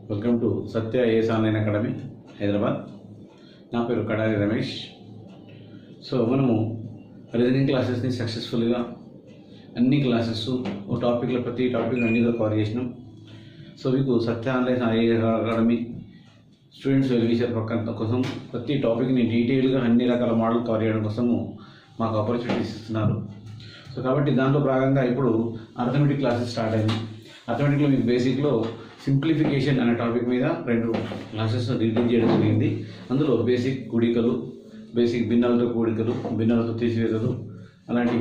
Welcome to Satya ace online academy Hyderabad నా పేరు Kadari Ramesh so మనము రీజనింగ్ క్లాసెస్ని సక్సెస్ఫుల్గా అన్ని క్లాసెస్ ఓ టాపిక్లో ప్రతి టాపిక్ అన్నిగా కవర్ చేసినాం సో మీకు Satya online IAS academy students well wisher పక్కన కోసం ప్రతి టాపిక్ని డీటెయిల్గా అన్ని రకాల మోడల్ కవర్ చేయడం కోసము మాకు ఆపర్చునిటీస్ ఇస్తున్నారు సో కాబట్టి దాంట్లో భాగంగా ఇప్పుడు అర్థమెటిక్ క్లాసెస్ స్టార్ట్ అయింది అర్థమెటిక్లో మీకు బేసిక్లో సింప్లిఫికేషన్ అనే టాపిక్ మీద రెండు క్లాసెస్ రిలీజ్ చేయడం జరిగింది అందులో బేసిక్ కూడికలు బేసిక్ భిన్నాలతో కూడికలు భిన్నాలతో తీసివేతలు అలాంటి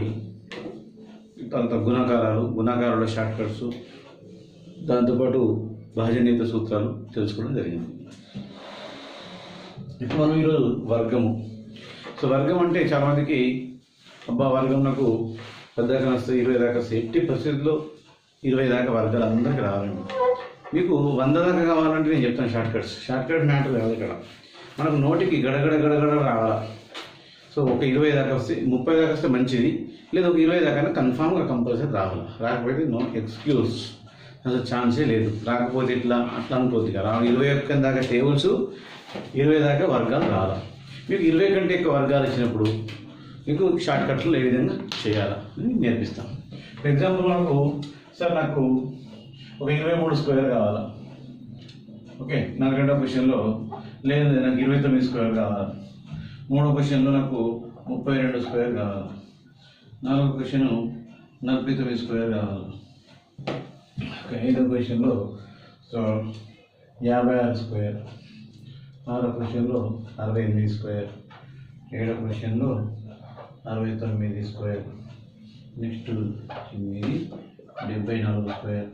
తర్వాత గుణాకారాలు గుణాకారాల షార్ట్ కట్స్ దాంతోపాటు భాజనీయత సూత్రాలు తెలుసుకోవడం జరిగింది ఇప్పుడు మనం ఈరోజు వర్గము సో వర్గం అంటే చాలామందికి అబ్బా వర్గం నాకు పెద్దగా వస్తాయి ఇరవై దాకా వస్తాయి ఎట్టి పరిస్థితుల్లో ఇరవై దాకా వర్గాలు అందరికీ రావాలండి మీకు వంద దాకా కావాలంటే నేను చెప్తాను short cuts short cut matter కాదు ఇక్కడ మనకు నోటికి గడగడ గడగడ రావాలా సో ఒక ఇరవై దాకా వస్తే ముప్పై దాకా వస్తే మంచిది లేదా ఒక ఇరవై దాకా కన్ఫామ్గా కంపల్సరీ రావాలి రాకపోతే నో ఎక్స్క్యూజ్ అసలు ఛాన్సే లేదు రాకపోతే ఇట్లా అట్లా అనుకోద్ది కదా ఇరవై ఒక్క దాకా టేబుల్స్ ఇరవై దాకా వర్గాలు రావాలి మీకు ఇరవై కంటే ఎక్కువ వర్గాలు వచ్చినప్పుడు మీకు షార్ట్ కట్లు ఏ విధంగా చేయాలా అని నేర్పిస్తాం ఫర్ ఎగ్జాంపుల్ మనకు సార్ నాకు ఒక ఇరవై మూడు స్క్వేర్ కావాలా ఓకే నాలుగంట క్వశ్చన్లో లేదు నాకు ఇరవై తొమ్మిది స్క్వేర్ కావాలి మూడో క్వశ్చన్లో నాకు ముప్పై రెండు స్క్వేర్ కావాలి నాలుగో క్వశ్చన్ నలభై తొమ్మిది స్క్వేర్ కావాలి ఓకే ఐదో క్వశ్చన్లో సో యాభై ఆరు స్క్వేర్ ఆరో క్వశ్చన్లో అరవై ఎనిమిది స్క్వేర్ ఏడో క్వశ్చన్లో అరవై తొమ్మిది స్క్వేర్ నెక్స్ట్ ఎనిమిది డెబ్బై నాలుగు స్క్వేర్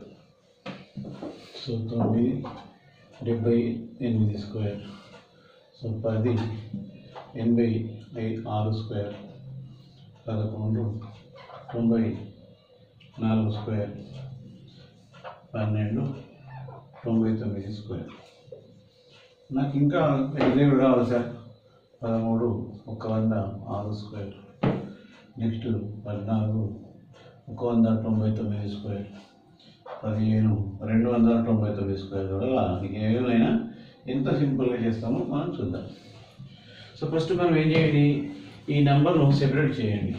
సో తొమ్మిది డెబ్బై ఎనిమిది స్క్వేర్ సో పది ఎనభై ఐదు ఆరు స్క్వేర్ పదకొండు తొంభై నాలుగు స్క్వేర్ పన్నెండు తొంభై తొమ్మిది స్క్వేర్ నాకు ఇంకా ఎగ్జాంపుల్ కావాలి సార్ పదమూడు ఒక వంద ఆరు స్క్వేర్ నెక్స్ట్ పద్నాలుగు ఒక వంద తొంభై తొమ్మిది స్క్వేర్ పదిహేను రెండు వందల తొంభై తొమ్మిది స్క్వేర్ కూడా మీకు ఏమైనా ఎంత సింపుల్గా చేస్తామో మనం చూద్దాం సో ఫస్ట్ మనం ఏం చేయండి ఈ నెంబర్ను సెపరేట్ చేయండి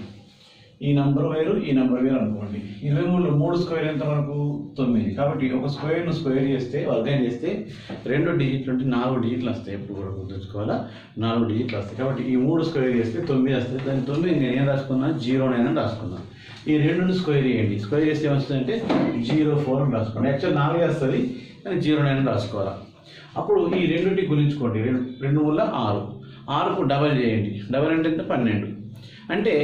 ఈ నంబర్ వేరు ఈ నంబర్ వేరు అనుకోండి ఇరవై మూడు మూడు స్క్వేర్ ఎంత మనకు తొమ్మిది కాబట్టి ఒక స్క్వేర్ను స్క్వేర్ చేస్తే వర్గం చేస్తే రెండు డిజిట్లు అంటే నాలుగు డిజిట్లు వస్తాయి ఎప్పుడు కూడా గుర్తుంచుకోవాలా నాలుగు డిజిట్లు వస్తాయి కాబట్టి ఈ మూడు స్క్వేర్ చేస్తే తొమ్మిది వస్తాయి దాని తొమ్మిది నేను ఏం రాసుకున్నా జీరోనైనా రాసుకున్నాను ఈ రెండుని స్క్వేర్ చేయండి స్క్వేర్ చేస్తే ఏమొస్తుందంటే జీరో ఫోర్ అని రాసుకోండి యాక్చువల్ నాలుగే వస్తుంది కానీ జీరో నైన్ రాసుకోవాలా అప్పుడు ఈ రెండుటి గురించుకోండి రెండు రెండు వల్ల ఆరు ఆరుకు డబల్ చేయండి డబల్ అంటే ఎంత పన్నెండు అంటే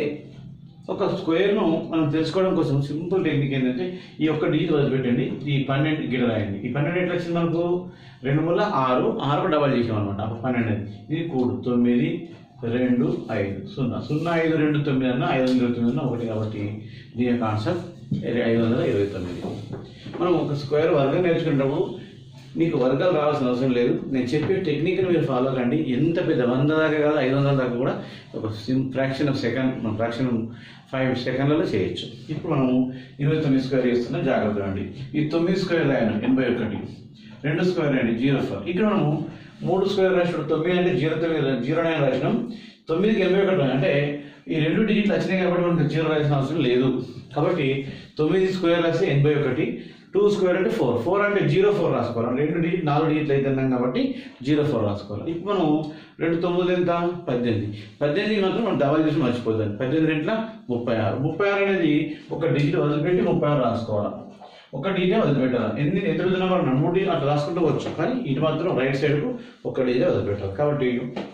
ఒక స్క్వేర్ను మనం తెలుసుకోవడం కోసం సింపుల్ టెక్నిక్ ఏంటంటే ఈ ఒక్క డిజిట్ వదిలిపెట్టండి ఈ పన్నెండు గిడ రాయండి ఈ పన్నెండు ఎట్లా వచ్చింది మనకు రెండు వల్ల ఆరు ఆరుకు డబల్ చేసాం అనమాట అప్పుడు పన్నెండు అయింది. ఇది కూడు తొమ్మిది రెండు ఐదు సున్నా సున్నా ఐదు రెండు తొమ్మిది అన్న ఐదు వందల ఇరవై తొమ్మిది అన్న ఒకటి కాబట్టి దీని యొక్క ఆన్సర్ ఐదు వందల ఇరవై తొమ్మిది మనం ఒక స్క్వేర్ వర్గం నేర్చుకునేటప్పుడు మీకు వర్గాలు రావాల్సిన అవసరం లేదు నేను చెప్పే టెక్నిక్ని మీరు ఫాలో కండి ఎంత పెద్ద వంద దాకా కాదు ఐదు వందల దాకా కూడా ఒక సిమ్ ఫ్రాక్షన్ ఆఫ్ సెకండ్ మనం ఫ్రాక్షన్ ఫైవ్ సెకండ్లలో చేయొచ్చు ఇప్పుడు మనము ఇరవై తొమ్మిది స్క్వేర్ చేస్తున్న జాగ్రత్త అండి ఈ తొమ్మిది స్క్వేర్ రాయను ఎనభై ఒకటి రెండు స్క్వేర్ అండి జీరో ఫోర్ ఇక్కడ మనము మూడు స్క్వేర్ రాసినప్పుడు తొమ్మిది అంటే జీరో తొమ్మిది జీరో నైన్ రాసినాం తొమ్మిదికి ఎనభై ఒకటి రాయాలి. అంటే ఈ రెండు డిజిట్లు వచ్చినాయి కాబట్టి మనకు జీరో రాసిన అవసరం లేదు కాబట్టి తొమ్మిది స్క్వేర్ రాస్తే ఎనభై ఒకటి టూ స్క్వేర్ అంటే ఫోర్ ఫోర్ అంటే జీరో ఫోర్ రాసుకోవాలి రెండు డిజిట్ నాలుగు డిజిట్లు అయితే అన్నాం కాబట్టి జీరో ఫోర్ రాసుకోవాలి ఇప్పుడు మనం రెండు తొమ్మిది ఎంత పద్దెనిమిది పద్దెనిమిది మాత్రం మనం డబల్ చేసి మర్చిపోద్దాం పద్దెనిమిది రెంట్ల ముప్పై ఆరు ముప్పై ఆరు అనేది ఒక డిజిట్ వదిలిపెట్టి ముప్పై ఆరు రాసుకోవాలి ఒక డిజిటే వదిలిపెట్టాలి ఎన్ని ఎంత విధంగా మనం మూడు డిజిట్ అట్లా రాసుకుంటూ వచ్చు కానీ ఇటు మాత్రం రైట్ సైడ్కు ఒక డిజిటే వదిలిపెట్టాలి కాబట్టి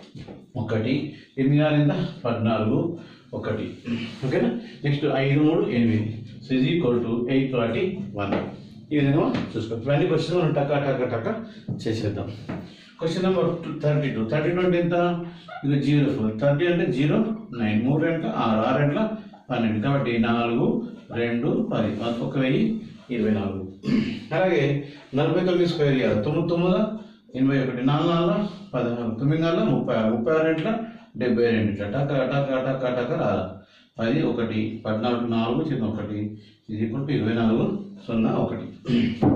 ఒకటి ఎనిమిది ఆరు ఎంత పద్నాలుగు ఒకటి ఓకేనా నెక్స్ట్ ఐదు మూడు ఎనిమిది so is equal to eight forty one ఈ విధంగా చూసుకోవచ్చు ఇవన్నీ క్వశ్చన్ మనం టకా టకా టకా చేసేద్దాం question number thirty two thirty two అంటే ఎంత ఇది జీరో ఫోర్ థర్టీ అంటే జీరో నైన్ మూడు రెంట్ల ఆరు ఆరు రెంట్ల పన్నెండు కాబట్టి నాలుగు రెండు పది ఒక వెయ్యి ఇరవై నాలుగు అలాగే నలభై తొమ్మిది స్క్వేర్ ఇవ్వాలి తొమ్మిది తొమ్మిది ఎనభై ఒకటి నాలుగు నాలుగు పదహారు తొమ్మిది నాలుగు ముప్పై ఆరు ముప్పై ఆరు ఇంట్లో డెబ్బై రెండు ఇట్లా టక టక టక టక రాల పది ఒకటి పద్నాలుగు నాలుగు చిన్న ఒకటి ఇది ఇప్పుడు ఇరవై నాలుగు సున్నా ఒకటి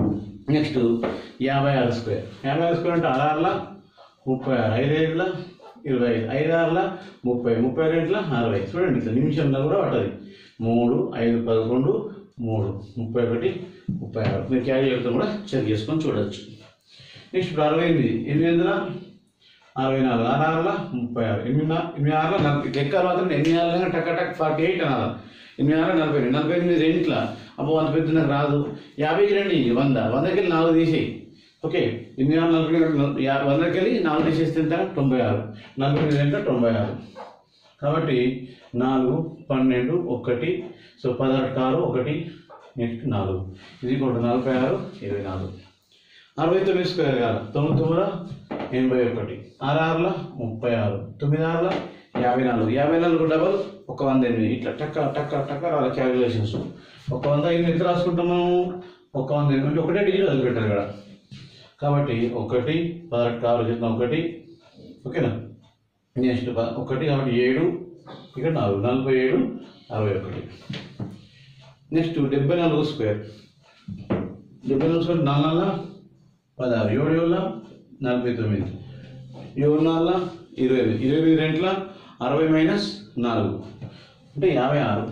నెక్స్ట్ యాభై ఆరు స్క్వేర్ యాభై ఆరు స్క్వేర్ అంటే ఆరారుల ముప్పై ఆరు ఐదు ఐదుల ఇరవై ఐదు ఐదు ఆరుల ముప్పై ముప్పై రెండుల అరవై చూడండి ఇట్లా నిమిషంలో కూడా పట్టది మూడు ఐదు పదకొండు మూడు ముప్పై ఒకటి ముప్పై ఆరు మీరు క్యాలిక్యులేటర్ కూడా చెక్ చేసుకొని చూడొచ్చు నెక్స్ట్ ఇప్పుడు అరవై ఎనిమిది ఎనిమిది వందల అరవై నాలుగు ఆరు ఆరుల ముప్పై ఆరు ఎనిమిది నా- ఎనిమిది ఆరుల నలభై లెక్కలు మాత్రం ఎనిమిది ఆరుల టక్ టక్ ఫార్టీ ఎయిట్ అనాలి ఎనిమిది ఆరుల నలభై ఎనిమిది నలభై ఎనిమిది రెంట్ల అప్పుడు వంద పెద్ద నాకు రాదు యాభైకి రండి వంద వందకి వెళ్ళి నాలుగు తీసేయి ఓకే ఎనిమిది ఆరు నలభై ఎనిమిది, యా- వందకి వెళ్ళి నాలుగు తీసేస్తే ఎంత తొంభై ఆరు నలభై ఎనిమిది ఎంత తొంభై ఆరు కాబట్టి నాలుగు పన్నెండు ఒకటి సో పదహారు ఆరు ఒకటి నెక్స్ట్ నాలుగు ఇది కూడా నలభై ఆరు ఇరవై నాలుగు అరవై తొమ్మిది స్క్వేర్ కాదు తొమ్మిది తొమ్మిది ఎనభై ఒకటి ఆరు ఆరుల ముప్పై ఆరు తొమ్మిది ఆరుల యాభై నాలుగు యాభై నాలుగు డబల్ ఒక వంద ఎనిమిది ఇట్లా టక్క టక్క టక్క రాల క్యాలిక్యులేషన్స్ ఒక వంద ఎనిమిది ఎంత రాసుకుంటాము ఒక వంద ఎనిమిది అంటే ఒకటే డిజిట్ వదిలిపెట్టారు ఇక్కడ కాబట్టి ఒకటి పదహారు ఆరు చేసిన ఒకటి ఓకేనా నెక్స్ట్ ప- ఒకటి కాబట్టి ఏడు ఇక్కడ నాలుగు నలభై ఏడు అరవై ఒకటి నెక్స్ట్ డెబ్బై నాలుగు స్క్వేర్ డెబ్బై నాలుగు స్క్వేర్ నాలుగు నాలుగు పదహారు ఏడు ఏళ్ళ నలభై తొమ్మిది ఏడు నాలుగు ఇరవై ఎనిమిది ఇరవై ఎనిమిది రెంట్ల అరవై మైనస్ నాలుగు అంటే యాభై ఆరు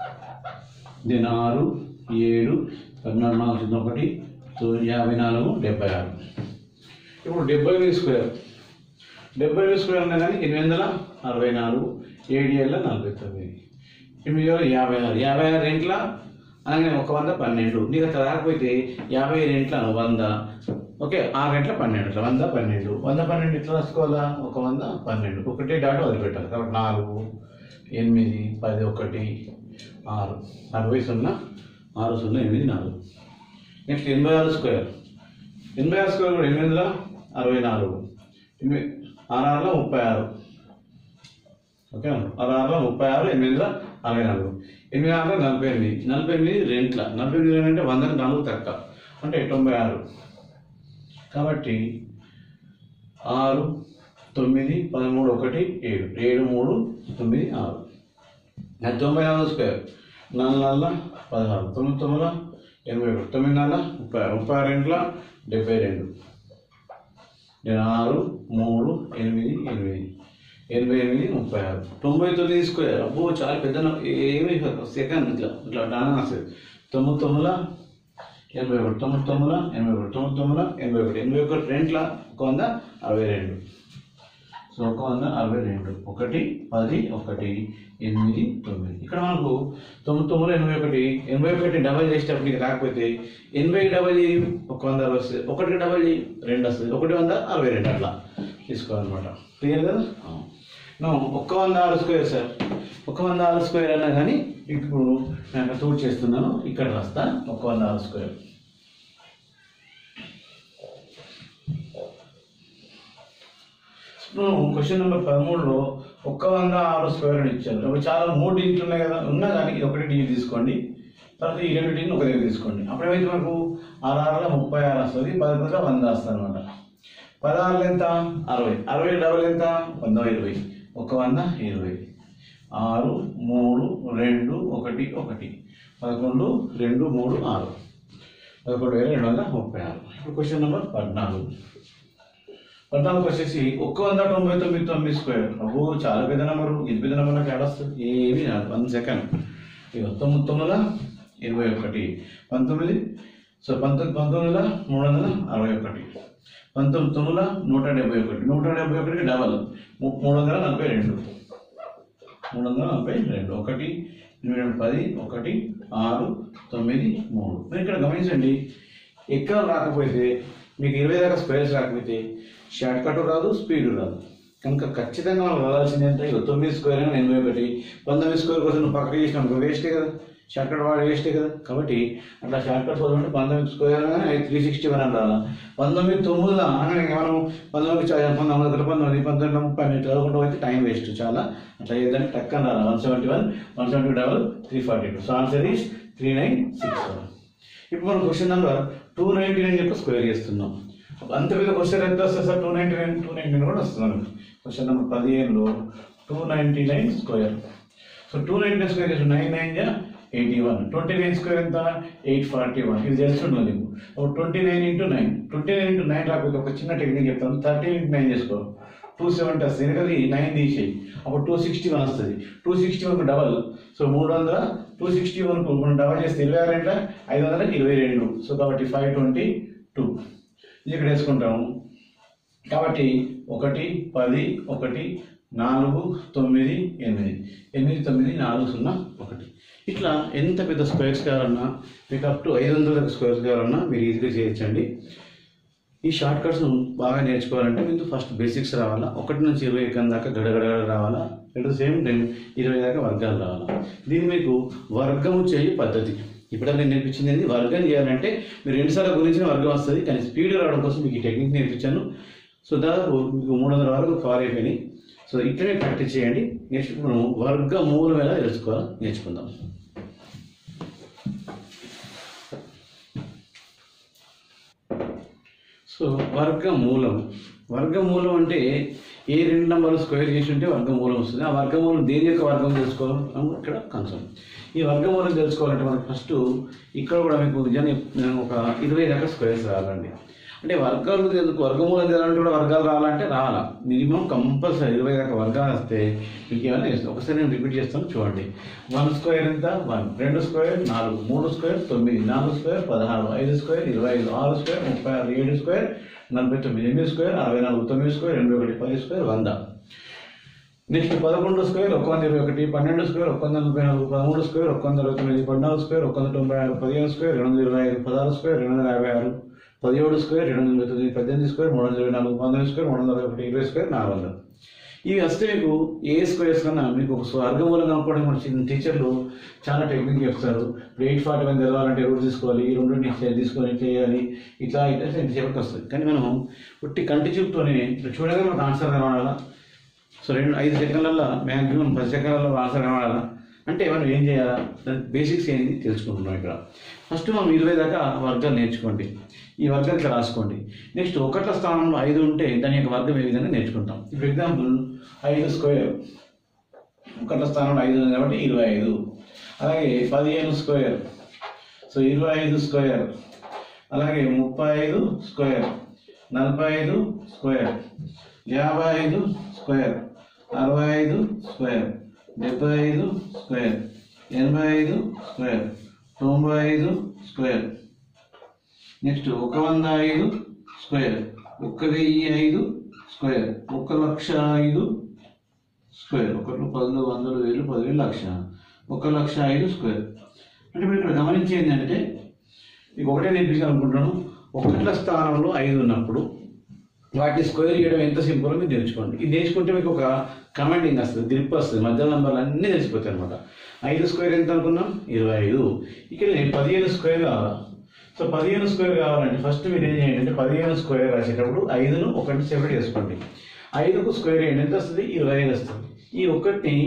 దీని ఆరు ఏడు పద్నాలుగు నాలుగు చిన్న ఒకటి సో యాభై నాలుగు డెబ్బై ఆరు ఇప్పుడు డెబ్బై ఎనిమిది స్క్వేర్ డెబ్బై ఎనిమిది స్క్వేర్ ఉన్నా కానీ ఎనిమిది వందల అరవై నాలుగు ఏడు ఏళ్ళ నలభై తొమ్మిది ఎనిమిది వేల యాభై ఆరు యాభై ఆరు రెంట్ల అలాగే ఒక వంద పన్నెండు నీకు అట్లా రాకపోతే యాభై రెంట్ల వంద ఓకే ఆరు గంటల పన్నెండు అట్లా వంద పన్నెండు వంద పన్నెండు ఎట్లా రాసుకోవాలా ఒక వంద పన్నెండు ఒకటే డాట్ వదిలిపెట్టాలి కాబట్టి నాలుగు ఎనిమిది పది ఒకటి ఆరు అరవై సున్నా ఆరు సున్నా ఎనిమిది నాలుగు నెక్స్ట్ ఎనభై ఆరు స్క్వేర్ ఎనభై ఆరు స్క్వేర్ కూడా ఎనిమిది వందల అరవై నాలుగు ఎనిమిది ఆరు ఆరులో ముప్పై ఆరు ఓకే ఆరు ఆరులో ముప్పై ఆరు ఎనిమిది వందల అరవై నాలుగు ఎనిమిది ఆరులో నలభై ఎనిమిది నలభై ఎనిమిది రెంట్ల నలభై ఎనిమిది అంటే వందకి నాలుగు తక్కువ అంటే తొంభై ఆరు కాబట్టి ఆరు తొమ్మిది పదమూడు ఒకటి ఏడు ఏడు మూడు తొమ్మిది ఆరు అది తొంభై నాలుగు స్క్వేర్ నాలుగు నాలుగు పదహారు తొమ్మిది తొమ్మిది ఎనభై ఒకటి తొమ్మిది నాలుగు ముప్పై ఆరు ముప్పై ఆరు రెండుల డెబ్బై రెండు నేను ఆరు మూడు ఎనిమిది ఎనిమిది ఎనభై ఎనిమిది ముప్పై ఆరు తొంభై తొమ్మిది స్క్వేర్ అబ్బో చాలా పెద్ద న- ఏమి సెకండ్ ఇట్లా ఇట్లా డానా వస్తుంది తొమ్మిది తొమ్మిది ఎనభై ఒకటి తొమ్మిది తొమ్మిది ఎనభై ఒకటి తొమ్మిది తొమ్మిది ఎనభై ఒకటి ఎనభై ఒకటి రెంట్ల ఒక వంద అరవై రెండు సో ఒక వంద అరవై రెండు ఒకటి పది ఒకటి ఎనిమిది తొమ్మిది ఇక్కడ మనకు తొమ్మిది తొమ్మిది ఎనభై ఒకటి ఎనభై ఒకటి డబల్ చేసేటప్పటికి రాకపోతే ఎనభై డబల్ చేయి ఒక వంద అరవై వస్తుంది ఒకటికి డబల్ చేయి రెండు వస్తుంది ఒకటి వంద అరవై రెండు అట్లా తీసుకోవాలన్నమాట క్లియర్ కదా నో ఒక్క వంద ఆరు స్క్వేర్ సార్ ఒక వంద ఆరు స్క్వేర్ అన్నా కానీ ఇప్పుడు నేను తోడు చేస్తున్నాను ఇక్కడ రాస్తా ఒక వంద ఆరు స్క్వేర్ ఇప్పుడు క్వశ్చన్ నెంబర్ పదమూడులో ఒక్క వంద ఆరు స్క్వేర్ అని ఇచ్చారు అప్పుడు చాలా మూడు డిజిట్లు ఉన్నాయి కదా ఉన్నా కానీ ఇది ఒకటి డిజిట్ తీసుకోండి తర్వాత ఈ రెండు డిజిట్లు ఒక దగ్గర తీసుకోండి అప్పుడు ఏమైతే మనకు ఆరు ఆరులో ముప్పై ఆరు వస్తుంది పది పదిలో వంద వస్తుంది అనమాట పదహారులు ఎంత అరవై అరవై డబల్ ఎంత వంద ఇరవై ఒక వంద ఇరవై ఆరు మూడు రెండు ఒకటి ఒకటి పదకొండు రెండు మూడు ఆరు పదకొండు వేల రెండు వందల ముప్పై ఆరు ఇప్పుడు క్వశ్చన్ నెంబర్ పద్నాలుగు పద్నాలుగు వచ్చేసి ఒక్క వంద తొంభై తొమ్మిది తొమ్మిది స్క్వేర్ అబ్బో చాలా పెద్ద నెంబరు ఇది పెద్ద నెంబర్ నాకు ఏడొస్తుంది ఏమి రాదు వన్ సెకండ్ ఇక తొమ్మిది తొమ్మిది ఇరవై ఒకటి పంతొమ్మిది సో పంతొమ్మిది పంతొమ్మిదిల మూడు వందల అరవై ఒకటి పంతొమ్మిది తొమ్మిదిల నూట డెబ్బై ఒకటి నూట డెబ్బై ఒకటికి డబల్ ము- మూడు వందల నలభై రెండు మూడు వందల నలభై రెండు ఒకటి ఎనిమిది రెండు పది ఒకటి ఆరు తొమ్మిది మూడు మీరు ఇక్కడ గమనించండి ఎక్కడ రాకపోతే మీకు ఇరవై దాకా స్క్వేర్స్ రాకపోతే షార్ట్ కట్ రాదు స్పీడ్ రాదు కనుక ఖచ్చితంగా మనం వెళ్ళాల్సింది ఎంత ఇక తొమ్మిది స్క్వేర్ అని ఎనభై ఒకటి పంతొమ్మిది స్క్వేర్ కోసం నువ్వు పక్కన చేసినావు వేస్టే కదా షార్ట్ కట్ వాడు వేస్టే కదా కాబట్టి అట్లా షార్ట్ కట్ పోతుంటే పంతొమ్మిది స్క్వేర్ కానీ త్రీ సిక్స్టీ వన్ అని రాలా పంతొమ్మిది తొమ్మిదిలో అనగా ఇంకా మనం పంతొమ్మిది చ- పంతొమ్మిది వందల పంతొమ్మిది పంతొమ్మిది ముప్పై అన్ని చదువుకుంటూ అయితే టైం వేస్ట్ చాలా అట్లా ఏదంటే టక్కన రాలా one seventy one one seventy double three forty two so answer is three nine six one ఇప్పుడు మనం question number two ninety nine చెప్పి స్క్వేర్ చేస్తున్నాం అంత మీద క్వశ్చన్ ఎంత వస్తుంది sir two ninety nine two ninety nine కూడా వస్తుంది క్వశ్చన్ నెంబర్ పదిహేనులో two ninety nine square so two ninety nine square చేసి నైన్ నైన్ జా eighty one twenty nine square ఎంత ఎయిట్ ఫార్టీ వన్ ఇది తెలుసుండదు నీకు ఒక twenty nine into nine twenty nine into nine రాకపోతే ఒక చిన్న టెక్నిక్ చెప్తాను థర్టీ ఇంటూ నైన్ చేసుకో టూ సెవెంటీ వస్తుంది ఎందుకంటే నైన్ తీసేయి అప్పుడు టూ సిక్స్టీ వన్ వస్తుంది టూ సిక్స్టీ వన్కు డబల్ సో మూడు వందల టూ సిక్స్టీ వన్కు మనం డబల్ చేస్తే ఇరవై ఆరు అంటే ఐదు వందల ఇరవై రెండు సో కాబట్టి ఫైవ్ ట్వంటీ టూ ఇది ఇక్కడ వేసుకుంటాము కాబట్టి ఒకటి పది ఒకటి నాలుగు తొమ్మిది ఎనిమిది ఎనిమిది తొమ్మిది నాలుగు సున్నా ఒకటి ఇట్లా ఎంత పెద్ద స్క్వేర్స్ కావాలన్నా మీకు అప్ టు ఐదు వందల స్క్వేర్స్ కావాలన్నా మీరు ఈజీగా చేయొచ్చండి ఈ షార్ట్ కట్స్ బాగా నేర్చుకోవాలంటే మీకు ఫస్ట్ బేసిక్స్ రావాలా ఒకటి నుంచి ఇరవై ఎక్కం దాకా గడగడ రావాలా అట్ ద సేమ్ టైం ఇరవై దాకా వర్గాలు రావాలా దీన్ని మీకు వర్గము చేయి పద్ధతి ఇప్పుడు నేను నేర్పించింది ఏంది వర్గం చేయాలంటే మీరు రెండుసార్లు గురించిన వర్గం వస్తుంది కానీ స్పీడ్ రావడం కోసం మీకు ఈ టెక్నిక్ నేర్పించాను సో దాదాపు మీకు మూడు వందల వరకు కవర్ అయిపోయినాయి సో ఇట్లనే ప్రాక్టీస్ చేయండి నెక్స్ట్ మనం వర్గ మూలం ఎలా తెలుసుకోవాలో నేర్చుకుందాం సో వర్గమూలం వర్గమూలం అంటే ఏ రెండు నంబర్లు స్క్వేర్ చేసి ఉంటే వర్గమూలం వస్తుంది ఆ వర్గమూలం దేని యొక్క వర్గం తెలుసుకోవాలి ఇక్కడ కన్సర్న్ ఈ వర్గమూలం తెలుసుకోవాలంటే మనకు ఫస్ట్ ఇక్కడ కూడా మీకు నిజాన్ని నేను ఒక ఇరవై దాకా స్క్వేర్స్ రావాలండి అంటే వర్గాలు ఎందుకు వర్గమూలం చేయాలంటే కూడా వర్గాలు రావాలంటే రావాలా మినిమం కంపల్సరీ ఇరవై దాకా వర్గాలు వస్తే మీకు ఏమైనా చేస్తాం ఒకసారి నేను రిపీట్ చేస్తాను చూడండి వన్ స్క్వేర్ ఎంత వన్ రెండు స్క్వేర్ నాలుగు మూడు స్క్వేర్ తొమ్మిది నాలుగు స్క్వేర్ పదహారు ఐదు స్క్వేర్ ఇరవై ఐదు ఆరు స్క్వేర్ ముప్పై ఆరు ఏడు స్క్వేర్ నలభై తొమ్మిది ఎనిమిది స్క్వేర్ అరవై నాలుగు తొమ్మిది స్క్వేర్ ఎనభై ఒకటి పది స్క్వేర్ వంద నెక్స్ట్ పదకొండు స్క్వేర్ ఒక వంద ఇరవై ఒకటి పన్నెండు స్క్వేర్ ఒక వంద నలభై నాలుగు పదమూడు స్క్వేర్ ఒక వంద ఇరవై తొమ్మిది పద్నాలుగు స్క్వేర్ ఒక వంద తొంభై ఆరు పదిహేను స్క్వేర్ రెండు వందల ఇరవై ఐదు పదహారు స్క్వేర్ రెండు వందల యాభై ఆరు పదిహేడు స్క్వేర్ రెండు వందల ఇరవై తొమ్మిది పద్దెనిమిది స్క్వేర్ మూడు వందల ఇరవై నాలుగు పంతొమ్మిది స్క్వేర్ మూడు వందల ఒకటి ఇరవై స్క్వేర్ నాలుగు వందలు ఇవి వస్తే మీకు ఏ స్క్వేర్స్ కన్నా మీకు ఒక వర్గమూలం కనుక్కోవడం మన చిన్న టీచర్లు చాలా టెక్నిక్ చెప్తారు ఇప్పుడు ఎయిట్ ఫార్టీ వన్ చదవాలంటే రూట్ తీసుకోవాలి ఈ రెండు ఇట్లా తీసుకొని ఇట్లా చేయాలి ఇట్లా ఇట్లా ఎంతసేపటికి వస్తుంది కానీ మనం పుట్టి కంటి చూపుతోనే ఇట్లా చూడగా మనకు ఆన్సర్ కనబడాలా సో రెండు ఐదు సెకండ్లలో మ్యాక్సిమం పది సెకండ్లలో ఆన్సర్ కనబడాలా అంటే మనం ఏం చేయాలా దాని బేసిక్స్ ఏంటి తెలుసుకుంటున్నాం ఇక్కడ ఫస్ట్ మనం ఇరవై దాకా వర్గాలు నేర్చుకోండి ఈ వర్గాలు ఇక్కడ రాసుకోండి నెక్స్ట్ ఒకట్ల స్థానంలో ఐదు ఉంటే దాని యొక్క వర్గం ఏ విధంగా నేర్చుకుంటాం ఇప్పుడు ఎగ్జాంపుల్ ఐదు స్క్వేర్ ఒకట్ల స్థానంలో ఐదు ఉంది కాబట్టి ఇరవై ఐదు అలాగే పదిహేను స్క్వేర్ సో ఇరవై ఐదు స్క్వేర్ అలాగే ముప్పై ఐదు స్క్వేర్ నలభై ఐదు స్క్వేర్ యాభై ఐదు స్క్వేర్ అరవై ఐదు స్క్వేర్ డెబ్బై ఐదు స్క్వేర్ ఎనభై ఐదు స్క్వేర్ తొంభై ఐదు స్క్వేర్ నెక్స్ట్ ఒక వంద ఐదు స్క్వేర్ ఒక్క వెయ్యి ఐదు స్క్వేర్ ఒక లక్ష ఐదు స్క్వేర్ ఒకటి పదులు వందలు వేలు పదివేలు లక్ష ఒక లక్ష ఐదు స్క్వేర్ అంటే మీరు ఇక్కడ గమనించేది ఏంటంటే మీకు ఒకటే నేర్పించాలనుకుంటున్నాను ఒకట్ల స్థానంలో ఐదు ఉన్నప్పుడు వాటిని స్క్వేర్ చేయడం ఎంత సింపుల్ మీరు నేర్చుకోండి ఇది నేర్చుకుంటే మీకు ఒక కమాండింగ్ వస్తుంది గ్రిప్ వస్తుంది మధ్య నంబర్లు అన్నీ తెలిసిపోతాయి అనమాట ఐదు స్క్వేర్ ఎంత అనుకున్నాం ఇరవై ఐదు ఇక్కడ నేను పదిహేను స్క్వేర్ కావాలా సో పదిహేను స్క్వేర్ కావాలంటే ఫస్ట్ మీరు ఏం చేయండి అంటే పదిహేను స్క్వేర్ రాసేటప్పుడు ఐదును ఒకటి సెపరేట్ చేసుకోండి ఐదుకు స్క్వేర్ చేయండి ఎంత వస్తుంది ఇరవై ఐదు వస్తుంది ఈ ఒకటిని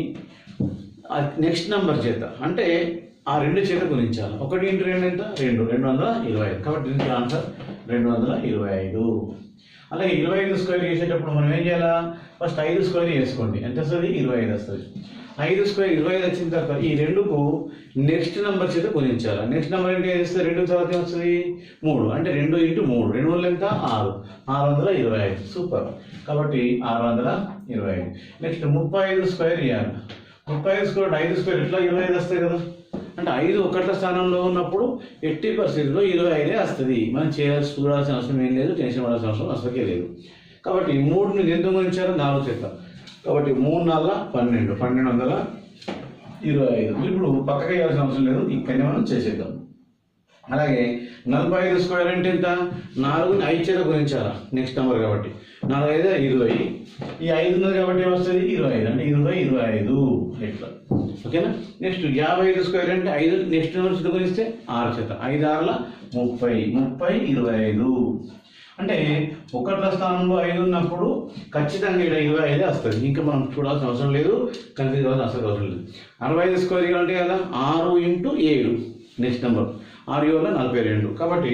నెక్స్ట్ నెంబర్ చేత అంటే ఆ రెండు చేత గుణించాలి ఒకటి ఇంటూ రెండు ఎంత రెండు రెండు వందల ఇరవై ఐదు కాబట్టి దీనికి ఆన్సర్ రెండు వందల ఇరవై ఐదు అలాగే ఇరవై ఐదు స్క్వేర్ చేసేటప్పుడు మనం ఏం చేయాలా ఫస్ట్ ఐదు స్క్వేర్ చేసుకోండి ఎంత వస్తుంది ఇరవై ఐదు వస్తుంది ఐదు స్క్వేర్ ఇరవై ఐదు వచ్చిన తర్వాత ఈ రెండుకు నెక్స్ట్ నెంబర్ చేత గుణించాలి నెక్స్ట్ నెంబర్ ఏంటి చేస్తే రెండు తర్వాత ఏం వస్తుంది మూడు అంటే రెండు ఇంటూ మూడు రెండు వందలు ఎంత ఆరు ఆరు వందల ఇరవై ఐదు సూపర్ కాబట్టి ఆరు వందల ఇరవై ఐదు నెక్స్ట్ ముప్పై ఐదు స్క్వేర్ ఇవ్వాలి ముప్పై ఐదు స్క్వేర్ ఐదు స్క్వేర్ ఇట్లా ఇరవై ఐదు వస్తాయి కదా అంటే ఐదు ఒకట్ల స్థానంలో ఉన్నప్పుడు ఎట్టి పరిస్థితిలో ఇరవై ఐదే వస్తుంది మనం చేయాల్సి చూడాల్సిన అవసరం ఏం లేదు టెన్షన్ పడాల్సిన అవసరం అసలుకే లేదు కాబట్టి మూడుని ఎందుకు గురించారో నాలుగు చేత కాబట్టి మూడు నాలుగు పన్నెండు పన్నెండు వందల ఇరవై ఐదు ఇప్పుడు పక్కకి వేయాల్సిన అవసరం లేదు ఇక్కడనే మనం చేసేద్దాం అలాగే నలభై ఐదు స్క్వేర్ అంటే ఎంత నాలుగుని ఐదు చేత గురించాలా నెక్స్ట్ నెంబర్ కాబట్టి నాలుగు ఐదు ఇరవై ఈ ఐదు ఉన్నది కాబట్టి ఏమొస్తుంది ఇరవై ఐదు అంటే ఇరవై ఇరవై ఐదు ఇట్లా ఓకేనా నెక్స్ట్ యాభై ఐదు స్క్వేర్ అంటే ఐదు నెక్స్ట్ నెంబర్ చేత గురిస్తే ఆరు చేత ఐదు ఆరుల ముప్పై ముప్పై ఇరవై ఐదు అంటే ఒకట్ల స్థానంలో ఐదు ఉన్నప్పుడు ఖచ్చితంగా ఇక్కడ ఇరవై ఐదే వస్తుంది ఇంకా మనం చూడాల్సిన అవసరం లేదు కన్ఫ్యూజ్ కావాల్సిన అసలు అవసరం లేదు అరవై ఐదు స్క్వేర్ అంటే కదా ఆరు ఇంటూ ఏడు నెక్స్ట్ నెంబర్ ఆరు ఏళ్ళ నలభై రెండు కాబట్టి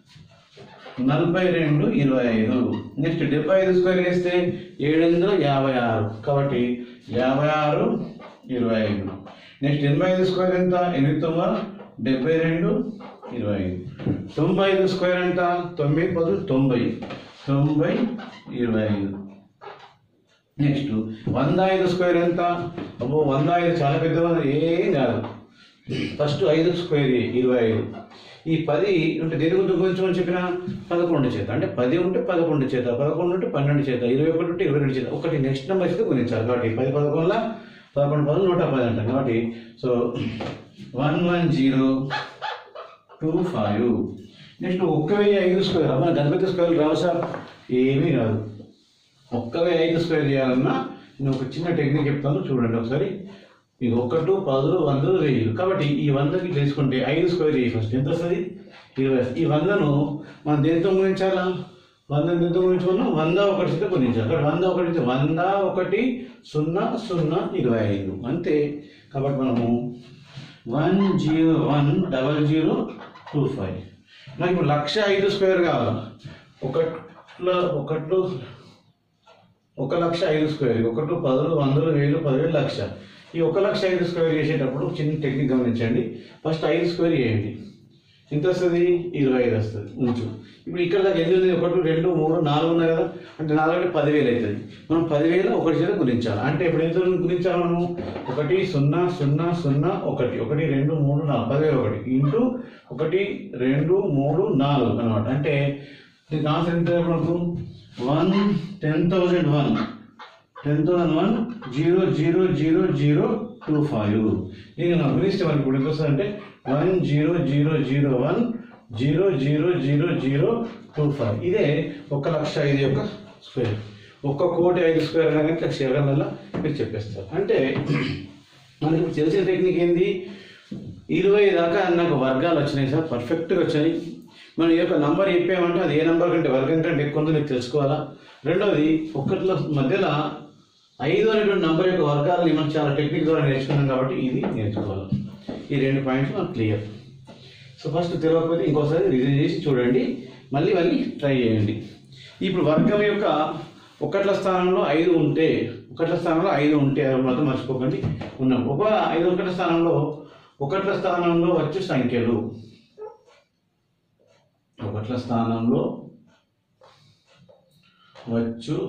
నలభై రెండు ఇరవై ఐదు నెక్స్ట్ డెబ్బై ఐదు స్క్వేర్ వేస్తే ఏడు వందల యాభై ఆరు కాబట్టి యాభై ఆరు ఇరవై ఐదు నెక్స్ట్ ఎనభై ఐదు స్క్వేర్ ఎంత ఎనిమిది తొమ్మిది డెబ్బై రెండు ఇరవై ఐదు తొంభై ఐదు స్క్వేర్ ఎంత తొమ్మిది పది తొంభై తొంభై ఇరవై ఐదు నెక్స్ట్ వంద ఐదు స్క్వేర్ ఎంత అబ్బో వంద ఐదు చాలా పెద్ద వంద ఏం కాదు ఫస్ట్ ఐదు స్క్వేర్ ఇరవై ఐదు ఈ పది ఉంటే దేని గురించి కొంచెం చెప్పిన పదకొండు చేత అంటే పది ఉంటే పదకొండు చేత పదకొండు ఉంటే పన్నెండు చేత ఇరవై ఒకటి ఉంటే ఇరవై రెండు చేత ఒకటి నెక్స్ట్ నెంబర్ చేత గుణించాలి కాబట్టి పది పదకొండుల పదకొండు పది నూట పది అంటాం కాబట్టి so one one zero two five next ఒక్క వెయ్యి ఐదు స్క్వేర్ మన గణపతి స్క్వేర్ రావు సార్ ఏమీ రాదు ఒక్క వెయ్యి ఐదు స్క్వేర్ చేయాలన్నా నేను ఒక చిన్న టెక్నిక్ చెప్తాను చూడండి ఒకసారి ఇది ఒకటి పదులు వందలు వెయ్యి కాబట్టి ఈ వందకి తీసుకుంటే ఐదు స్క్వేర్ చేయి ఫస్ట్ ఎంత వస్తుంది ఇరవై ఈ వందను మనం దేంతో గుణించాలా వంద దేంతో గుణించుకున్నాం వంద ఒకటి చేత గుణించాలి అక్కడ వంద ఒకటి చేత వంద ఒకటి సున్నా సున్నా ఇరవై ఐదు అంతే కాబట్టి మనము one zero one double zero two five నాకు ఇప్పుడు లక్ష ఐదు స్క్వేర్ కావాలి ఒకట్లో ఒకట్లు ఒక లక్ష ఐదు స్క్వేర్ ఒకటి పదులు వందలు వేలు పదివేలు లక్ష ఈ ఒక లక్ష ఐదు స్క్వేర్ చేసేటప్పుడు చిన్న టెక్నిక్ గమనించండి ఫస్ట్ ఐదు స్క్వేర్ చేయండి ఎంత వస్తుంది ఇరవై ఐదు వస్తుంది ఉంచు ఇప్పుడు ఇక్కడ దాకా ఎన్ని ఉంది ఒకటి రెండు మూడు నాలుగు ఉన్నాయి కదా అంటే నాలుగు అంటే పదివేలు అవుతుంది మనం పదివేలు ఒకటి చేత గుణించాలి అంటే ఇప్పుడు ఎంత గుణించాలి మనము ఒకటి సున్నా సున్నా సున్నా ఒకటి ఒకటి రెండు మూడు నాలుగు పదివేలు ఒకటి ఇంటూ ఒకటి రెండు మూడు నాలుగు అనమాట అంటే దీనికి ఆన్సర్ ఎంత మనకు one ten thousand one ten thousand one zero zero zero zero two five ఇది నా గురించి మనకి ఇప్పుడు ఎంత వస్తుంది అంటే one zero zero zero one zero zero zero zero two five ఇదే ఒక లక్ష ఐదు యొక్క స్క్వేర్ ఒక్క కోటి ఐదు స్క్వేర్ కానీ లక్ష ఇరవై వల్ల మీరు చెప్పేస్తారు అంటే మనకి ఇప్పుడు తెలిసిన టెక్నిక్ ఏంది ఇరవై దాకా నాకు వర్గాలు వచ్చినాయి సార్ పర్ఫెక్ట్గా వచ్చాయి మనం ఈ యొక్క నంబర్ చెప్పామంటే అది ఏ నంబర్ కంటే వర్గం కంటే ఎక్కువ ఉందో నీకు తెలుసుకోవాలా రెండవది ఒక్కట్లో మధ్యలో ఐదు అనేటువంటి నంబర్ యొక్క వర్గాలని మనం చాలా టెక్నిక్ ద్వారా నేర్చుకున్నాం కాబట్టి ఇది నేర్చుకోవాలి ఈ రెండు పాయింట్స్ మనకు క్లియర్ సో ఫస్ట్ తెలియకపోతే ఇంకోసారి రిజైన్ చేసి చూడండి మళ్ళీ మళ్ళీ ట్రై చేయండి ఇప్పుడు వర్గం యొక్క ఒకట్ల స్థానంలో ఐదు ఉంటే ఒకట్ల స్థానంలో ఐదు ఉంటే అది మాత్రం మర్చిపోకండి ఉన్నాం ఒక ఐదు ఒకట్ల స్థానంలో ఒకట్ల స్థానంలో వచ్చే సంఖ్యలు ఒకట్ల స్థానంలో వచ్చు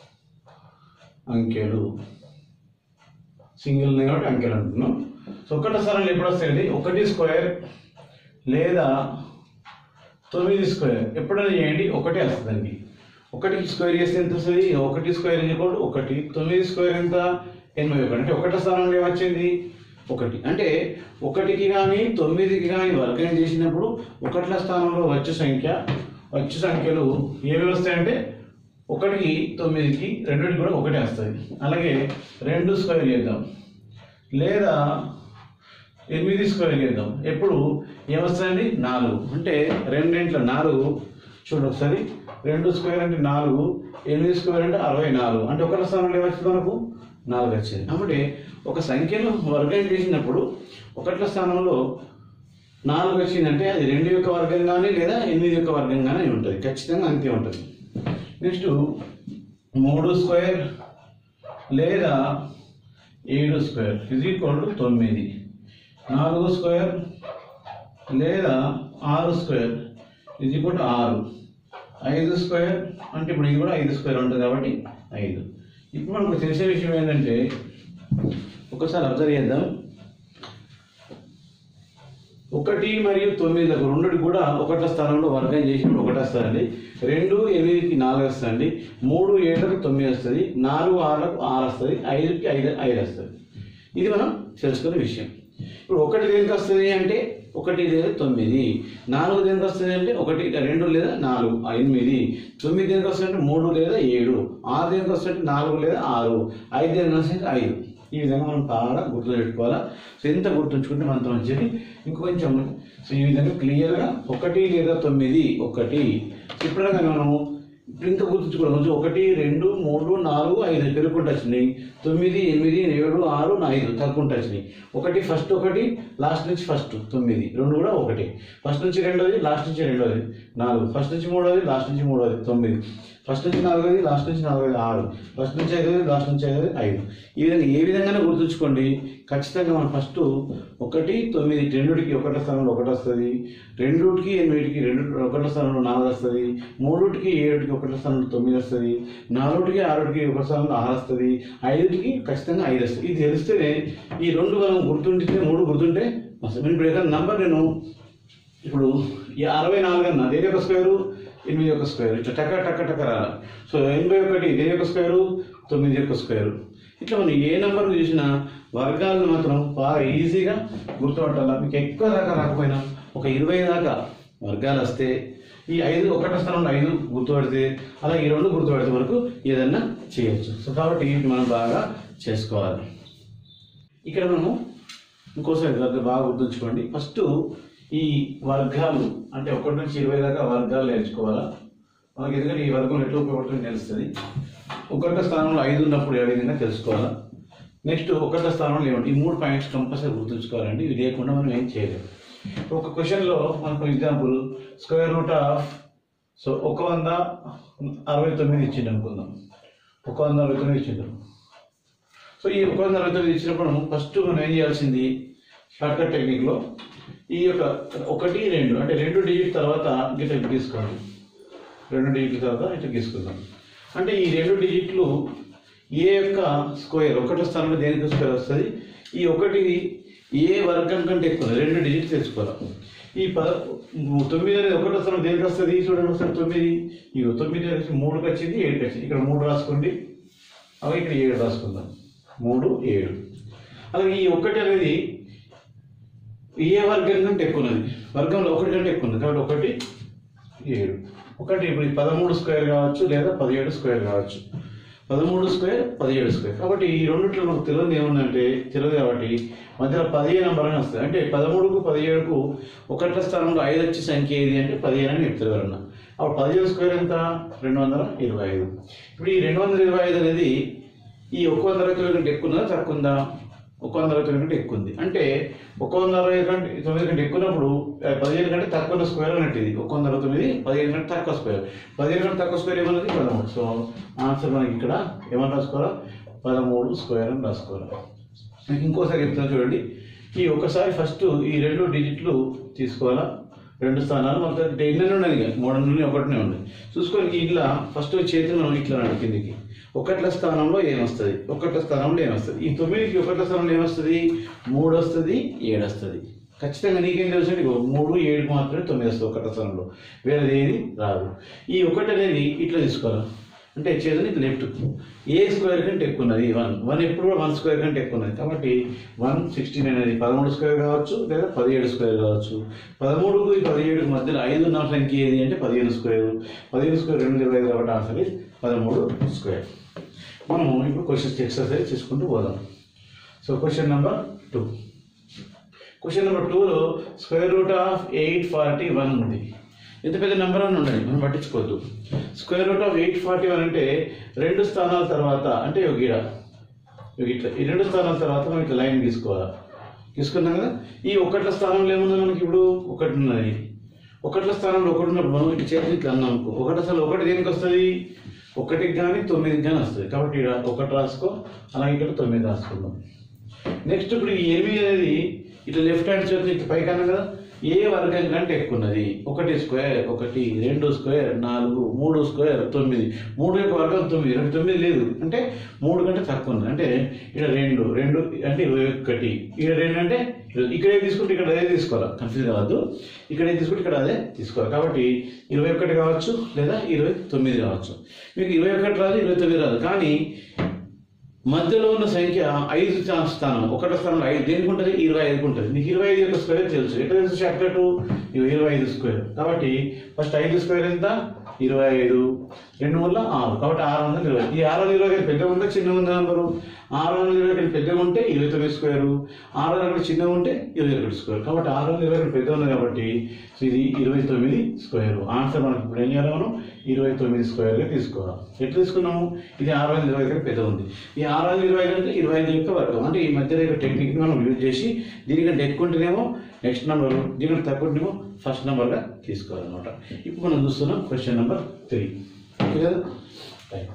అంకెలు సింగిల్ ఉన్నాయి కాబట్టి అంకెలు అంటున్నాం సో ఒకటి స్థానంలో ఎప్పుడు వస్తాయండి ఒకటి స్క్వేర్ లేదా తొమ్మిది స్క్వేర్ ఎప్పుడైనా చేయండి ఒకటే వస్తుందండి ఒకటికి స్క్వేర్ చేస్తే ఎంత వస్తుంది ఒకటి స్క్వేర్ ఈక్వల్ ఒకటి తొమ్మిది స్క్వేర్ ఎంత ఎనభై ఒకటి అంటే ఒకటి స్థానంలో ఏమొచ్చింది ఒకటి అంటే ఒకటికి కానీ తొమ్మిదికి కానీ వర్గం చేసినప్పుడు ఒకట్ల స్థానంలో వచ్చు సంఖ్య వచ్చు సంఖ్యలు ఏమి వస్తాయంటే ఒకటికి తొమ్మిదికి రెండింటికి కూడా ఒకటే వస్తుంది అలాగే రెండు స్క్వేర్ చేద్దాం లేదా ఎనిమిది స్క్వేర్ చేద్దాం ఎప్పుడు ఏమొస్తుందండి నాలుగు అంటే రెండింట్లో నాలుగు చూడండి ఒకసారి రెండు స్క్వేర్ అంటే నాలుగు ఎనిమిది స్క్వేర్ అంటే అరవై నాలుగు అంటే ఒకటి స్థానంలో ఏమొచ్చింది మనకు నాలుగు వచ్చింది కాబట్టి ఒక సంఖ్యను వర్గం చేసినప్పుడు ఒకట్ల స్థానంలో నాలుగు వచ్చిందంటే అది రెండు యొక్క వర్గం కానీ లేదా ఎనిమిది యొక్క వర్గం కానీ ఉంటుంది ఖచ్చితంగా అంతే ఉంటుంది నెక్స్ట్ మూడు స్క్వేర్ లేదా ఏడు స్క్వేర్ ఇది ఈక్వల్ టు తొమ్మిది నాలుగు స్క్వేర్ లేదా ఆరు స్క్వేర్ ఇది ఈక్వల్ టు ఆరు ఐదు స్క్వేర్ అంటే ఇప్పుడు ఇది కూడా ఐదు స్క్వేర్ ఉంటుంది కాబట్టి ఐదు ఇప్పుడు మనకు తెలిసే విషయం ఏంటంటే ఒకసారి అబ్జర్వ్ చేద్దాం ఒకటి మరియు తొమ్మిదిలకు రెండు కూడా ఒకట స్థానంలో వర్గం చేసినప్పుడు ఒకటి వస్తుందండి రెండు ఎనిమిదికి నాలుగు వస్తుంది మూడు ఏడులకు తొమ్మిది వస్తుంది నాలుగు ఆరులకు ఆరు వస్తుంది ఐదుకి ఐదు ఐదు వస్తుంది ఇది మనం తెలుసుకునే విషయం ఇప్పుడు ఒకటి దేనికి వస్తుంది అంటే ఒకటి లేదా తొమ్మిది నాలుగు దేనికి వస్తుంది అంటే ఒకటి రెండు లేదా నాలుగు ఆ, ఎనిమిది తొమ్మిది దేనికి వస్తుంది అంటే మూడు లేదా ఏడు ఆరు దేనికి వస్తుంది అంటే నాలుగు లేదా ఆరు ఐదు దేనికి వస్తుంది అంటే ఐదు ఈ విధంగా మనం బాగా గుర్తు పెట్టుకోవాలా సో ఎంత గుర్తుంచుకుంటే మనతో మంచిది ఇంకొంచెం సో ఈ విధంగా క్లియర్గా ఒకటి లేదా తొమ్మిది ఒకటి ఇప్పుడు కానీ మనము ఇప్పుడు ఇంకా గుర్తుంచుకోవాలి కొంచెం ఒకటి రెండు మూడు నాలుగు ఐదు పెరుగుకుంటూ వచ్చినాయి తొమ్మిది ఎనిమిది ఏడు ఆరు నా ఐదు తగ్గుకుంటూ వచ్చినాయి ఒకటి ఫస్ట్ ఒకటి లాస్ట్ నుంచి ఫస్ట్ తొమ్మిది రెండు కూడా ఒకటి ఫస్ట్ నుంచి రెండోది లాస్ట్ నుంచి రెండోది నాలుగు ఫస్ట్ నుంచి మూడోది లాస్ట్ నుంచి మూడోది తొమ్మిది ఫస్ట్ నుంచి నాలుగోది లాస్ట్ నుంచి నాలుగోది ఆరు ఫస్ట్ నుంచి ఐదోది లాస్ట్ నుంచి ఐదోది ఐదు ఈ విధంగా ఏ విధంగానే గుర్తుంచుకోండి ఖచ్చితంగా మనం ఫస్ట్ ఒకటి తొమ్మిది రెండుకి ఒకటో స్థానంలో ఒకటి వస్తుంది రెండుకి ఎనిమిదికి రెండు ఒకటో స్థానంలో నాలుగు వస్తుంది మూడుకి ఏడుకి ఒకటో స్థానంలో తొమ్మిది వస్తుంది నాలుగుకి ఆరుకి ఒకటో స్థానంలో ఆరు వస్తుంది ఐదుకి ఖచ్చితంగా ఐదు వస్తుంది ఇది తెలిస్తేనే ఈ రెండు మనం గుర్తుంటే మూడు గుర్తుంటే వస్తుంది నేను ఇప్పుడు ఏదైనా నంబర్ నేను ఇప్పుడు ఈ అరవై నాలుగు అన్న దేని యొక్క స్క్వేరు ఎనిమిది యొక్క స్క్వేర్ ఇట్లా టక టక టక రాలి సో ఎనభై ఒకటి దేని యొక్క స్క్వేరు తొమ్మిది యొక్క స్క్వేరు ఇట్లా మనం ఏ నెంబర్ చూసినా వర్గాలను మాత్రం బాగా ఈజీగా గుర్తుపట్టాలి మీకు ఎక్కువ దాకా రాకపోయినా ఒక ఇరవై దాకా వర్గాలు వస్తే ఈ ఐదు ఒకటో స్థానంలో ఐదు గుర్తుపడితే అలా ఈ రెండు గుర్తుపడితే వరకు ఏదన్నా చేయొచ్చు సో కాబట్టి వీటిని మనం బాగా చేసుకోవాలి ఇక్కడ మనము ఇంకోసారి దగ్గర బాగా గుర్తుంచుకోండి ఫస్ట్ ఈ వర్గాలు అంటే ఒకటి నుంచి ఇరవై దాకా వర్గాలు నేర్చుకోవాలా మనకి ఎందుకంటే ఈ వర్గం ఎట్లా ఉపయోగపడుతుందో తెలుస్తుంది ఒకటో స్థానంలో ఐదు ఉన్నప్పుడు ఏ విధంగా తెలుసుకోవాలా నెక్స్ట్ ఒకటో స్థానంలో ఏమిటి ఈ మూడు పాయింట్స్ కంపల్సరీ గుర్తుంచుకోవాలండి ఇవి లేకుండా మనం ఏం చేయలేము ఒక క్వశ్చన్లో మనకు example square root of so ఒక వంద అరవై తొమ్మిది ఇచ్చిండు అనుకుందాం ఒక వంద అరవై తొమ్మిది ఇచ్చిండు సో ఈ ఒక వంద అరవై తొమ్మిది ఇచ్చినప్పుడు ఫస్ట్ మనం ఏం చేయాల్సింది షార్ట్కట్ టెక్నిక్లో ఈ యొక్క ఒకటి రెండు అంటే రెండు డిజిట్ తర్వాత ఇట్లా గీసుకోండి రెండు డిజిట్ల తర్వాత ఇట్లా గీసుకుందాం అంటే ఈ రెండు డిజిట్లు ఏ యొక్క స్క్వేర్ ఒకటో స్థానంలో దేనికి స్క్వేర్ వస్తుంది ఈ ఒకటి ఏ వర్గం కంటే ఎక్కువ రెండు డిజిట్లు తెచ్చుకోవాలి ఈ ప తొమ్మిది అనేది ఒకటో స్థానం దేనికి వస్తుంది చూడండి ఒకసారి తొమ్మిది ఇగో తొమ్మిది వచ్చి మూడుకి వచ్చింది ఏడుకి వచ్చింది ఇక్కడ మూడు రాసుకోండి అలాగే ఇక్కడ ఏడు రాసుకుందాం మూడు ఏడు అలాగే ఈ ఒకటి అనేది ఏ వర్గం కంటే ఎక్కువ ఉన్నది వర్గంలో ఒకటి కంటే ఎక్కువ ఉంది కాబట్టి ఒకటి ఏడు ఒకటి ఇప్పుడు ఈ పదమూడు స్క్వేర్ కావచ్చు లేదా పదిహేడు స్క్వేర్ కావచ్చు పదమూడు స్క్వేర్ పదిహేడు స్క్వేర్ కాబట్టి ఈ రెండిట్లో మనకు తెలియదు ఏముందంటే తెలియదు కాబట్టి మధ్యలో పదిహేను నెంబర్ అని వస్తుంది అంటే పదమూడుకు పదిహేడుకు ఒకట్ల స్థానంలో ఐదు వచ్చే సంఖ్య ఏది అంటే పదిహేను అని చెప్తారు ఎవరన్నా అప్పుడు పదిహేను స్క్వేర్ ఎంత రెండు వందల ఇరవై ఐదు ఇప్పుడు ఈ రెండు వందల ఇరవై ఐదు అనేది ఈ ఒక వంద అరవై తొమ్మిది కంటే ఎక్కువ ఉందా తక్కువ ఉందా ఒక వంద అరవై తొమ్మిది కంటే ఎక్కువ ఉంది అంటే ఒక వంద అరవై కంటే తొమ్మిది కంటే ఎక్కువ ఉన్నప్పుడు ఆ, పదిహేను కంటే తక్కువ ఉన్న స్క్వేర్ అన్నట్టు ఇది ఒక వంద అరవై తొమ్మిది పదిహేను కంటే తక్కువ స్క్వేర్ పదిహేను కంటే తక్కువ స్క్వేర్ ఏమన్నది పదమూడు సో ఆన్సర్ మనకి ఇక్కడ ఏమని రాసుకోవాలా పదమూడు స్క్వేర్ అని రాసుకోవాలి మీకు ఇంకోసారి చెప్తాను చూడండి ఈ ఒకసారి ఫస్ట్ ఈ రెండు డిజిట్లు తీసుకోవాలా రెండు స్థానాలు మొత్తం ఎన్ని ఉన్నది ఇక మూడు నుండి ఒకటినే ఉంది చూసుకొని ఇట్లా ఫస్ట్ చేతిని మనం ఇట్లా నడు కిందికి ఒకట్ల స్థానంలో ఏమొస్తుంది ఒకట్ల స్థానంలో ఏమొస్తుంది ఈ తొమ్మిదికి ఒకట్ల స్థానంలో ఏమొస్తుంది మూడు వస్తుంది ఏడు వస్తుంది ఖచ్చితంగా నీకేం తెలుసు అంటే ఇగో మూడు ఏడు మాత్రమే తొమ్మిది వస్తుంది ఒకట్ల స్థానంలో వేరేది ఏది రాదు ఈ ఒకటి అనేది ఇట్లా తీసుకోవాలి అంటే చేతిని లెఫ్ట్ ఏ స్క్వేర్ కంటే ఎక్కువ ఉన్నది వన్ వన్ ఎప్పుడు కూడా వన్ స్క్వేర్ కంటే ఎక్కువ ఉన్నది కాబట్టి వన్ సిక్స్టీన్ అనేది పదమూడు స్క్వేర్ కావచ్చు లేదా పదిహేడు స్క్వేర్ కావచ్చు పదమూడుకు ఈ పదిహేడుకు మధ్యలో ఐదు ఉన్న సంఖ్య ఏది అంటే పదిహేను స్క్వేర్ పదిహేను స్క్వేర్ రెండు ఇరవై ఐదు కాబట్టి ఆన్సర్ ఇస్ పదమూడు స్క్వేర్ మనము ఇప్పుడు క్వశ్చన్స్ ఎక్సర్సైజ్ చేసుకుంటూ పోదాం so question number two question number టూలో square root of eight forty one ఉంది ఎంత పెద్ద నెంబర్ అని ఉండండి మనం పట్టించుకోవద్దు square root of eight forty one అంటే రెండు స్థానాల తర్వాత అంటే ఒక ఈడ ఇగో ఇట్లా ఈ రెండు స్థానాల తర్వాత మనం ఇట్లా లైన్ తీసుకోవాలి తీసుకున్నాం కదా ఈ ఒకట్ల స్థానంలో ఏముంది మనకి ఇప్పుడు ఒకటి ఉన్నది ఒకట్ల స్థానంలో ఒకటి ఉన్నప్పుడు మనం ఇట్లా చేతి ఇట్లా అన్నాం అనుకో ఒకటి అసలు ఒకటి దేనికి వస్తుంది ఒకటికి కానీ తొమ్మిదికి కానీ వస్తుంది కాబట్టి ఇక్కడ ఒకటి రాసుకో అలాగే ఇక్కడ తొమ్మిది రాసుకుందాం నెక్స్ట్ ఇప్పుడు ఈ ఎనిమిది అనేది ఇట్లా లెఫ్ట్ హ్యాండ్ చేతి ఇట్లా పైకి అన్నాం కదా ఏ వర్గం కంటే ఎక్కువ ఉన్నది ఒకటి స్క్వేర్ ఒకటి రెండు స్క్వేర్ నాలుగు మూడు స్క్వేర్ తొమ్మిది మూడు యొక్క వర్గం తొమ్మిది రెండు తొమ్మిది లేదు అంటే మూడు కంటే తక్కువ ఉంది అంటే ఇక్కడ రెండు రెండు అంటే ఇరవై ఒకటి ఇక్కడ రెండు అంటే ఇరవై- ఇక్కడ ఏది తీసుకుంటే ఇక్కడ అదే తీసుకోవాలి కన్ఫ్యూజ్ కావద్దు ఇక్కడ ఏది తీసుకుంటే ఇక్కడ అదే తీసుకోవాలి కాబట్టి ఇరవై ఒకటి కావచ్చు లేదా ఇరవై తొమ్మిది కావచ్చు మీకు ఇరవై ఒకటి రాదు ఇరవై తొమ్మిది రాదు కానీ మధ్యలో ఉన్న సంఖ్య ఐదు స్థా- స్థానం ఒకటో స్థానంలో ఐదు దేనికి ఉంటుంది ఇరవై ఐదుకి ఉంటుంది నీకు ఇరవై ఐదు యొక్క స్క్వేర్ తెలుసు ఎట్లా తెలుసు షార్ట్ కట్ ఇరవై ఐదు స్క్వేర్ కాబట్టి ఫస్ట్ ఐదు స్క్వేర్ ఎంత ఇరవై ఐదు రెండు వల్ల ఆరు కాబట్టి ఆరు వందల ఇరవై ఈ ఆరు వందల ఇరవై ఐదు పెద్దగా ఉందా చిన్నగా ఉందా నంబరు ఆరు వందల ఇరవై ఒకటి పెద్దగా ఉంటే ఇరవై తొమ్మిది స్క్వేర్ ఆరు వందల ఒకటి చిన్నగా ఉంటే ఇరవై ఒకటి స్క్వేర్ కాబట్టి ఆరు వందల ఇరవై ఒకటి పెద్ద ఉంది కాబట్టి సో ఇది ఇరవై తొమ్మిది స్క్వేర్ ఆన్సర్ మనకి ఇప్పుడు ఏం చేయాలి మనం ఇరవై తొమ్మిది స్క్వేర్గా తీసుకోవాలి ఎట్లా తీసుకున్నాము ఇది ఆరు వందల ఇరవై ఐదు పెద్ద ఉంది ఈ ఆరు వందల ఇరవై ఐదు అంటే ఇరవై ఐదు యొక్క వర్గం అంటే ఈ మధ్యలో యొక్క టెక్నిక్ని మనం యూజ్ చేసి దీనికంటే ఎక్కువ ఉంటేనేమో నెక్స్ట్ నెంబర్ దీనికంటే తక్కువ ఉంటేనేమో ఫస్ట్ నెంబర్గా తీసుకోవాలన్నమాట ఇప్పుడు మనం చూస్తున్నాం క్వశ్చన్ నెంబర్ త్రీ ఓకే కదా రైట్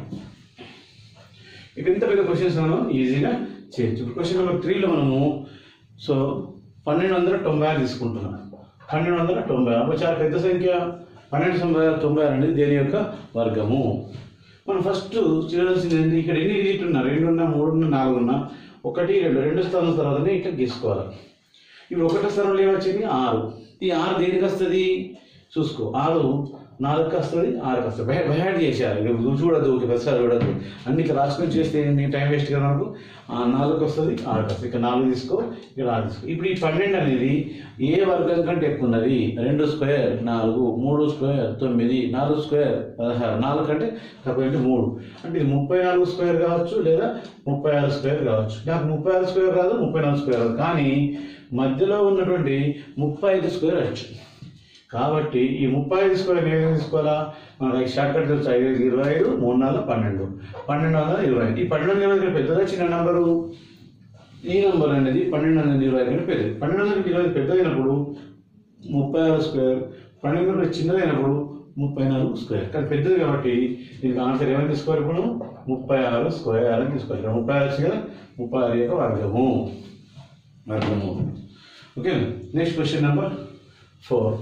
ఇక ఇంత పెద్ద క్వశ్చన్స్ మనం ఈజీగా చేయొచ్చు ఇప్పుడు క్వశ్చన్ నెంబర్ త్రీలో మనము సో పన్నెండు వందల తొంభై ఆరు తీసుకుంటున్నాం పన్నెండు వందల తొంభై ఆరు చాలా పెద్ద సంఖ్య పన్నెండు తొంభై ఆరు తొంభై ఆరు అనేది దేని యొక్క వర్గము మనం ఫస్ట్ చేయాల్సింది ఏంటి ఇక్కడ ఎన్ని డిజిట్ ఉన్నా రెండు ఉన్నా మూడు ఉన్నా నాలుగు ఉన్నా ఒకటి రెండు రెండు స్థానం తర్వాతనే ఇట్లా గీసుకోవాలి ఇప్పుడు ఒకటో స్థానంలో ఏమొచ్చింది ఆరు ఈ ఆరు దేనికి వస్తుంది చూసుకో ఆరు నాలుగుకి వస్తుంది ఆరుకి వస్తుంది బై బయాడ్ చేశారు ఇక నువ్వు చూడద్దు ఊరికే ప్రతిసారి చూడద్దు అన్ని ఇట్లా రాసుకొని చేస్తే నీ టైం వేస్ట్ కదా నాకు ఆ నాలుగుకి వస్తుంది ఆరుకి వస్తుంది ఇక నాలుగు తీసుకో ఇక్కడ ఆరు తీసుకో ఇప్పుడు ఈ పన్నెండు అనేది ఏ వర్గం కంటే ఎక్కువ ఉన్నది రెండు స్క్వేర్ నాలుగు మూడు స్క్వేర్ తొమ్మిది నాలుగు స్క్వేర్ పదహారు నాలుగు కంటే తక్కువ అంటే మూడు అంటే ఇది ముప్పై నాలుగు స్క్వేర్ కావచ్చు లేదా ముప్పై ఆరు స్క్వేర్ కావచ్చు నాకు ముప్పై ఆరు స్క్వేర్ రాదు ముప్పై నాలుగు స్క్వేర్ రాదు కానీ మధ్యలో ఉన్నటువంటి ముప్పై ఐదు స్క్వేర్ వచ్చు కాబట్టి ఈ ముప్పై ఐదు స్క్వేర్ ఏం తీసుకోవాలా మనకి షార్ట్ కట్ తెలుసు ఐదు ఐదు ఇరవై ఐదు మూడు నాలుగు పన్నెండు పన్నెండు వందల ఇరవై ఐదు ఈ పన్నెండు వందల ఇరవై ఐదు పెద్దదా చిన్న నంబరు ఈ నంబర్ అనేది పన్నెండు వందల ఇరవై ఐదు కంటే పెద్దది పన్నెండు వందల ఇరవై ఐదు పెద్దదైనప్పుడు ముప్పై ఆరు స్క్వేర్ పన్నెండు వందల చిన్నదైనప్పుడు ముప్పై నాలుగు స్క్వేర్ కానీ పెద్దది కాబట్టి దీనికి ఆన్సర్ ఏమని తీసుకోవాలి ఇప్పుడు ముప్పై ఆరు స్క్వేర్ అని తీసుకోవాలి ఇక్కడ ముప్పై ఆరు వచ్చి కదా ముప్పై ఆరు యొక్క వర్గము వర్గము okay next question number four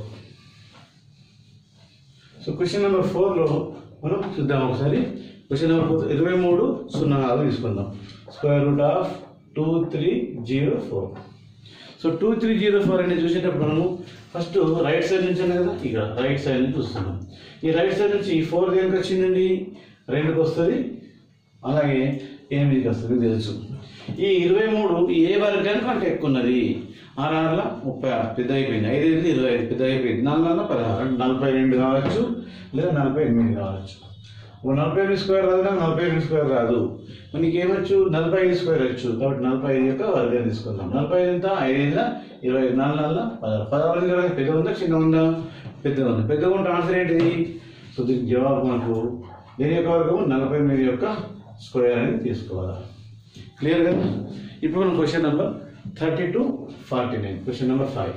so question number ఫోర్లో మనం చూద్దాం ఒకసారి క్వశ్చన్ నెంబర్ ఫోర్ ఇరవై మూడు సున్నా నాలుగు తీసుకుందాం square root of two three zero four so two three zero four అనేది చూసేటప్పుడు మనము ఫస్ట్ రైట్ సైడ్ నుంచి అన్నా కదా ఇక్కడ రైట్ సైడ్ నుంచి చూస్తున్నాం ఈ రైట్ సైడ్ నుంచి ఈ ఫోర్ దేనికి వచ్చిందండి రెండుకి వస్తుంది అలాగే ఎనిమిదికి వస్తుంది మీకు తెలుసు ఈ ఇరవై మూడు ఏ వర్గానికి అంటే ఎక్కువ ఉన్నది ఆరు ఆరుల ముప్పై ఆరు పెద్ద అయిపోయింది ఐదు ఐదు ఇరవై ఐదు పెద్ద అయిపోయింది నాలుగు నాలుగు పదహారు అంటే నలభై రెండు కావచ్చు లేదా నలభై ఎనిమిది కావచ్చు ఓ నలభై ఎనిమిది స్క్వేర్ రాదు నాకు నలభై ఎనిమిది స్క్వేర్ రాదు మనకి ఏమొచ్చు నలభై ఐదు స్క్వేర్ వచ్చు కాబట్టి నలభై ఐదు యొక్క వర్గం తీసుకుందాం నలభై ఐదు ఎంత ఐదు ఐదుల ఇరవై ఐదు నాలుగు నాలుగు పదహారు పదహారు ఇరవై ఐదు పెద్దగా ఉందా చిన్నగా ఉందా పెద్దగా ఉంది పెద్దగా ఉంటే ఆన్సర్ ఏంటిది సో దీనికి జవాబు మనకు దేని యొక్క వర్గము నలభై ఎనిమిది యొక్క స్క్వేర్ అనేది తీసుకోవాలి క్లియర్ కదా ఇప్పుడు మనం question number thirty two forty nine question number five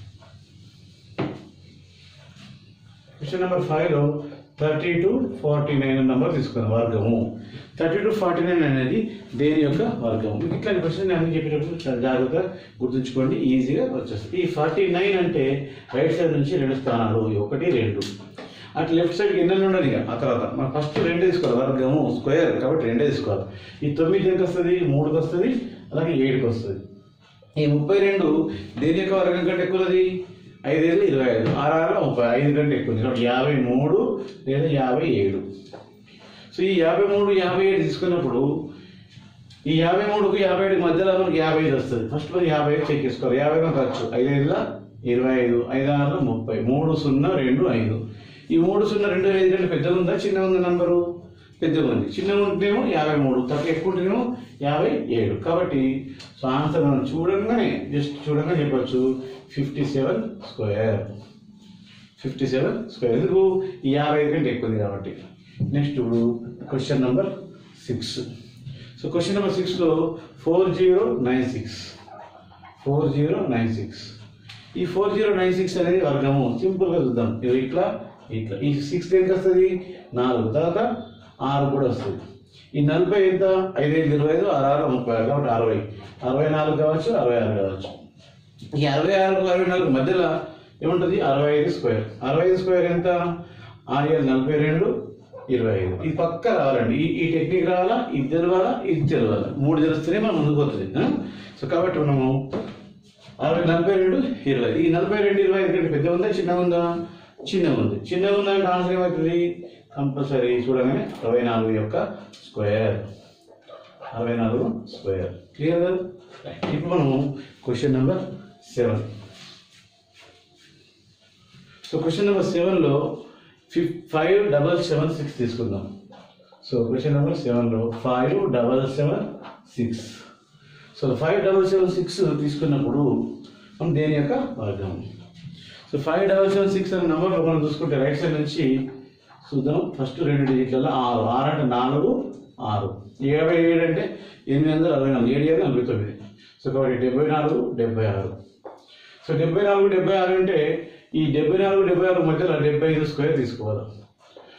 question number ఫైవ్లో thirty two forty nine number తీసుకుందాం వర్గము థర్టీ టు ఫార్టీ నైన్ అనేది దేని యొక్క వర్గము మీకు ఇట్లాంటి క్వశ్చన్ నేను చెప్పేటప్పుడు చాలా జాగ్రత్తగా గుర్తుంచుకోండి ఈజీగా వచ్చేస్తుంది ఈ ఫార్టీ నైన్ అంటే రైట్ సైడ్ నుంచి రెండు స్థానాలు ఒకటి రెండు అటు లెఫ్ట్ సైడ్కి ఎన్నెన్ని ఉండదు ఇక ఆ తర్వాత మనం ఫస్ట్ రెండే తీసుకోవాలి వర్గము స్క్వేర్ కాబట్టి రెండే తీసుకోవాలి ఈ తొమ్మిది ఎంత వస్తుంది మూడుకి వస్తుంది అలాగే ఏడుకి వస్తుంది ఈ ముప్పై రెండు దేని యొక్క వర్గం కంటే ఎక్కువది ఐదైదు ఇరవై ఐదు ఆరు ఆరు ముప్పై ఐదు కంటే ఎక్కువ కాబట్టి యాభై మూడు లేదా యాభై ఏడు సో ఈ యాభై మూడు యాభై ఏడు తీసుకున్నప్పుడు ఈ యాభై మూడుకు యాభై ఏడు మధ్యలో మనకి యాభై ఐదు వస్తుంది ఫస్ట్ మరి యాభై ఐదు చెక్ చేసుకోవాలి యాభై మనకు వచ్చు ఐదు ఐదుల ఇరవై ఐదు ఐదు ఆరు ముప్పై మూడు సున్నా రెండు ఐదు ఈ మూడు సున్నా రెండు ఐదు కంటే పెద్దగా ఉందా చిన్నగా ఉందా నంబరు పెద్దగా ఉంది చిన్నగా ఉంటేనేమో యాభై మూడు తక్కువ ఎక్కువ ఉంటేనేమో యాభై ఏడు కాబట్టి సో ఆన్సర్ మనం చూడంగానే జస్ట్ చూడంగా చెప్పొచ్చు fifty seven square fifty seven square ఎందుకు ఈ యాభై ఐదు కంటే ఎక్కువ ఉంది కాబట్టి నెక్స్ట్ ఇప్పుడు question number six so question number సిక్స్లో four zero nine six four zero nine six ఈ ఫోర్ జీరో నైన్ సిక్స్ అనేది వర్గము సింపుల్గా చూద్దాం ఇది ఇట్లా ఇట్లా ఈ సిక్స్ దేనికి వస్తుంది నాలుగు తర్వాత ఆరు కూడా వస్తుంది ఈ నలభై ఎంత ఐదు ఐదు ఇరవై ఐదు ఆరు ఆరు ముప్పై ఆరు కాబట్టి అరవై అరవై నాలుగు కావచ్చు అరవై ఆరు కావచ్చు ఈ అరవై ఆరు అరవై నాలుగు మధ్యలో ఏముంటుంది అరవై ఐదు స్క్వేర్ అరవై ఐదు స్క్వేర్ ఎంత ఆరు ఏడు నలభై రెండు ఇరవై ఐదు ఇది పక్క రావాలండి ఈ ఈ టెక్నిక్ రావాలా ఇది తెలవాలా ఇది తెలవాలా మూడు తెలిస్తేనే మనం ముందుకు పోతుంది ఆ? సో కాబట్టి మనము అరవై నలభై రెండు ఇరవై ఈ నలభై రెండు ఇరవై ఐదు కంటే పెద్ద ఉందా చిన్నగా ఉందా చిన్నగా ఉంది చిన్నగా ఉందా అంటే ఆన్సర్ ఏమవుతుంది కంపల్సరీ చూడగానే అరవై నాలుగు యొక్క స్క్వేర్ అరవై నాలుగు స్క్వేర్ క్లియర్ కదా రైట్. ఇప్పుడు మనము question number seven so question number సెవెన్లో ఫిఫ్ ఫైవ్ డబల్ సెవెన్ సిక్స్ తీసుకుందాం సో క్వశ్చన్ నెంబర్ సెవెన్లో five double seven six so five double seven six తీసుకున్నప్పుడు మనం దేని యొక్క వర్గం so five double seven six అనే నెంబర్లో మనం చూసుకుంటే రైట్ సైడ్ నుంచి చూద్దాం ఫస్ట్ రెండు డిజిట్లలో ఆరు ఆరు అంటే నాలుగు ఆరు యాభై ఏడు అంటే ఎనిమిది వందల అరవై నాలుగు ఏడు ఏడు నలభై తొమ్మిది సో కాబట్టి డెబ్బై నాలుగు డెబ్బై ఆరు సో డెబ్బై నాలుగు డెబ్బై ఆరు అంటే ఈ డెబ్బై నాలుగు డెబ్బై ఆరు మధ్యలో డెబ్బై ఐదు స్క్వేర్ తీసుకోవాలి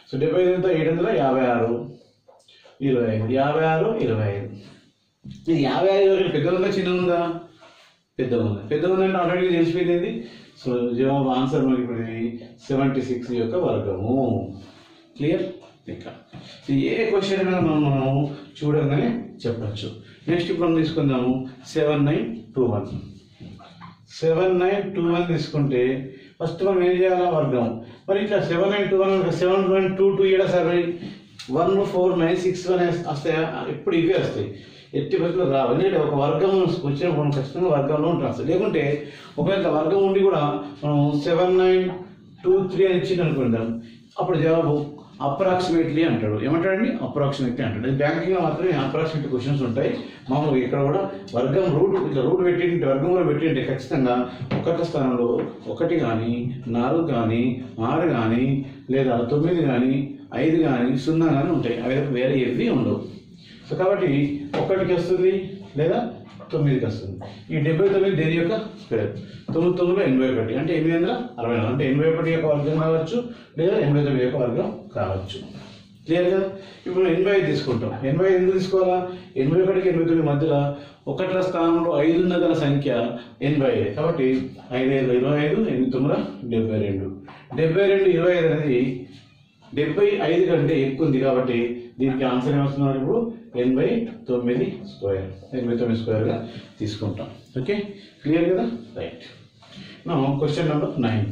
సో డెబ్బై ఐదు ఎంత ఏడు వందల యాభై ఆరు ఇరవై ఐదు యాభై ఆరు ఇరవై ఐదు ఇది యాభై ఐదు ఇరవై పెద్ద ఉందా చిన్న ఉందా పెద్ద ఉంది పెద్ద ఉందంటే ఆల్రెడీ తెలిసిపోయింది సో జవాబు ఆన్సర్ మనకి ఇప్పుడు సెవెంటీ సిక్స్ యొక్క వర్గము క్లియర్ ఇంకా ఇది ఏ క్వశ్చన్ అయినా మనం మనం చూడగానే చెప్పచ్చు నెక్స్ట్ ఇప్పుడు మనం తీసుకుందాము seven nine two one seven nine two one తీసుకుంటే ఫస్ట్ మనం ఏం చేయాలా వర్గం మరి ఇట్లా seven nine two one seven one two two ఏడా సార్ one four nine six one వస్తాయా ఎప్పుడు ఇవే వస్తాయి ఎట్టి బస్సులో రావు ఎందుకంటే ఒక వర్గం వచ్చినప్పుడు మనం ఖచ్చితంగా వర్గంలో ఉంటాం అసలు లేకుంటే ఒకవేళ వర్గం ఉండి కూడా మనం సెవెన్ నైన్ టూ త్రీ అని ఇచ్చింది అనుకుందాం అప్పుడు జవాబు అప్రాక్సిమేట్లీ అంటాడు ఏమంటాడండి అప్రాక్సిమేట్లీ అంటాడు బ్యాంకింగ్లో మాత్రమే అప్రాక్సిమేట్ క్వశ్చన్స్ ఉంటాయి మామూలుగా ఇక్కడ కూడా వర్గం రూట్ ఇట్లా రూట్ పెట్టింటే వర్గం కూడా పెట్టింటే ఖచ్చితంగా ఒకటి స్థానంలో ఒకటి కానీ నాలుగు కానీ ఆరు కానీ లేదా తొమ్మిది కానీ ఐదు కానీ సున్నా కానీ ఉంటాయి అవి వేరే ఏవి ఉండవు సో కాబట్టి ఒకటికి వస్తుంది లేదా తొమ్మిదికి వస్తుంది ఈ డెబ్బై తొమ్మిది దేని యొక్క స్క్వేర్ తొమ్మిది తొమ్మిదిలో ఎనభై ఒకటి అంటే ఎనిమిది వందల అరవై నాలుగు అంటే ఎనభై ఒకటి యొక్క వర్గం కావచ్చు లేదా ఎనభై తొమ్మిది యొక్క వర్గం కావచ్చు క్లియర్ కదా ఇప్పుడు ఎనభై ఐదు తీసుకుంటాం ఎనభై ఐదు ఎందుకు తీసుకోవాలా ఎనభై ఒకటికి ఎనభై తొమ్మిది మధ్యలో ఒకట్ల స్థానంలో ఐదు ఉన్న గల సంఖ్య ఎనభై ఐదు కాబట్టి ఐదు ఐదు ఇరవై ఐదు ఎనిమిది తొమ్మిది డెబ్బై రెండు డెబ్బై రెండు ఇరవై ఐదు అనేది డెబ్బై ఐదు కంటే ఎక్కువ ఉంది కాబట్టి దీనికి ఆన్సర్ ఏమవుతున్నారు ఇప్పుడు ఎనభై తొమ్మిది స్క్వేర్ ఎనభై తొమ్మిది స్క్వేర్గా తీసుకుంటాం ఓకే క్లియర్ కదా రైట్ నా question number ninth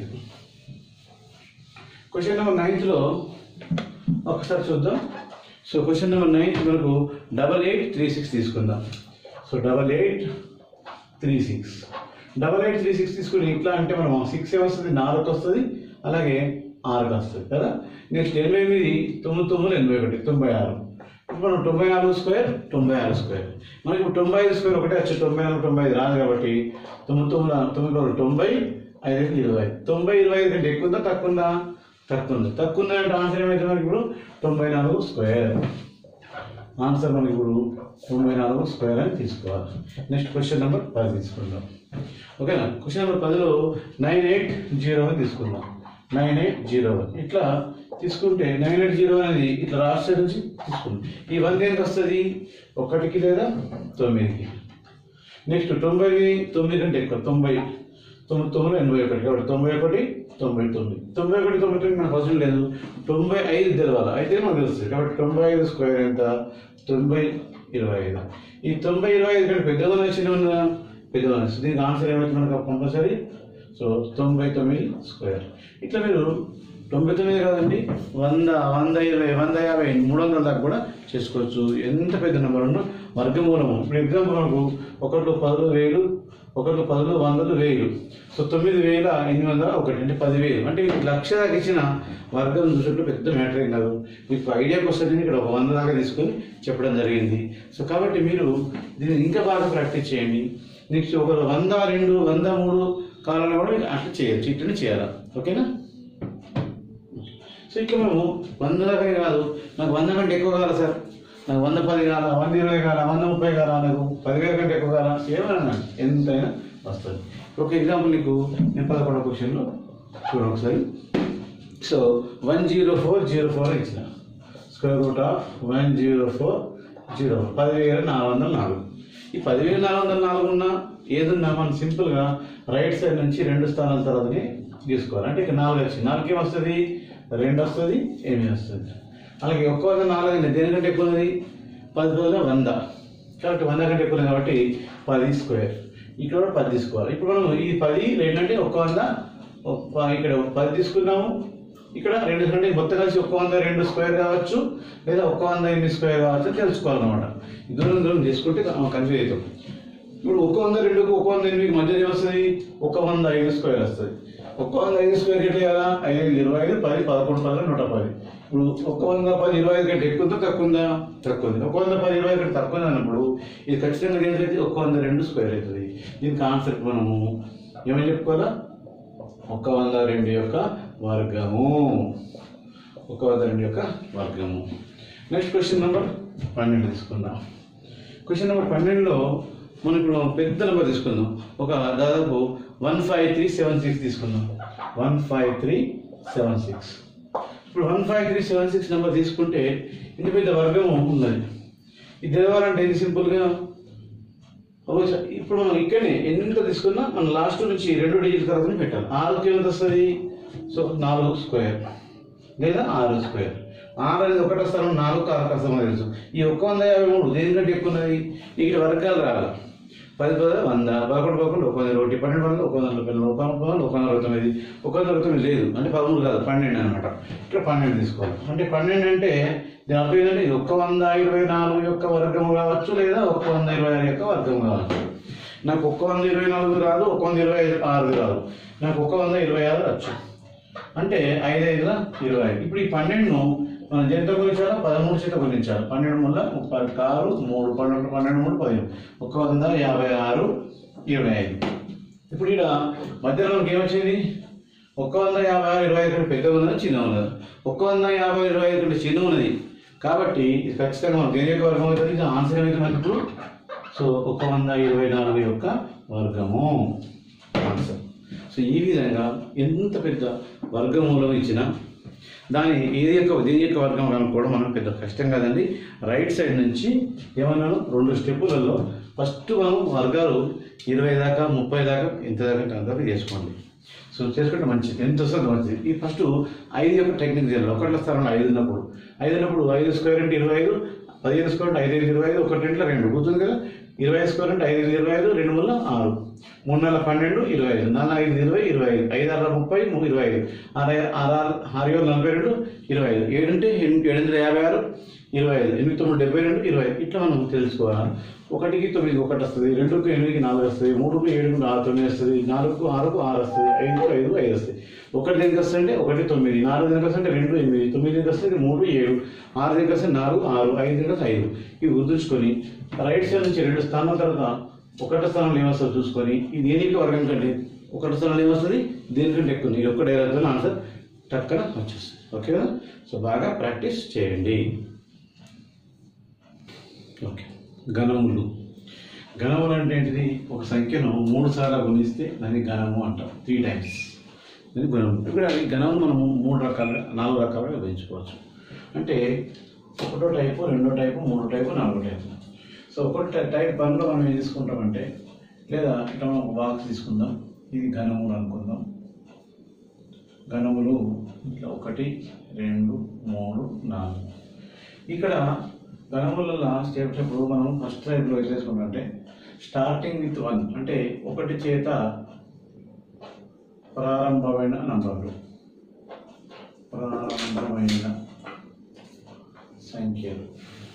question number నైన్త్లో ఒకసారి చూద్దాం సో క్వశ్చన్ నెంబర్ నైన్త్ మనకు డబల్ ఎయిట్ త్రీ సిక్స్ తీసుకుందాం so double eight three six double eight three six తీసుకుని ఇట్లా అంటే మనం సిక్స్ వస్తుంది నాలుగు వస్తుంది అలాగే ఆరుకి వస్తుంది కదా నెక్స్ట్ ఎనభై ఎనిమిది తొమ్మిది తొమ్మిది ఎనభై ఒకటి తొంభై ఆరు ఇప్పుడు మనం తొంభై నాలుగు స్క్వేర్ తొంభై ఆరు స్క్వేర్ మనకి ఇప్పుడు తొంభై ఐదు స్క్వేర్ ఒకటే వచ్చి తొంభై నాలుగు తొంభై ఐదు రాదు కాబట్టి తొమ్మిది తొమ్మిది తొమ్మిది రోజులు తొంభై ఐదు ఐదు ఇరవై ఐదు తొంభై ఇరవై ఐదు కంటే ఎక్కువ ఉందా తక్కువ ఉందా తక్కువ ఉంది తక్కువ ఉందా అంటే ఆన్సర్ ఏమైతే మనకి ఇప్పుడు తొంభై నాలుగు స్క్వేర్ ఆన్సర్ మనకి ఇప్పుడు తొంభై నాలుగు స్క్వేర్ అని తీసుకోవాలి నెక్స్ట్ క్వశ్చన్ నెంబర్ పది తీసుకుందాం ఓకేనా క్వశ్చన్ నెంబర్ పదిలో నైన్ ఎయిట్ జీరో అని తీసుకుందాం నైన్ ఎయిట్ జీరో వన్ ఇట్లా తీసుకుంటే నైన్ ఎయిట్ జీరో అనేది ఇట్లా రాష్ట్ర నుంచి తీసుకుందాం ఈ వన్ దేనికి వస్తుంది ఒకటికి లేదా తొమ్మిదికి నెక్స్ట్ తొంభై తొమ్మిది కంటే ఎక్కువ తొంభై తొమ్మిది తొమ్మిది ఎనభై ఒకటి కాబట్టి తొంభై ఒకటి తొంభై తొమ్మిది తొంభై ఒకటి తొంభై తొమ్మిది మనకు అవసరం లేదు తొంభై ఐదు తెలవాలి అయితే మనకు తెలుస్తుంది కాబట్టి తొంభై ఐదు స్క్వేర్ ఎంత తొంభై ఇరవై ఐదు ఈ తొంభై ఇరవై ఐదు కంటే పెద్దగా వచ్చిన ఉందా పెద్దగా వచ్చింది దీనికి ఆన్సర్ ఏమైతే మనకు కంపల్సరీ సో తొంభై తొమ్మిది స్క్వేర్ ఇట్లా మీరు తొంభై తొమ్మిది కాదండి వంద వంద ఇరవై వంద యాభై మూడు వందల దాకా కూడా చేసుకోవచ్చు ఎంత పెద్ద నెంబర్ ఉన్నా వర్గమూలము ఇప్పుడు ఎగ్జాంపుల్ మనకు ఒకళ్ళు పదులు వేలు ఒకళ్ళు పదులు వందలు వేలు సో తొమ్మిది వేల ఎనిమిది వందల ఒకటి అంటే పదివేలు అంటే మీకు లక్ష దాకా ఇచ్చిన వర్గం చూసినట్టు పెద్ద మ్యాటర్ ఏం కాదు మీకు ఐడియాకి వస్తుంది ఇక్కడ ఒక వంద దాకా తీసుకొని చెప్పడం జరిగింది సో కాబట్టి మీరు దీన్ని ఇంకా బాగా ప్రాక్టీస్ చేయండి నెక్స్ట్ ఒక వంద రెండు వంద మూడు కాలంలో కూడా మీరు అట్లా చేయొచ్చు ఇట్లనే చేయాలి ఓకేనా సో ఇట్లా మేము వంద దాకా కాదు నాకు వంద కంటే ఎక్కువ కావాలి సార్ నాకు వంద పది కాల వంద ఇరవై కాల వంద ముప్పై కాల నాకు పదివేల కంటే ఎక్కువ కాల ఏమైనా ఎంతైనా వస్తుంది ఒక ఎగ్జాంపుల్ నీకు నేను పదకొండవ క్వశ్చన్లో చూడండి ఒకసారి so one zero four zero four ఇచ్చిన square root of one zero four zero four పదివేల నాలుగు వందల నాలుగు ఈ పదివేల నాలుగు వందల నాలుగు ఉన్న ఏదున్నా మనం సింపుల్గా రైట్ సైడ్ నుంచి రెండు స్థానాల తర్వాతని తీసుకోవాలి అంటే ఇక నాలుగు వచ్చింది నాలుగు ఏం వస్తుంది రెండు వస్తుంది ఎనిమిది వస్తుంది అలాగే ఒక్క వంద నాలుగు అండి దేనికంటే ఎక్కువ ఉన్నది పది రోజుల వంద కాబట్టి వంద కంటే ఎక్కువ ఉంది కాబట్టి పది స్క్వేర్ ఇక్కడ కూడా పది తీసుకోవాలి ఇప్పుడు మనం ఈ పది రెండు అంటే ఒక్క వంద ఒక్క- ఇక్కడ పది తీసుకున్నాము ఇక్కడ రెండు అంటే మొత్తం కలిసి ఒక్క వంద రెండు స్క్వేర్ కావచ్చు లేదా ఒక్క వంద ఎనిమిది స్క్వేర్ కావచ్చు అని తెలుసుకోవాలన్నమాట ఈ దూరం దూరం తీసుకుంటే కన్ఫ్యూజ్ అవుతాం ఇప్పుడు ఒక వంద రెండుకు ఒక వంద ఎనిమిది మధ్య ఏమొస్తుంది ఒక వంద ఐదు స్క్వేర్ వస్తుంది ఒక వంద ఐదు స్క్వేర్ ఎట్లా చేయాలా ఐదు ఐదు ఇరవై ఐదు పది పదకొండు పది నూట పది ఇప్పుడు ఒక వంద పది ఇరవై ఐదు కంటే ఎక్కువ ఉందా తక్కువ ఉందా తక్కువ ఉంది ఒక వంద పది ఇరవై ఐదు కంటే తక్కువ ఉంది అన్నప్పుడు ఇది ఖచ్చితంగా ఏంటంటే ఒక వంద రెండు స్క్వేర్ అవుతుంది దీని కాన్సెప్ట్ మనము ఏమని చెప్పుకోవాలా ఒక వంద రెండు యొక్క వర్గము ఒక వంద రెండు యొక్క వర్గము నెక్స్ట్ క్వశ్చన్ నెంబర్ పన్నెండు తీసుకుందాం క్వశ్చన్ నెంబర్ పన్నెండులో మనం ఇప్పుడు పెద్ద నెంబర్ తీసుకుందాం ఒక దాదాపు one five three seven six తీసుకుందాం one five three seven six ఇప్పుడు one five three seven six number తీసుకుంటే ఇంత పెద్ద వర్గం ఉన్నది ఇది తెలవాలంటే ఇది సింపుల్గా ఒకసారి ఇప్పుడు మనం ఇక్కడనే ఎన్నింటితో తీసుకున్నా మనం లాస్ట్ నుంచి రెండు డిజిట్ తర్వాత పెట్టాలి ఆరుకి ఎంత వస్తుంది సో నాలుగు స్క్వేర్ లేదా ఆరు స్క్వేర్ ఆరు అనేది ఒకటో స్థలం నాలుగు ఆరు కష్టమో తెలుసు ఈ ఒక్క వంద యాభై మూడు దేనికంటే ఎక్కువ ఉన్నది ఇక్కడ వర్గాలు రావాలి పది పది వంద పదకొండు పదకొండు ఒక వంద ఒకటి పన్నెండు వందలు ఒక వంద నలభై నాలుగు, ఒక వంద పదకొండు, ఒక వంద అరవై తొమ్మిది ఒక వంద అరవై తొమ్మిది లేదు అంటే పదమూడు కాదు పన్నెండు అనమాట ఇక్కడ పన్నెండు తీసుకోవాలి అంటే పన్నెండు అంటే దీని అర్థం ఏంటంటే ఇది ఒక్క వంద ఇరవై నాలుగు యొక్క వర్గం కావచ్చు లేదా ఒక్క వంద ఇరవై ఆరు యొక్క వర్గం కావచ్చు నాకు ఒక్క వంద ఇరవై నాలుగు రాదు ఒక్క వంద ఇరవై ఐదు ఆరు రాదు నాకు ఒక్క వంద ఇరవై ఆరు వచ్చు అంటే ఐదు ఐదుల ఇరవై ఐదు ఇప్పుడు ఈ పన్నెండును మనం జంట గురించాలో పదమూడు చేత గురించాలి పన్నెండు మూల ముప్పై ఆరు మూడు పన్నెండు పన్నెండు మూడు పదిహేను ఒక వంద యాభై ఆరు ఇరవై ఐదు ఇప్పుడు ఇక్కడ మధ్యలో మనకి ఏమొచ్చింది ఒక్క వంద యాభై ఆరు ఇరవై ఐదు కంటే పెద్ద ఉన్నది చిన్న ఉన్నది ఒక్క వంద యాభై ఇరవై ఐదు కంటే చిన్న ఉన్నది కాబట్టి ఇది ఖచ్చితంగా మనం దేని యొక్క వర్గం అవుతుంది ఇది ఆన్సర్ ఏమైతే మనకి ఇప్పుడు సో ఒక వంద ఇరవై నాలుగు యొక్క వర్గము ఆన్సర్ సో ఈ విధంగా ఎంత పెద్ద వర్గమూలం ఇచ్చినా దాని ఏది యొక్క దేని యొక్క వర్గం కనుక్కోవడం మనం పెద్ద కష్టం కదండి రైట్ సైడ్ నుంచి ఏమన్నాను రెండు స్టెప్పులలో ఫస్ట్ మనం వర్గాలు ఇరవై దాకా ముప్పై దాకా ఎంత దాకా అంతా చేసుకోండి సో చేసుకుంటే మంచిది ఎంత వస్తుంది మంచిది ఈ ఫస్ట్ ఐదు యొక్క టెక్నిక్ చేయాలి ఒకట్ల స్థానంలో ఐదు ఉన్నప్పుడు ఐదు ఉన్నప్పుడు ఐదు స్క్వేర్ అంటే ఇరవై ఐదు పదిహేను స్క్వేర్ అంటే ఐదు ఐదు ఇరవై ఐదు ఒకటి ఇంట్లో రెండు గుర్తుంది కదా ఇరవై ఐదు స్క్వేర్ అంటే ఐదు ఐదు ఇరవై ఐదు రెండు వల్ల ఆరు మూడు నెలల పన్నెండు ఇరవై ఐదు నాలుగు ఐదు ఇరవై ఇరవై ఐదు ఐదు ఆరు ముప్పై మూడు ఇరవై ఐదు ఆరు ఐదు- ఆరు ఆరు ఆరు ఏడు నలభై రెండు ఇరవై ఐదు ఏడు అంటే ఎనిమిది ఏడు వందల యాభై ఆరు ఇరవై ఐదు ఎనిమిది తొమ్మిది డెబ్బై రెండు ఇరవై ఐదు ఇట్లా మనం తెలుసుకోవాలి ఒకటికి తొమ్మిది ఒకటి వస్తుంది రెండుకు ఎనిమిదికి నాలుగు వస్తుంది మూడుకు ఏడుకు ఆరు తొమ్మిది వస్తుంది నాలుగుకు ఆరుకు ఆరు వస్తుంది ఐదుకు ఐదు ఐదు వస్తుంది ఒకటి దేనికి వస్తుంటే ఒకటి తొమ్మిది నాలుగు దేనికి వస్తుంటే రెండు ఎనిమిది తొమ్మిది దేనికి వస్తుంది మూడు ఏడు ఆరు దేనికి వస్తే నాలుగు ఆరు ఐదు దేనికి వస్తే ఐదు ఇవి గుర్తుంచుకొని రైట్ సైడ్ నుంచి రెండు స్థానాల తర్వాత ఒకటి స్థానంలో ఏమొస్తుందో చూసుకొని ఇది దేనికి వర్గం కంటే ఒకటి స్థానంలో ఏమొస్తుంది దేనికంటే ఎక్కువ ఉంది. ఇది ఒక్క డైరెక్ట్ ఆన్సర్ టక్కన వచ్చేస్తుంది ఓకేనా సో బాగా ప్రాక్టీస్ చేయండి ఓకే గణములు గణములు అంటే ఏంటిది ఒక సంఖ్యను మూడు సార్లు గుణిస్తే దాన్ని గణము అంటాం త్రీ టైమ్స్ ఇది గణము ఇప్పుడు అది గణములు మనము మూడు రకాలుగా నాలుగు రకాలుగా పెంచుకోవచ్చు అంటే ఒకటో టైపు రెండో టైపు మూడో టైపు నాలుగో టైపు సో ఒకటి టై- టైప్ వన్లో మనం ఏం తీసుకుంటామంటే లేదా ఇట్లా మనం ఒక బాక్స్ తీసుకుందాం ఇది ఘనములు అనుకుందాం ఘనములు ఇట్లా ఒకటి రెండు మూడు నాలుగు ఇక్కడ ఘనములలో స్టెప్స్ ఇప్పుడు మనం ఫస్ట్ టైప్లో ఏం చేసుకుంటామంటే స్టార్టింగ్ విత్ వన్ అంటే ఒకటి చేత ప్రారంభమైన నంబర్లు ప్రారంభమైన సంఖ్యలు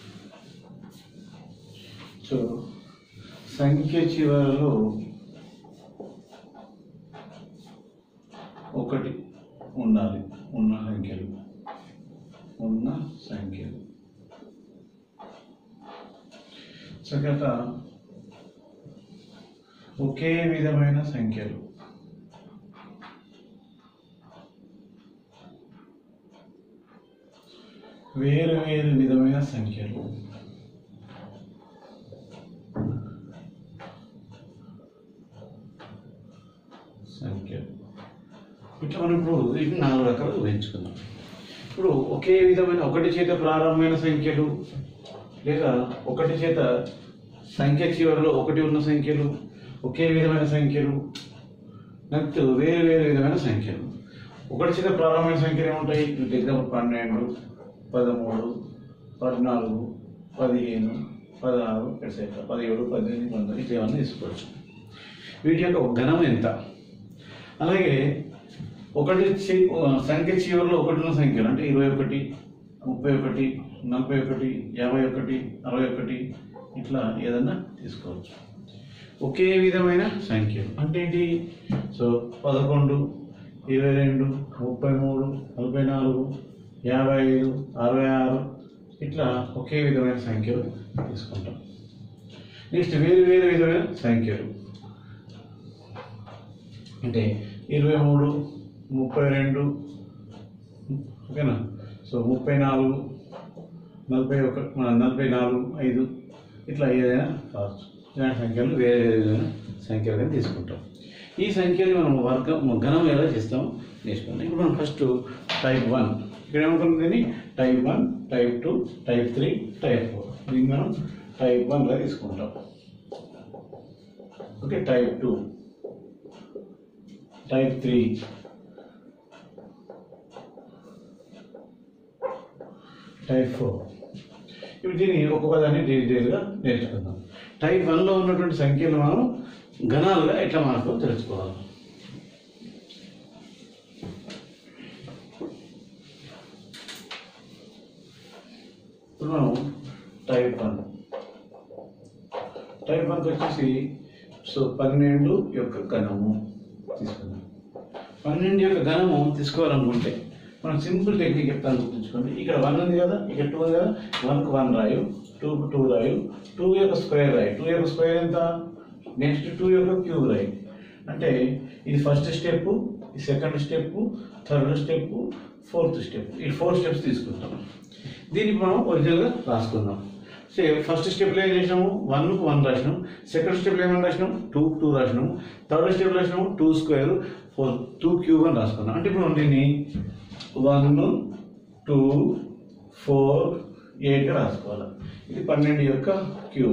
సో సంఖ్య చివరలో ఒకటి ఉండాలి ఉన్న సంఖ్యలు ఉన్న సంఖ్యలు తర్వాత ఒకే విధమైన సంఖ్యలు వేరు వేరు విధమైన సంఖ్యలు సంఖ్యలు ఇట్లా మనం ఇప్పుడు ఇవి నాలుగు రకాలు ఊహించుకుందాం ఇప్పుడు ఒకే విధమైన ఒకటి చేత ప్రారంభమైన సంఖ్యలు లేదా ఒకటి చేత సంఖ్య చివరిలో ఒకటి ఉన్న సంఖ్యలు ఒకే విధమైన సంఖ్యలు నెక్స్ట్ వేరు వేరు విధమైన సంఖ్యలు ఒకటి చేత ప్రారంభమైన సంఖ్యలు ఏముంటాయి ఎగ్జాంపుల్ పన్నెండు పదమూడు పద్నాలుగు పదిహేను పదహారు ఎట్సెట్రా పదిహేడు పద్దెనిమిది పంతొమ్మిది ఇట్లా ఏమన్నా తీసుకోవచ్చు వీటి యొక్క ఘనం ఎంత అలాగే ఒకటి చి- సంఖ్య చివరిలో ఒకటి ఉన్న సంఖ్యలు అంటే ఇరవై ఒకటి ముప్పై ఒకటి నలభై ఒకటి యాభై ఒకటి అరవై ఒకటి ఇట్లా ఏదన్నా తీసుకోవచ్చు ఒకే విధమైన సంఖ్యలు అంటే ఏంటి సో పదకొండు ఇరవై రెండు ముప్పై మూడు నలభై నాలుగు యాభై ఐదు అరవై ఆరు ఇట్లా ఒకే విధమైన సంఖ్యలు తీసుకుంటాం నెక్స్ట్ వేరు వేరు విధమైన సంఖ్యలు అంటే ఇరవై మూడు ముప్పై రెండు ఓకేనా సో ముప్పై నాలుగు నలభై ఒక మన నలభై నాలుగు ఐదు ఇట్లా ఏదైనా కావచ్చు ఇలాంటి సంఖ్యలు వేరే వేరే విధమైన సంఖ్యలుగా తీసుకుంటాం ఈ సంఖ్యలు మనం వర్గం ఘనం ఎలా చేస్తాం నేర్చుకుందాం ఇప్పుడు మనం ఫస్ట్ టైప్ వన్ ఇక్కడ ఏమనుకున్నాం దీన్ని type one type two type three type four దీన్ని మనం టైప్ వన్గా తీసుకుంటాం okay type two type three type four ఇప్పుడు దీన్ని ఒక్కొక్క దాన్ని డీటెయిల్గా నేర్చుకుందాం టైప్ వన్లో ఉన్నటువంటి సంఖ్యలు మనం గణాలుగా ఎట్లా మార్పు తెలుసుకోవాలి ఇప్పుడు మనం టైప్ వన్ టైప్ వన్కి వచ్చేసి సో పన్నెండు యొక్క ఘనము తీసుకుందాం పన్నెండు యొక్క ఘనము తీసుకోవాలనుకుంటే మనం సింపుల్ టెక్నిక్ చెప్తాను గుర్తుంచుకోండి ఇక్కడ వన్ ఉంది కదా ఇక్కడ టూ ఉంది కదా వన్కి వన్ రాయు టూకి టూ రాయు టూ యొక్క స్క్వేర్ రాయు టూ యొక్క స్క్వేర్ ఎంత నెక్స్ట్ టూ యొక్క క్యూబ్ రాయు అంటే ఇది ఫస్ట్ స్టెప్ ఈ second step third step fourth step ఈ ఫోర్ స్టెప్స్ తీసుకుంటాం దీనికి మనం ఒరిజినల్గా రాసుకుందాం సే ఫస్ట్ స్టెప్లో ఏం చేసినాము వన్కు వన్ రాసినాం సెకండ్ స్టెప్లో ఏమని రాసినాం టూ టూ రాసినాం థర్డ్ స్టెప్లో రాసినాము two square four two cube అని రాసుకున్నాం అంటే ఇప్పుడు మనం దీన్ని వన్ టూ ఫోర్ ఎయిట్గా రాసుకోవాలి ఇది పన్నెండు యొక్క క్యూబ్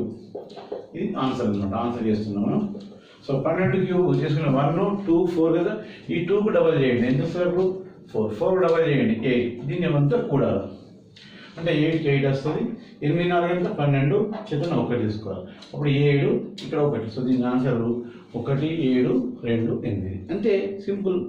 ఇది ఆన్సర్ అనమాట ఆన్సర్ చేస్తున్నాం మనం సో పన్నెండు క్యూబ్ చేసుకున్న వన్ టూ ఫోర్ కదా ఈ టూకు డబల్ చేయండి ఎంత వస్తుంది అప్పుడు ఫోర్ ఫోర్ డబల్ చేయండి ఎయిట్ దీన్ని ఏమంతా కూడాలి అంటే ఎయిట్ ఎయిట్ వస్తుంది ఎనిమిది నాలుగు ఎంత పన్నెండు చేతన ఒకటి తీసుకోవాలి అప్పుడు ఏడు ఇక్కడ ఒకటి సో దీని ఆన్సర్ ఒకటి ఏడు రెండు ఎనిమిది అంతే సింపుల్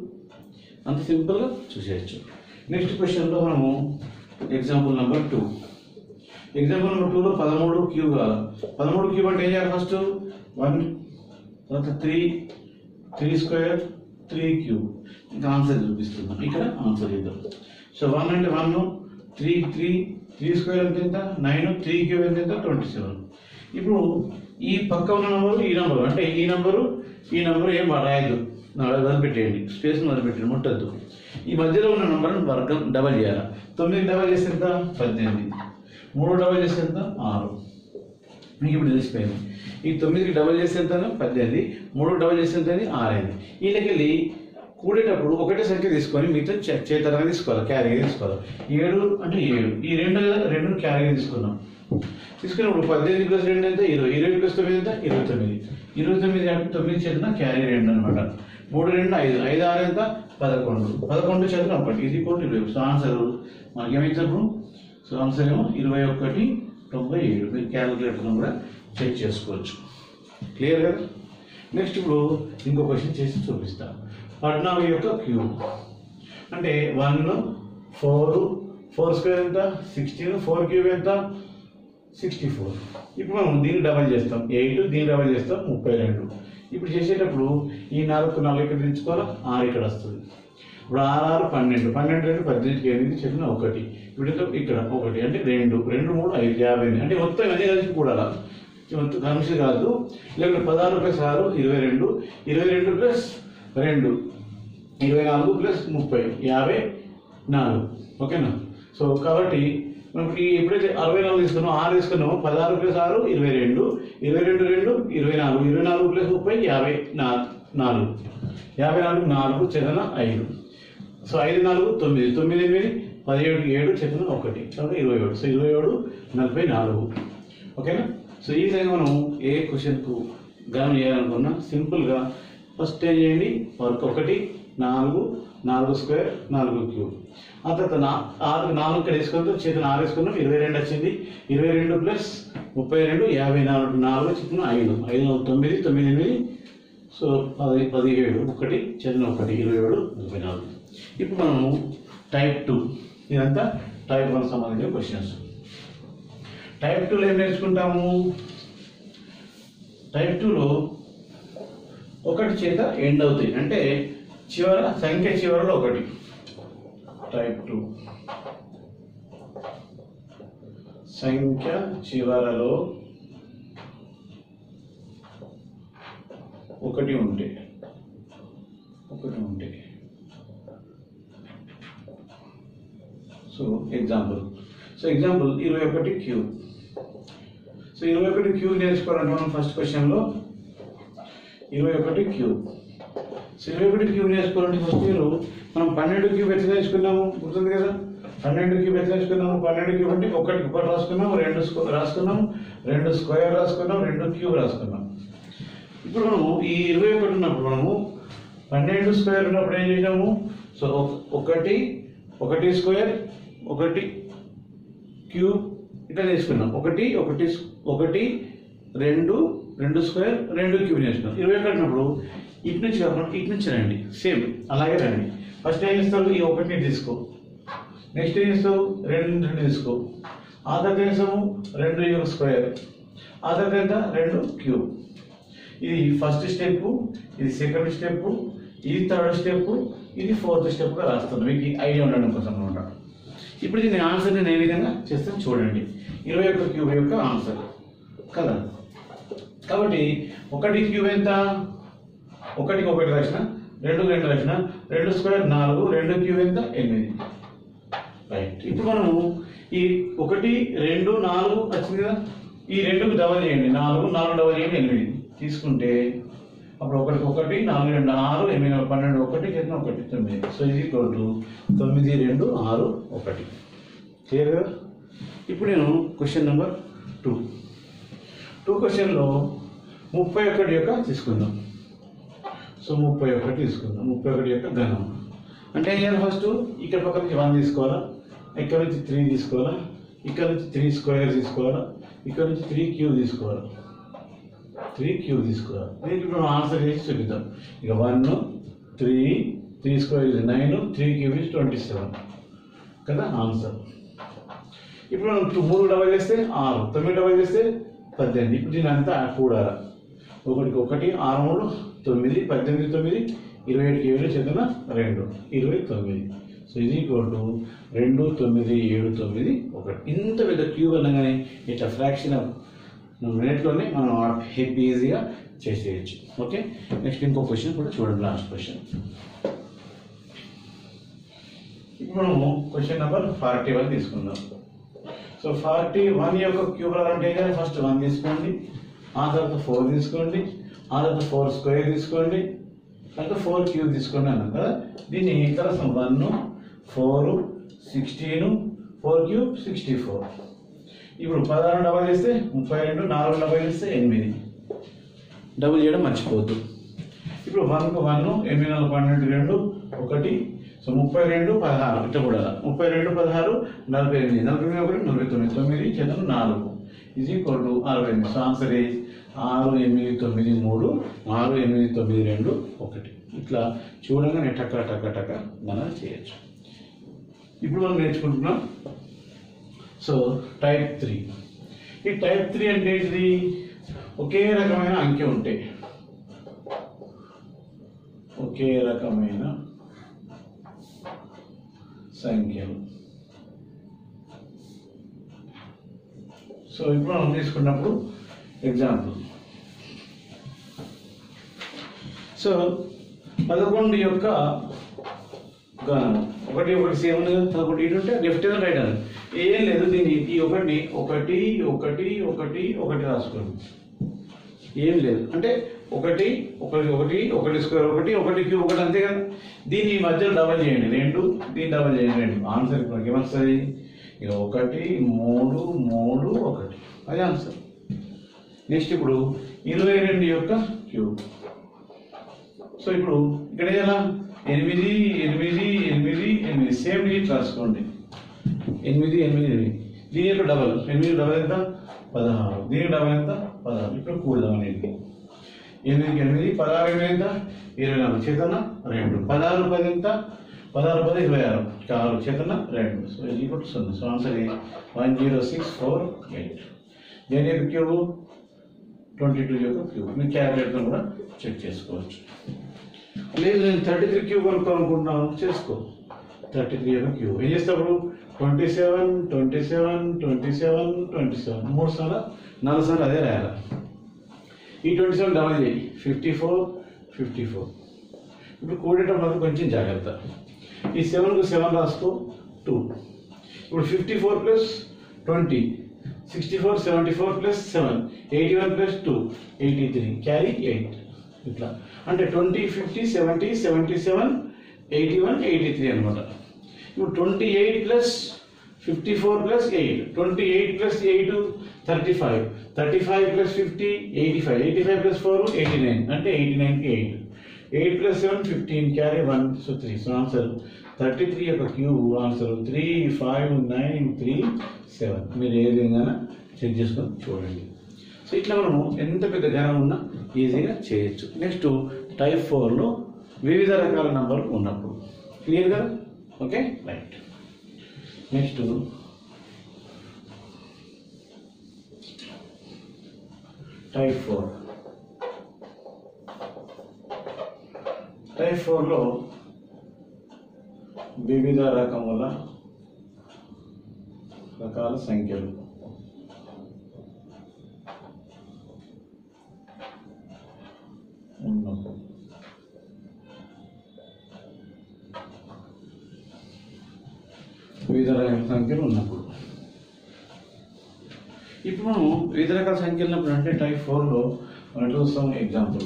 అంత సింపుల్గా చూసేయచ్చు నెక్స్ట్ క్వశ్చన్లో మనము example number two example number టూలో పదమూడు క్యూబ్ కావాలి పదమూడు క్యూబ్ అంటే ఏం చేయాలి ఫస్ట్ వన్ తర్వాత three three square three cube ఇంకా ఆన్సర్ చూపిస్తున్నాం ఇక్కడ ఆన్సర్ ఇద్దాం సో వన్ అంటే one three three three square ఎంత ఎంత నైన్ త్రీ క్యూబ్ ఎంత ఎంత ట్వంటీ సెవెన్ ఇప్పుడు ఈ పక్క ఉన్న నంబరు ఈ నంబరు అంటే ఈ నంబరు ఈ నంబరు ఏం రాయదు వదిలిపెట్టేయండి స్పేస్ వదిలిపెట్టండి ముట్టద్దు ఈ మధ్యలో ఉన్న నంబర్ని వర్గం డబల్ చేయాలి తొమ్మిది డబల్ చేస్తే ఎంత పద్దెనిమిది మూడు డబల్ చేస్తే ఎంత ఆరు మీకు ఇప్పుడు తెలిసిపోయింది ఈ తొమ్మిదికి డబల్ చేస్తే ఎంత పద్దెనిమిది మూడు డబల్ చేస్తే ఎంత ఆరైంది వీళ్ళకెళ్ళి కూడేటప్పుడు ఒకటే సంఖ్య తీసుకొని మిగతా చే- చేతరంగా తీసుకోవాలి క్యారీగా తీసుకోవాలి ఏడు అంటే ఏడు ఈ రెండు కదా రెండు క్యారీగా తీసుకున్నాం తీసుకున్నప్పుడు పద్దెనిమిది ప్లస్ రెండు ఎంత ఇరవై ఇరవై ప్లస్ తొమ్మిది ఎంత ఇరవై తొమ్మిది ఇరవై తొమ్మిది అంటే తొమ్మిది చేతన క్యారీ రెండు అనమాట మూడు రెండు ఐదు ఐదు ఆరు ఎంత పదకొండు పదకొండు చేతన ఒకటి ఇది కూడా ఇరవై సో ఆన్సర్ మనకి ఏమైతే సో ఆన్సర్ ఏమో ఇరవై ఒకటి తొంభై ఏడు మీరు క్యాలిక్యులేటర్ను కూడా చెక్ చేసుకోవచ్చు క్లియర్ కదా నెక్స్ట్ ఇప్పుడు ఇంకో క్వశ్చన్ చేసి చూపిస్తా పద్నాలుగు యొక్క క్యూబ్ అంటే వన్ ఫోర్ ఫోర్ స్క్వేర్ ఎంత సిక్స్టీన్ ఫోర్ క్యూబ్ ఎంత సిక్స్టీ ఫోర్ ఇప్పుడు మనం దీన్ని డబల్ చేస్తాం ఎయిట్ దీన్ని డబల్ చేస్తాం ముప్పై రెండు ఇప్పుడు చేసేటప్పుడు ఈ నాలుగు నాలుగు ఇక్కడ తెచ్చుకోవాలి ఆరు ఇక్కడ వస్తుంది ఇప్పుడు ఆరు ఆరు పన్నెండు పన్నెండు రెండు పద్దెనిమిది ఎనిమిది చెప్పిన ఒకటి ఇప్పుడు ఎంత? ఇక్కడ ఒకటి అంటే రెండు రెండు మూడు ఐదు యాభై ఎనిమిది అంటే మొత్తం ఇవన్నీ కలిసి కూడాలా మొత్తం కలిసి కాదు లేకపోతే పదహారు ప్లస్ ఆరు ఇరవై రెండు ఇరవై రెండు ప్లస్ రెండు ఇరవై నాలుగు ప్లస్ ముప్పై యాభై నాలుగు ఓకేనా సో కాబట్టి మనం ఈ ఎప్పుడైతే అరవై నాలుగు తీసుకున్నామో ఆరు తీసుకున్నామో పదహారు ప్లస్ ఆరు ఇరవై రెండు ఇరవై రెండు రెండు ఇరవై నాలుగు ఇరవై నాలుగు ప్లస్ ముప్పై యాభై నా నాలుగు యాభై నాలుగు నాలుగు చెదన ఐదు సో ఐదు నాలుగు తొమ్మిది తొమ్మిది ఎనిమిది పదిహేడు ఏడు చెదన ఒకటి కాబట్టి ఇరవై ఏడు సో ఇరవై ఏడు నలభై నాలుగు ఓకేనా సో ఈ విధంగా మనం ఏ క్వశ్చన్కు గణన చేయాలనుకున్నా సింపుల్గా ఫస్ట్ ఏం చేయండి వర్క్ ఒకటి నాలుగు నాలుగు స్క్వేర్ నాలుగు క్యూబ్ ఆ తర్వాత నా ఆరు నాలుగు ఇక్కడ వేసుకుంటాం చేతిని ఆరు వేసుకున్నాం ఇరవై రెండు వచ్చింది ఇరవై రెండు ప్లస్ ముప్పై రెండు యాభై నాలుగు నాలుగు చెప్పిన ఐదు ఐదు నాలుగు తొమ్మిది తొమ్మిది ఎనిమిది సో పది పదిహేడు ఒకటి చదివిన ఒకటి ఇరవై ఏడు ముప్పై నాలుగు ఇప్పుడు మనము టైప్ టూ ఇదంతా టైప్ వన్ సంబంధించిన క్వశ్చన్స్ టైప్ టూలో ఏం నేర్చుకుంటాము టైప్ టూలో ఒకటి చేత ఎండ్ అవుతాయి అంటే చివర సంఖ్య చివరలో ఒకటి టైప్ టూ సంఖ్య చివరలో ఒకటి ఉంటే ఒకటి ఉంటే సో ఎగ్జాంపుల్ సో ఎగ్జాంపుల్ ఇరవై ఒకటి క్యూ సో ఇరవై ఒకటి క్యూ నేర్చుకోవాలంటే మనం ఫస్ట్ క్వశ్చన్లో ఇరవై ఒకటి క్యూ సో ఇరవై ఒకటి క్యూ నేర్చుకోవాలంటే ఫస్ట్ మీరు మనం పన్నెండు క్యూబ్ ఎట్లా నేర్చుకున్నాము గుర్తుంది కదా పన్నెండు క్యూబ్ ఎంత రాసుకున్నాము పన్నెండు క్యూబ్ అంటే ఒకటి ఒకటి రాసుకున్నాం రెండు స్క్వ- రాసుకున్నాం రెండు స్క్వేర్ రాసుకున్నాం రెండు క్యూబ్ రాసుకున్నాం ఇప్పుడు మనము ఈ ఇరవై ఒకటి ఉన్నప్పుడు మనము పన్నెండు స్క్వేర్ ఉన్నప్పుడు ఏం చేసాము సో ఒక- ఒకటి ఒకటి స్క్వేర్ ఒకటి క్యూబ్ ఇట్లా తీసుకున్నాం ఒకటి ఒకటి స్- ఒకటి రెండు రెండు స్క్వేర్ రెండు క్యూబ్ చేసుకున్నాం ఇరవై ఒకటి ఉన్నప్పుడు ఇటు నుంచి కాకుండా ఇటు నుంచి రండి సేమ్ అలాగే రండి ఫస్ట్ ఏం చేస్తావు ఈ ఒకటిని తీసుకో నెక్స్ట్ ఏం చేస్తావు రెండు రెండు తీసుకో ఆ తర్వాత ఏం చేస్తాము రెండు యూ స్క్వేర్ ఆ తర్వాత ఎంత రెండు క్యూబ్ ఇది ఫస్ట్ స్టెప్ ఇది సెకండ్ స్టెప్ ఇది థర్డ్ స్టెప్ ఇది ఫోర్త్ స్టెప్గా రాస్తాను మీకు ఐడియా ఉండడం కోసం అనమాట ఇప్పుడు దీని ఆన్సర్ నేను ఏ విధంగా చేస్తాను చూడండి ఇరవై ఒక్క క్యూబ్ యొక్క ఆన్సర్ కదా కాబట్టి ఒకటి క్యూబ్ ఎంత ఒకటికి ఒకటి రాసిన రెండు రెండు రాసిన రెండు స్క్వేర్ నాలుగు రెండు క్యూబ్ ఎంత ఎనిమిది రైట్ ఇప్పుడు మనము ఈ ఒకటి రెండు నాలుగు వచ్చింది కదా ఈ రెండుకు డబల్ చేయండి నాలుగు నాలుగు డబల్ చేయండి ఎనిమిది తీసుకుంటే అప్పుడు ఒకటికి ఒకటి నాలుగు రెండు ఆరు ఎనిమిది నాలుగు పన్నెండు ఒకటి చేసిన ఒకటి తొమ్మిది సో ఇది ఈక్వల్ టు తొమ్మిది రెండు ఆరు ఒకటి క్లియర్ కదా ఇప్పుడు నేను క్వశ్చన్ నెంబర్ టూ టూ క్వశ్చన్లో ముప్పై ఒకటి యొక్క తీసుకుందాం సో ముప్పై ఒకటి తీసుకుందాం ముప్పై ఒకటి యొక్క ఘనం అంటే ఏం చేయాలి ఫస్ట్ ఇక్కడ పక్క నుంచి వన్ తీసుకోవాలా ఇక్కడ నుంచి త్రీ తీసుకోవాలా ఇక్కడ నుంచి త్రీ స్క్వేర్ తీసుకోవాలా ఇక్కడ నుంచి త్రీ క్యూబ్ తీసుకోవాలా త్రీ క్యూబ్ తీసుకోవాలి దీనికి ఇప్పుడు మనం ఆన్సర్ చేసి చూపిద్దాం ఇక one three three square is nine three cube is twenty seven కదా ఆన్సర్ ఇప్పుడు మనం టూ- మూడు డబల్ చేస్తే ఆరు తొమ్మిది డబల్ చేస్తే పద్దెనిమిది ఇప్పుడు దీని అంతా కూడాలి ఒకటికి ఒకటి ఆరు మూడు తొమ్మిది పద్దెనిమిది తొమ్మిది ఇరవై ఏడు ఏడు చెందిన రెండు ఇరవై తొమ్మిది సో ఇది ఈక్వల్ టు రెండు తొమ్మిది ఏడు తొమ్మిది ఒకటి ఇంత పెద్ద క్యూబ్ అనగానే ఇట్లా ఫ్రాక్షన్ ఆఫ్ మినిట్లోనే మనం హెప్ ఈజీగా చేసేయచ్చు ఓకే నెక్స్ట్ ఇంకో క్వశ్చన్ కూడా చూడండి లాస్ట్ క్వశ్చన్ ఇప్పుడు మనము క్వశ్చన్ నెంబర్ ఫార్టీ వన్ తీసుకుందాం సో ఫార్టీ వన్ యొక్క క్యూబ్ అంటే ఫస్ట్ వన్ తీసుకోండి ఆ తర్వాత ఫోర్ తీసుకోండి ఆ తర్వాత ఫోర్ స్క్వేర్ తీసుకోండి తర్వాత ఫోర్ క్యూబ్ తీసుకోండి అన్నాం కదా దీన్ని తర్వాత one four sixteen four cube sixty four ఇప్పుడు పదహారు డబల్ చేస్తే ముప్పై రెండు నాలుగు డబల్ చేస్తే ఎనిమిది డబుల్ చేయడం మర్చిపోవద్దు ఇప్పుడు వన్కు వన్ ఎనిమిది నాలుగు పన్నెండు రెండు ఒకటి సో ముప్పై రెండు పదహారు ఇట్లా కూడా ముప్పై రెండు పదహారు నలభై ఎనిమిది నలభై ఎనిమిది ఒకటి నలభై తొమ్మిది తొమ్మిది చంద్రం నాలుగు ఇది ఈక్వల్ టు అరవై ఎనిమిది సో ఆన్సర్ ఈజ్ ఆరు ఎనిమిది తొమ్మిది మూడు ఆరు ఎనిమిది తొమ్మిది రెండు ఒకటి ఇట్లా చూడంగానే టక్క టక్క టక్క మనం చేయొచ్చు ఇప్పుడు మనం నేర్చుకుంటున్నాం సో టైప్ త్రీ ఈ టైప్ త్రీ అంటే ఏంటిది ఒకే రకమైన అంకె ఉంటే ఒకే రకమైన సంఖ్యలు సో ఇప్పుడు మనం తీసుకున్నప్పుడు ఎగ్జాంపుల్ సో పదకొండు యొక్క గణము ఒకటి ఒకటి సేమ్ ఉంది కదా పదకొండు ఇటు ఉంటే లెఫ్ట్ హ్యాండ్ రైట్ హ్యాండ్ ఏం లేదు దీన్ని ఈ ఒకటిని ఒకటి ఒకటి ఒకటి ఒకటి రాసుకోండి ఏం లేదు అంటే ఒకటి ఒకటి ఒకటి ఒకటి స్క్వేర్ ఒకటి ఒకటి క్యూబ్ ఒకటి అంతే కదా దీన్ని ఈ మధ్యలో డబల్ చేయండి రెండు దీన్ని డబల్ చేయండి రెండు ఆన్సర్ ఇప్పుడు మనకి ఏమొస్తుంది ఇక ఒకటి మూడు మూడు ఒకటి అది ఆన్సర్ నెక్స్ట్ ఇప్పుడు ఇరవై రెండు యొక్క క్యూబ్ సో ఇప్పుడు ఇక్కడ ఎలా ఎనిమిది ఎనిమిది ఎనిమిది ఎనిమిది సేమ్ డిజిట్ రాసుకోండి ఎనిమిది ఎనిమిది ఎనిమిది దీని యొక్క డబల్ ఎనిమిది డబల్ ఎంత పదహారు దీని డబల్ ఎంత పదహారు ఇప్పుడు కూడదాం అనేది ఎనిమిదికి ఎనిమిది పదహారు ఎనిమిది ఎంత ఇరవై నాలుగు చేతన రెండు పదహారు పది ఎంత పదహారు పది ఇరవై ఆరు ఆరు చేతన రెండు సో ఇది కూడా సున్నా so answer one zero six four eight దేని యొక్క క్యూబ్ ట్వంటీ టూ యొక్క క్యూబ్ మీరు క్యాలిక్యులేటర్ కూడా చెక్ చేసుకోవచ్చు లేదు నేను థర్టీ త్రీ క్యూబ్ కొనుక్కోవాలనుకుంటున్నాను చేసుకో థర్టీ త్రీ యొక్క క్యూబ్ ఏం చేస్తాడు twenty seven twenty seven twenty seven twenty seven మూడు సార్లు నాలుగు సార్లు అదే రాయాలి ఈ ట్వంటీ సెవెన్ డబల్ చేయి ఫిఫ్టీ ఫోర్ ఫిఫ్టీ ఫోర్ ఇప్పుడు కూడేటప్పుడు కొంచెం జాగ్రత్త ఈ సెవెన్కు సెవెన్ రాసుకో టూ ఇప్పుడు fifty four plus twenty sixty four seventy four plus seven eighty one plus two eighty three carry eight ఇట్లా అంటే twenty fifty seventy seventy seven eighty one eighty three అనమాట ఇప్పుడు twenty eight plus fifty four plus eight twenty eight plus eight thirty five thirty five plus fifty eighty five eighty five plus four eighty nine అంటే eighty నైన్కి eight eight plus seven fifteen carry one so three so answer thirty three యొక్క cube answer three five nine three seven మీరు ఏ విధంగా check చేసుకొని చూడండి so ఇట్లా మనము ఎంత పెద్ద ఘనం ఉన్నా ఈజీగా చేయొచ్చు నెక్స్ట్ టైప్ ఫోర్లో వివిధ రకాల నంబర్లు ఉన్నప్పుడు క్లియర్ కదా okay right next type four type ఫోర్లో వివిధ రకముల రకాల సంఖ్యలు ఉన్నప్పుడు వివిధ రకాల సంఖ్యలు ఉన్నప్పుడు ఇప్పుడు మనం వివిధ రకాల సంఖ్యలు ఉన్నప్పుడు అంటే టైప్ ఫోర్లో మనం చూస్తాం ఎగ్జాంపుల్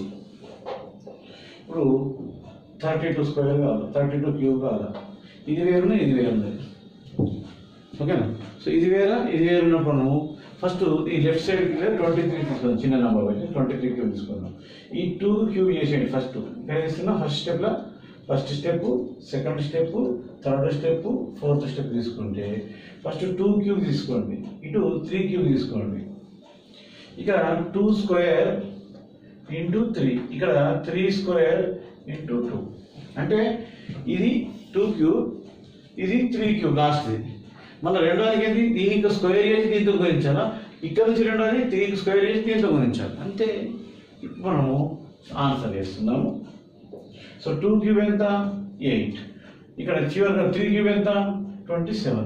ఇప్పుడు థర్టీ టూ స్క్వేర్ కావాలి థర్టీ టూ క్యూబ్ కావాలి ఇది వేరునే ఇది వేరున్నది ఓకేనా సో ఇది వేరా ఇది వేరు ఉన్నప్పుడు మనము ఫస్ట్ ఈ లెఫ్ట్ సైడ్ ట్వంటీ త్రీ తీసుకుందాం చిన్న నెంబర్ వచ్చి ట్వంటీ త్రీ క్యూబ్ తీసుకుందాం ఈ టూ క్యూబ్ చేసేయండి ఫస్ట్ ఇక్కడ చేస్తున్నా ఫస్ట్ స్టెప్లో first step second step third step fourth step తీసుకుంటే ఫస్ట్ టూ క్యూబ్ తీసుకోండి ఇటు త్రీ క్యూబ్ తీసుకోండి ఇక్కడ టూ స్క్వేర్ ఇంటూ త్రీ ఇక్కడ త్రీ స్క్వేర్ ఇంటూ టూ అంటే ఇది టూ క్యూబ్ ఇది త్రీ క్యూబ్ లాస్ట్ది మళ్ళీ రెండోది ఏంటి దీనికి స్క్వేర్ చేసి దీంతో గురించాలా ఇక్కడ నుంచి రెండోది త్రీకి స్క్వేర్ చేసి దీంతో గురించాలి అంతే ఇప్పుడు మనము ఆన్సర్ చేస్తున్నాము సో టూ క్యూబ్ ఎంత ఎయిట్ ఇక్కడ చివరిగా త్రీ క్యూబ్ ఎంత twenty seven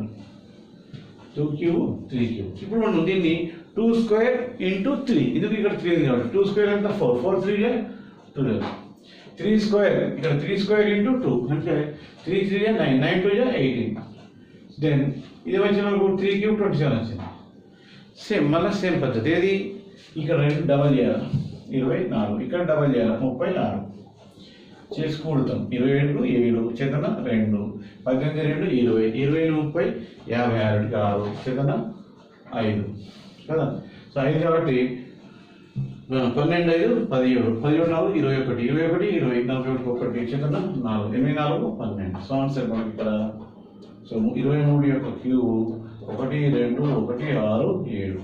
two cube three cube ఇప్పుడు మనం దీన్ని టూ స్క్వేర్ ఇంటూ త్రీ ఇది ఇక్కడ త్రీ ఉంది కాబట్టి టూ స్క్వేర్ ఎంత four four three twelve three square ఇక్కడ త్రీ స్క్వేర్ ఇంటూ టూ అంటే three three nine nine two eighteen then ఇది వచ్చిన మనకు త్రీ క్యూబ్ ట్వంటీ సెవెన్ వచ్చింది సేమ్ మళ్ళీ సేమ్ పద్ధతి ఏది ఇక్కడ రెండు డబల్ చేయాలి ఇరవై నాలుగు ఇక్కడ డబల్ చేయాలి ముప్పై ఆరు చేసి కూడతాం ఇరవై ఏడు ఏడు చేతన రెండు పద్దెనిమిది రెండు ఇరవై ఇరవై ముప్పై యాభై ఆరుకి ఆరు చేతన ఐదు కదా సో ఐదు కాబట్టి ఆ, పన్నెండు ఐదు పదిహేడు పదిహేడు నాలుగు ఇరవై ఒకటి ఇరవై ఒకటి ఇరవై నలభై ఒకటి ఒకటి చేతన నాలుగు ఎనిమిది నాలుగు పన్నెండు సో ఆన్సర్ మనకి ఇక్కడ సో ఇరవై మూడు యొక్క క్యూబ్ ఒకటి రెండు ఒకటి ఆరు ఏడు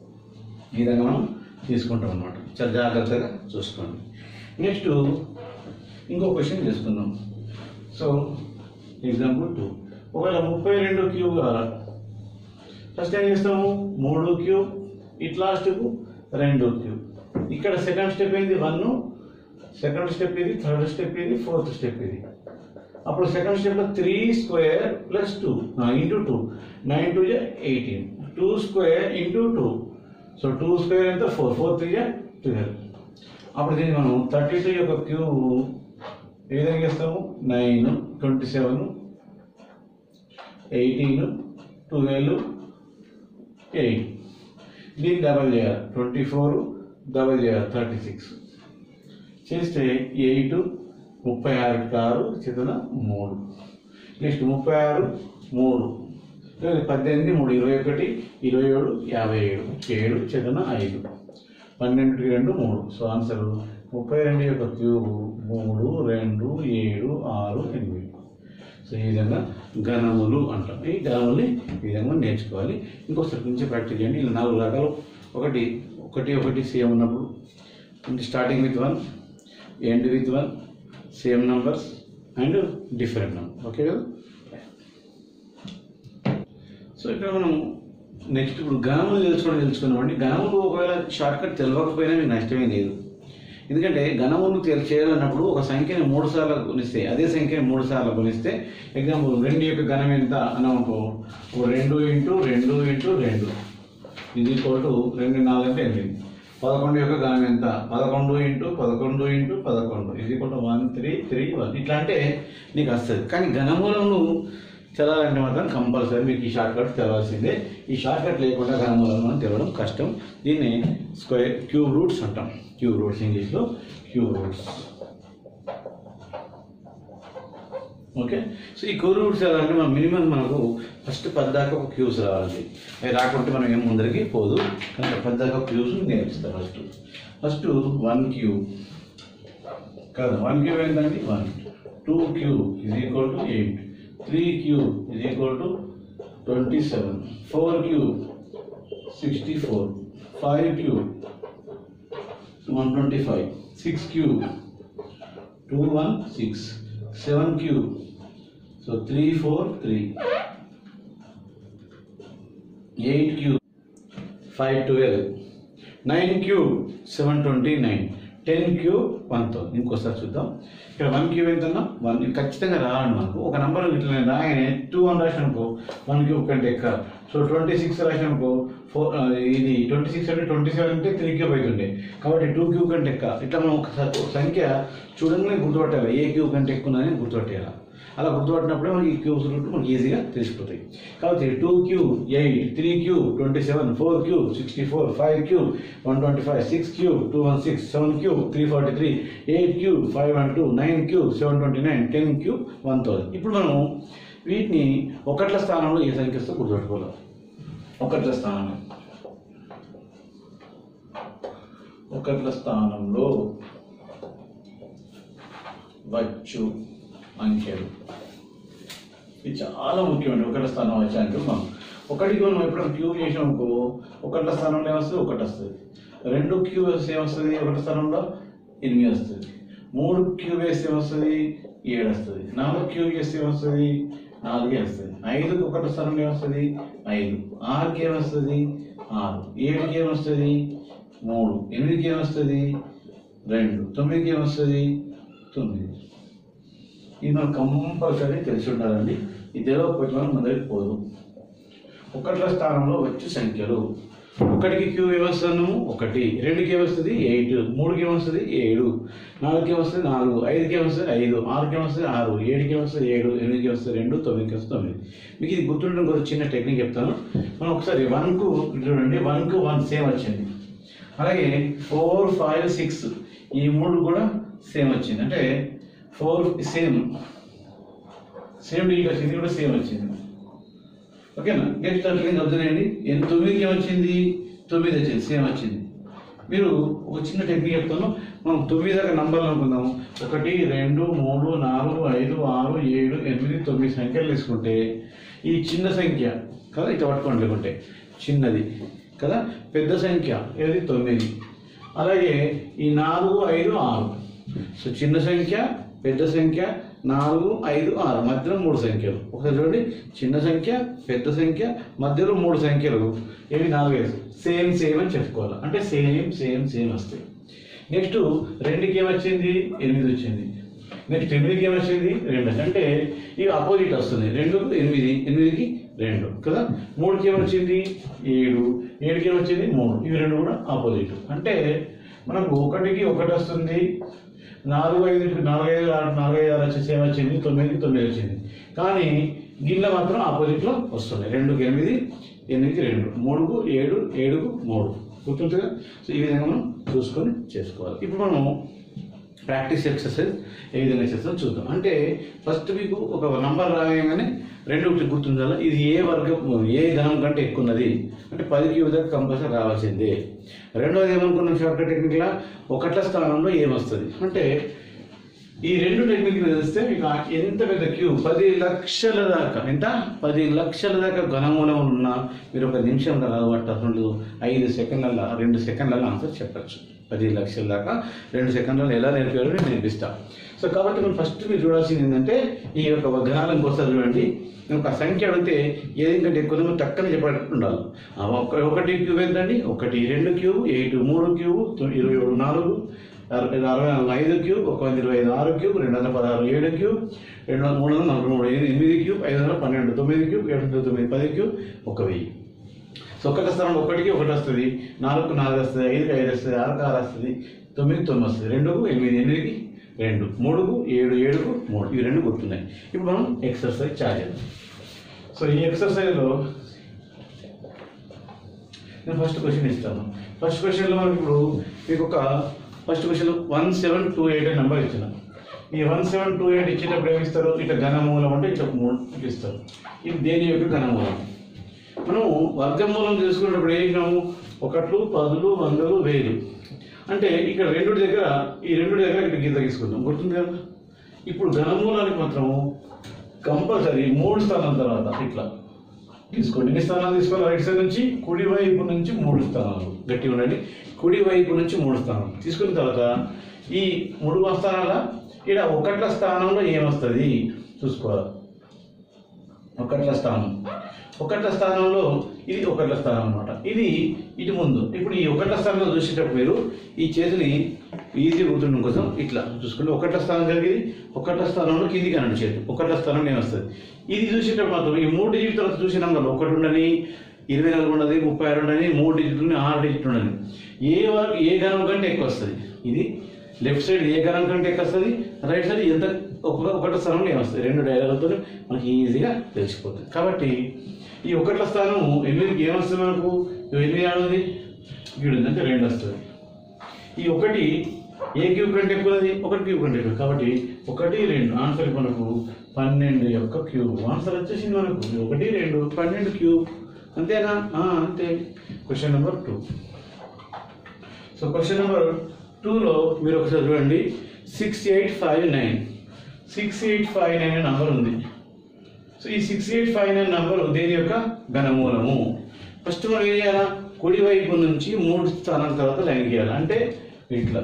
ఈ విధంగా మనం తీసుకుంటాం అనమాట చాలా జాగ్రత్తగా చూసుకోండి నెక్స్ట్ ఇంకో క్వశ్చన్ చేసుకుందాం సో ఎగ్జాంపుల్ టూ ఒకవేళ ముప్పై రెండు క్యూబ్ కావాలి ఫస్ట్ ఏం చేస్తాము మూడు క్యూబ్ ఇట్ లాస్ట్కు రెండు క్యూబ్ ఇక్కడ సెకండ్ స్టెప్ ఏంది వన్ సెకండ్ స్టెప్ ఇది థర్డ్ స్టెప్ ఇది ఫోర్త్ స్టెప్ ఇది అప్పుడు సెకండ్ స్టెప్లో three square plus two into two nine two జా eighteen two square into two so two square ఎంత ఫోర్ ఫోర్ త్రీ జా ట్వెల్వ్ అప్పుడు దీన్ని మనం థర్టీ టూ యొక్క క్యూబ్ ఏ విధంగా చేస్తాము nine twenty seven eighteen twelve eight దీన్ని డబల్ చేయాలి ట్వంటీ ఫోర్ డబల్ చేయాలి థర్టీ సిక్స్ చేస్తే ఎయిట్ ముప్పై ఆరుకి ఆరు చితన మూడు నెక్స్ట్ ముప్పై ఆరు మూడు లేదా పద్దెనిమిది మూడు ఇరవై ఒకటి ఇరవై ఏడు యాభై ఏడు ఏడు చితన ఐదు పన్నెండుకి రెండు మూడు సో ఆన్సర్ ముప్పై రెండు యొక్క క్యూబ్ మూడు రెండు ఏడు ఆరు ఎనిమిది సో ఈ విధంగా గణములు అంటాం ఈ గణముల్ని ఈ విధంగా నేర్చుకోవాలి ఇంకోసారి నుంచి ప్రాక్టీస్ చేయండి ఇలా నాలుగు రకాలు ఒకటి ఒకటి ఒకటి సేమ్ ఉన్నప్పుడు starting with one end with one same numbers and different number okay కదా సో ఇక్కడ మనం నెక్స్ట్ ఇప్పుడు గణములు తెలుసుకోవడం తెలుసుకున్నామండి గణములు ఒకవేళ షార్ట్ కట్ తెలియకపోయినా మీకు నష్టమే లేదు ఎందుకంటే గణములు తెల్ చేయాలన్నప్పుడు ఒక సంఖ్యని మూడు సార్లు గుణిస్తే అదే సంఖ్యని మూడు సార్లు గుణిస్తే ఎగ్జాంపుల్ రెండు యొక్క గణం ఎంత అన్నప్పుడు ఒక రెండు ఇంటూ రెండు ఇంటూ రెండు ఇది ఈక్వల్ టు రెండు నాలుగు అంటే ఎనిమిది పదకొండు యొక్క గణం ఎంత పదకొండు ఇంటూ పదకొండు ఇంటూ పదకొండు ఇది equal to one three three one ఇట్లా అంటే నీకు వస్తుంది కానీ ఘనమూలము తెలవాలంటే మాత్రం కంపల్సరీ మీకు ఈ షార్ట్ కట్ తెలవాల్సిందే ఈ షార్ట్ కట్ లేకుండా ఘనమూలం మనం తెలవడం కష్టం దీన్ని స్క్వేర్ క్యూబ్ రూట్స్ అంటాం క్యూబ్ రూట్స్ ఇంగ్లీష్లో క్యూబ్ రూట్స్ ఓకే సో ఈ కోర్ రూట్స్ ఎలా అంటే మనం మినిమం మనకు ఫస్ట్ పద్దాకా ఒక క్యూస్ రావాలి అవి రాకుంటే మనం ఏం ముందరికి పోదు కనుక పద్దాకా క్యూస్ నేర్పిస్తారు ఫస్ట్ ఫస్ట్ వన్ క్యూ కాదు వన్ క్యూ ఏంటండి వన్ టూ క్యూ ఇది equal to eight three cube ఇది equal to twenty seven four cube sixty four five cube one twenty five six cube two one six seven cube so three four three eight cube five twelve nine cube seven twenty nine ten cube one thousand ఇంకోసారి చూద్దాం ఇక్కడ one queue ఎంతన్నా one ఇది ఖచ్చితంగా రావాలి మనకు ఒక number ఇట్లా రాగానే టూ వన్ రాసిన అనుకో వన్ క్యూ కంటే ఎక్కువ సో ట్వంటీ సిక్స్ రాసిన అనుకో ఫోర్ ఇది ట్వంటీ సిక్స్ అంటే ట్వంటీ సెవెన్ అంటే త్రీ క్యూబ్ అవుతుండే కాబట్టి టూ క్యూబ్ కంటే ఎక్కువ ఇట్లా మనం ఒక స- ఒక సంఖ్య చూడంగానే గుర్తుపట్టాలి ఏ క్యూబ్ కంటే ఎక్కువ ఉందని గుర్తుపట్టేయాలి అలా గుర్తుపట్టినప్పుడే మనకి ఈ క్యూబ్స్ రూట్ మనకి ఈజీగా తెలిసిపోతాయి కాబట్టి two cube eight three cube twenty seven four cube sixty four five cube one twenty five six cube two one six seven cube three forty three eight cube five one two nine cube seven twenty nine ten cube one thousand ఇప్పుడు మనం వీటిని ఒకట్ల స్థానంలో ఏ సంఖ్యతో గుర్తుపెట్టుకోవాలి ఒకట్ల స్థానంలో ఒకట్ల స్థానంలో వచ్చు అంకెలు ఇది చాలా ముఖ్యమండి ఒకటి స్థానం వచ్చే అంకెలు మనం ఒకటికి మనం ఎప్పుడైనా క్యూ చేసాం అనుకో ఒకటి స్థానంలో ఏమొస్తుంది ఒకటి వస్తుంది రెండు క్యూ వేస్తే ఏమొస్తుంది ఒకటి స్థానంలో ఎనిమిది వస్తుంది మూడు క్యూ వేస్తే ఏమొస్తుంది ఏడు వస్తుంది నాలుగు క్యూ చేస్తే ఏమొస్తుంది నాలుగే వస్తుంది ఐదుకి ఒకటి స్థానంలో ఏమొస్తుంది ఐదు ఆరుకి ఏమొస్తుంది ఆరు ఏడుకి ఏమొస్తుంది మూడు ఎనిమిదికి ఏమొస్తుంది రెండు తొమ్మిదికి ఏమొస్తుంది తొమ్మిది ఇది మనకు కంపల్సరీ తెలిసి ఉండాలండి ఇది తెలియకపోతే మనం మొదలకి పోదు ఒకట్ల స్థానంలో వచ్చే సంఖ్యలు ఒకటికి క్యూ ఏమొస్తాను ఒకటి రెండుకి ఏమొస్తుంది ఎయిట్ మూడుకి ఏమొస్తుంది ఏడు నాలుగుకి ఏమొస్తుంది నాలుగు ఐదుకి ఏమొస్తుంది ఐదు ఆరుకి ఏమొస్తుంది ఆరు ఏడుకి ఏమొస్తుంది ఏడు ఎనిమిదికి వస్తుంది రెండు తొమ్మిదికి వస్తుంది తొమ్మిది మీకు ఇది గుర్తుండడం కోసం చిన్న టెక్నిక్ చెప్తాను మనం ఒకసారి వన్కు చూడండి వన్కు వన్ సేమ్ వచ్చింది అలాగే ఫోర్ ఫైవ్ సిక్స్ ఈ మూడు కూడా సేమ్ వచ్చింది అంటే ఫోర్ సేమ్ సేమ్ డిజిట్ వచ్చింది ఇది కూడా సేమ్ వచ్చింది ఓకేనా నెక్స్ట్ అట్లా అబ్జర్వ్ చేయండి ఎన్ తొమ్మిదికి ఏమొచ్చింది తొమ్మిది వచ్చింది సేమ్ వచ్చింది మీరు ఒక చిన్న టెక్నిక్ చెప్తాను మనం తొమ్మిది దాకా నంబర్లు అనుకుందాం ఒకటి రెండు మూడు నాలుగు ఐదు ఆరు ఏడు ఎనిమిది తొమ్మిది సంఖ్యలు తీసుకుంటే ఈ చిన్న సంఖ్య కదా ఇట్లా పట్టుకోండి లేకుంటే చిన్నది కదా పెద్ద సంఖ్య ఏది తొమ్మిది అలాగే ఈ నాలుగు ఐదు ఆరు సో చిన్న సంఖ్య పెద్ద సంఖ్య నాలుగు ఐదు ఆరు మధ్యలో మూడు సంఖ్యలు ఒకసారి చూడండి చిన్న సంఖ్య పెద్ద సంఖ్య మధ్యలో మూడు సంఖ్యలు ఏవి నాలుగు ఐదు సేమ్ సేమ్ అని చెప్పుకోవాలి అంటే సేమ్ సేమ్ సేమ్ వస్తాయి నెక్స్ట్ రెండుకి ఏమొచ్చింది ఎనిమిది వచ్చింది నెక్స్ట్ ఎనిమిదికి ఏమొచ్చింది రెండు అంటే ఇవి అపోజిట్ వస్తుంది రెండుకు ఎనిమిది ఎనిమిదికి రెండు కదా మూడుకి ఏమొచ్చింది ఏడు ఏడుకి ఏమొచ్చింది మూడు ఇవి రెండు కూడా ఆపోజిట్ అంటే మనకు ఒకటికి ఒకటి వస్తుంది నాలుగు ఐదు నాలుగు ఐదు ఆరు నాలుగు ఐదు ఆరు వచ్చేసి ఏమొచ్చింది తొమ్మిదికి తొమ్మిది వచ్చింది కానీ గిన్నె మాత్రం ఆపోజిట్లో వస్తుంది రెండుకి ఎనిమిది ఎనిమిదికి రెండు మూడుకు ఏడు ఏడుకు మూడు గుర్తుంటుందా సో ఈ విధంగా మనం చూసుకొని చేసుకోవాలి ఇప్పుడు మనం ప్రాక్టీస్ ఎక్సర్సైజ్ ఏ విధంగా చేస్తామో చూద్దాం అంటే ఫస్ట్ మీకు ఒక నంబర్ రాగానే రెండు ఒకటి గుర్తుండాలి ఇది ఏ వర్గం ఏ ఘనం కంటే ఎక్కువ ఉన్నది అంటే పది క్యూబ్ దాకా కంపల్సరీ రావాల్సిందే రెండోది ఏమనుకున్నాం షార్ట్ టెక్నిక్లా ఒకట్ల స్థానంలో ఏమొస్తుంది అంటే ఈ రెండు టెక్నిక్ తెలిస్తే మీకు ఆ ఎంత పెద్ద క్యూ పది లక్షల దాకా ఎంత పది లక్షల దాకా ఘనమూలం ఉన్న మీరు ఒక నిమిషం కాబట్టి అసలు ఐదు సెకండ్ల రెండు సెకండ్లలో ఆన్సర్ చెప్పచ్చు పది లక్షల దాకా రెండు సెకండ్లలో ఎలా నేర్పారో నేను నేర్పిస్తా సో కాబట్టి మనం ఫస్ట్ మీరు చూడాల్సింది ఏంటంటే ఈ యొక్క ఘనాలను కోసం చూడండి నేను ఒక సంఖ్య అడిగితే ఏది కంటే ఎక్కువ ఉందో టక్కన చెప్పేటట్టు ఉండాలి ఆ ఒక- ఒకటి క్యూబ్ ఎంతండి ఒకటి రెండు క్యూబ్ ఎయిట్ మూడు క్యూబ్ తొ- ఇరవై ఏడు నాలుగు అరవై అరవై నాలుగు ఐదు క్యూబ్ ఒక వంద ఇరవై ఐదు ఆరు క్యూబ్ రెండు వందల పదహారు ఏడు క్యూబ్ రెండు వందల మూడు వందల నలభై మూడు ఐదు ఎనిమిది క్యూబ్ ఐదు వందల పన్నెండు తొమ్మిది క్యూబ్ ఏడు వందల తొమ్మిది పది క్యూబ్ ఒక వెయ్యి సో ఒకటి స్థానం ఒకటికి ఒకటి వస్తుంది నాలుగు నాలుగు వస్తుంది ఐదుకి ఐదు వస్తుంది ఆరుకి ఆరు వస్తుంది తొమ్మిది తొమ్మిది వస్తుంది రెండుకు ఎనిమిది ఎనిమిదికి రెండు మూడుకు ఏడు ఏడుకు మూడు ఇవి రెండు గుర్తున్నాయి ఇప్పుడు మనం ఎక్సర్సైజ్ చార్జ్ చేద్దాం సో ఈ ఎక్సర్సైజ్లో నేను ఫస్ట్ క్వశ్చన్ ఇస్తాను ఫస్ట్ క్వశ్చన్లో మనకి ఇప్పుడు మీకు ఒక first question one seven two eight అనే నెంబర్ ఇచ్చిన ఈ వన్ సెవెన్ టూ ఎయిట్ ఇచ్చేటప్పుడు ఏమి ఇస్తారు ఇట్లా ఘనమూలం అంటే ఇట్లా మూడు ఇట్లా ఇస్తారు ఇది దేని యొక్క ఘనమూలం మనం వర్గమూలం తీసుకున్నప్పుడు ఏం చేసినాము ఒకట్లు పదులు వందలు వేలు అంటే ఇక్కడ రెండు దగ్గర ఈ రెండు దగ్గర ఇక్కడ గీత తీసుకుందాం గుర్తుంది కదా ఇప్పుడు ఘనమూలానికి మాత్రం కంపల్సరీ మూడు స్థానాల తర్వాత ఇట్లా తీసుకోండి ఎన్ని స్థానాలు తీసుకోవాలి రైట్ సైడ్ నుంచి కుడి వైపు నుంచి మూడు స్థానాలు గట్టిగా ఉండండి కుడి వైపు నుంచి మూడు స్థానాలు తీసుకున్న తర్వాత ఈ మూడు స్థానాల ఇక్కడ ఒకట్ల స్థానంలో ఏమొస్తుంది చూసుకోవాలి ఒకట్ల స్థానం ఒకట్ల స్థానంలో ఇది ఒకట్ల స్థానం అన్నమాట ఇది ఇటు ముందు ఇప్పుడు ఈ ఒకట్ల స్థానంలో చూసేటప్పుడు మీరు ఈ చేతిని ఈజీ గుర్తుండడం కోసం ఇట్లా చూసుకోండి ఒకట్ల స్థానం జరిగేది ఒకట్ల స్థానంలో కిందికి అనండి చేతి ఒకట్ల స్థానం నేను వస్తుంది ఇది చూసేటప్పుడు మాత్రం ఈ మూడు డిజిట్ తర్వాత చూసినాం కదా ఒకటి ఉండని ఇరవై నాలుగు ఉండదు ముప్పై ఆరు ఉండని మూడు డిజిట్ ఉన్నాయి ఆరు డిజిట్ ఉండని ఏ వరకు ఏ గణం కంటే ఎక్కువ వస్తుంది ఇది లెఫ్ట్ సైడ్ ఏ గణం కంటే ఎక్కువ వస్తుంది రైట్ సైడ్ ఎంత ఒక ఒకటి స్థానంలో ఏమొస్తుంది రెండు డైలాగులతో మనకి ఈజీగా తెలిసిపోతుంది కాబట్టి ఈ ఒకట్ల స్థానం ఎనిమిదికి ఏమొస్తుంది మనకు ఎనిమిది ఆడది గీడు అంటే రెండు వస్తుంది ఈ ఒకటి ఏ క్యూబ్ కంటే ఎక్కువది ఒకటి క్యూబ్ కంటే ఎక్కువ కాబట్టి ఒకటి రెండు ఆన్సర్ మనకు పన్నెండు యొక్క క్యూబ్ ఆన్సర్ వచ్చేసింది మనకు ఒకటి రెండు పన్నెండు క్యూబ్ అంతేనా ఆ, అంతే question number two so question number టూలో మీరు ఒకసారి చూడండి six eight five nine six eight five nine అనే నంబర్ ఉంది సో ఈ six eight five nine number దేని యొక్క ఘనమూలము ఫస్ట్ మనం ఏం చేయాలా కుడి వైపు నుంచి మూడు స్థానాల తర్వాత లైన్ గీయాలి అంటే ఇట్లా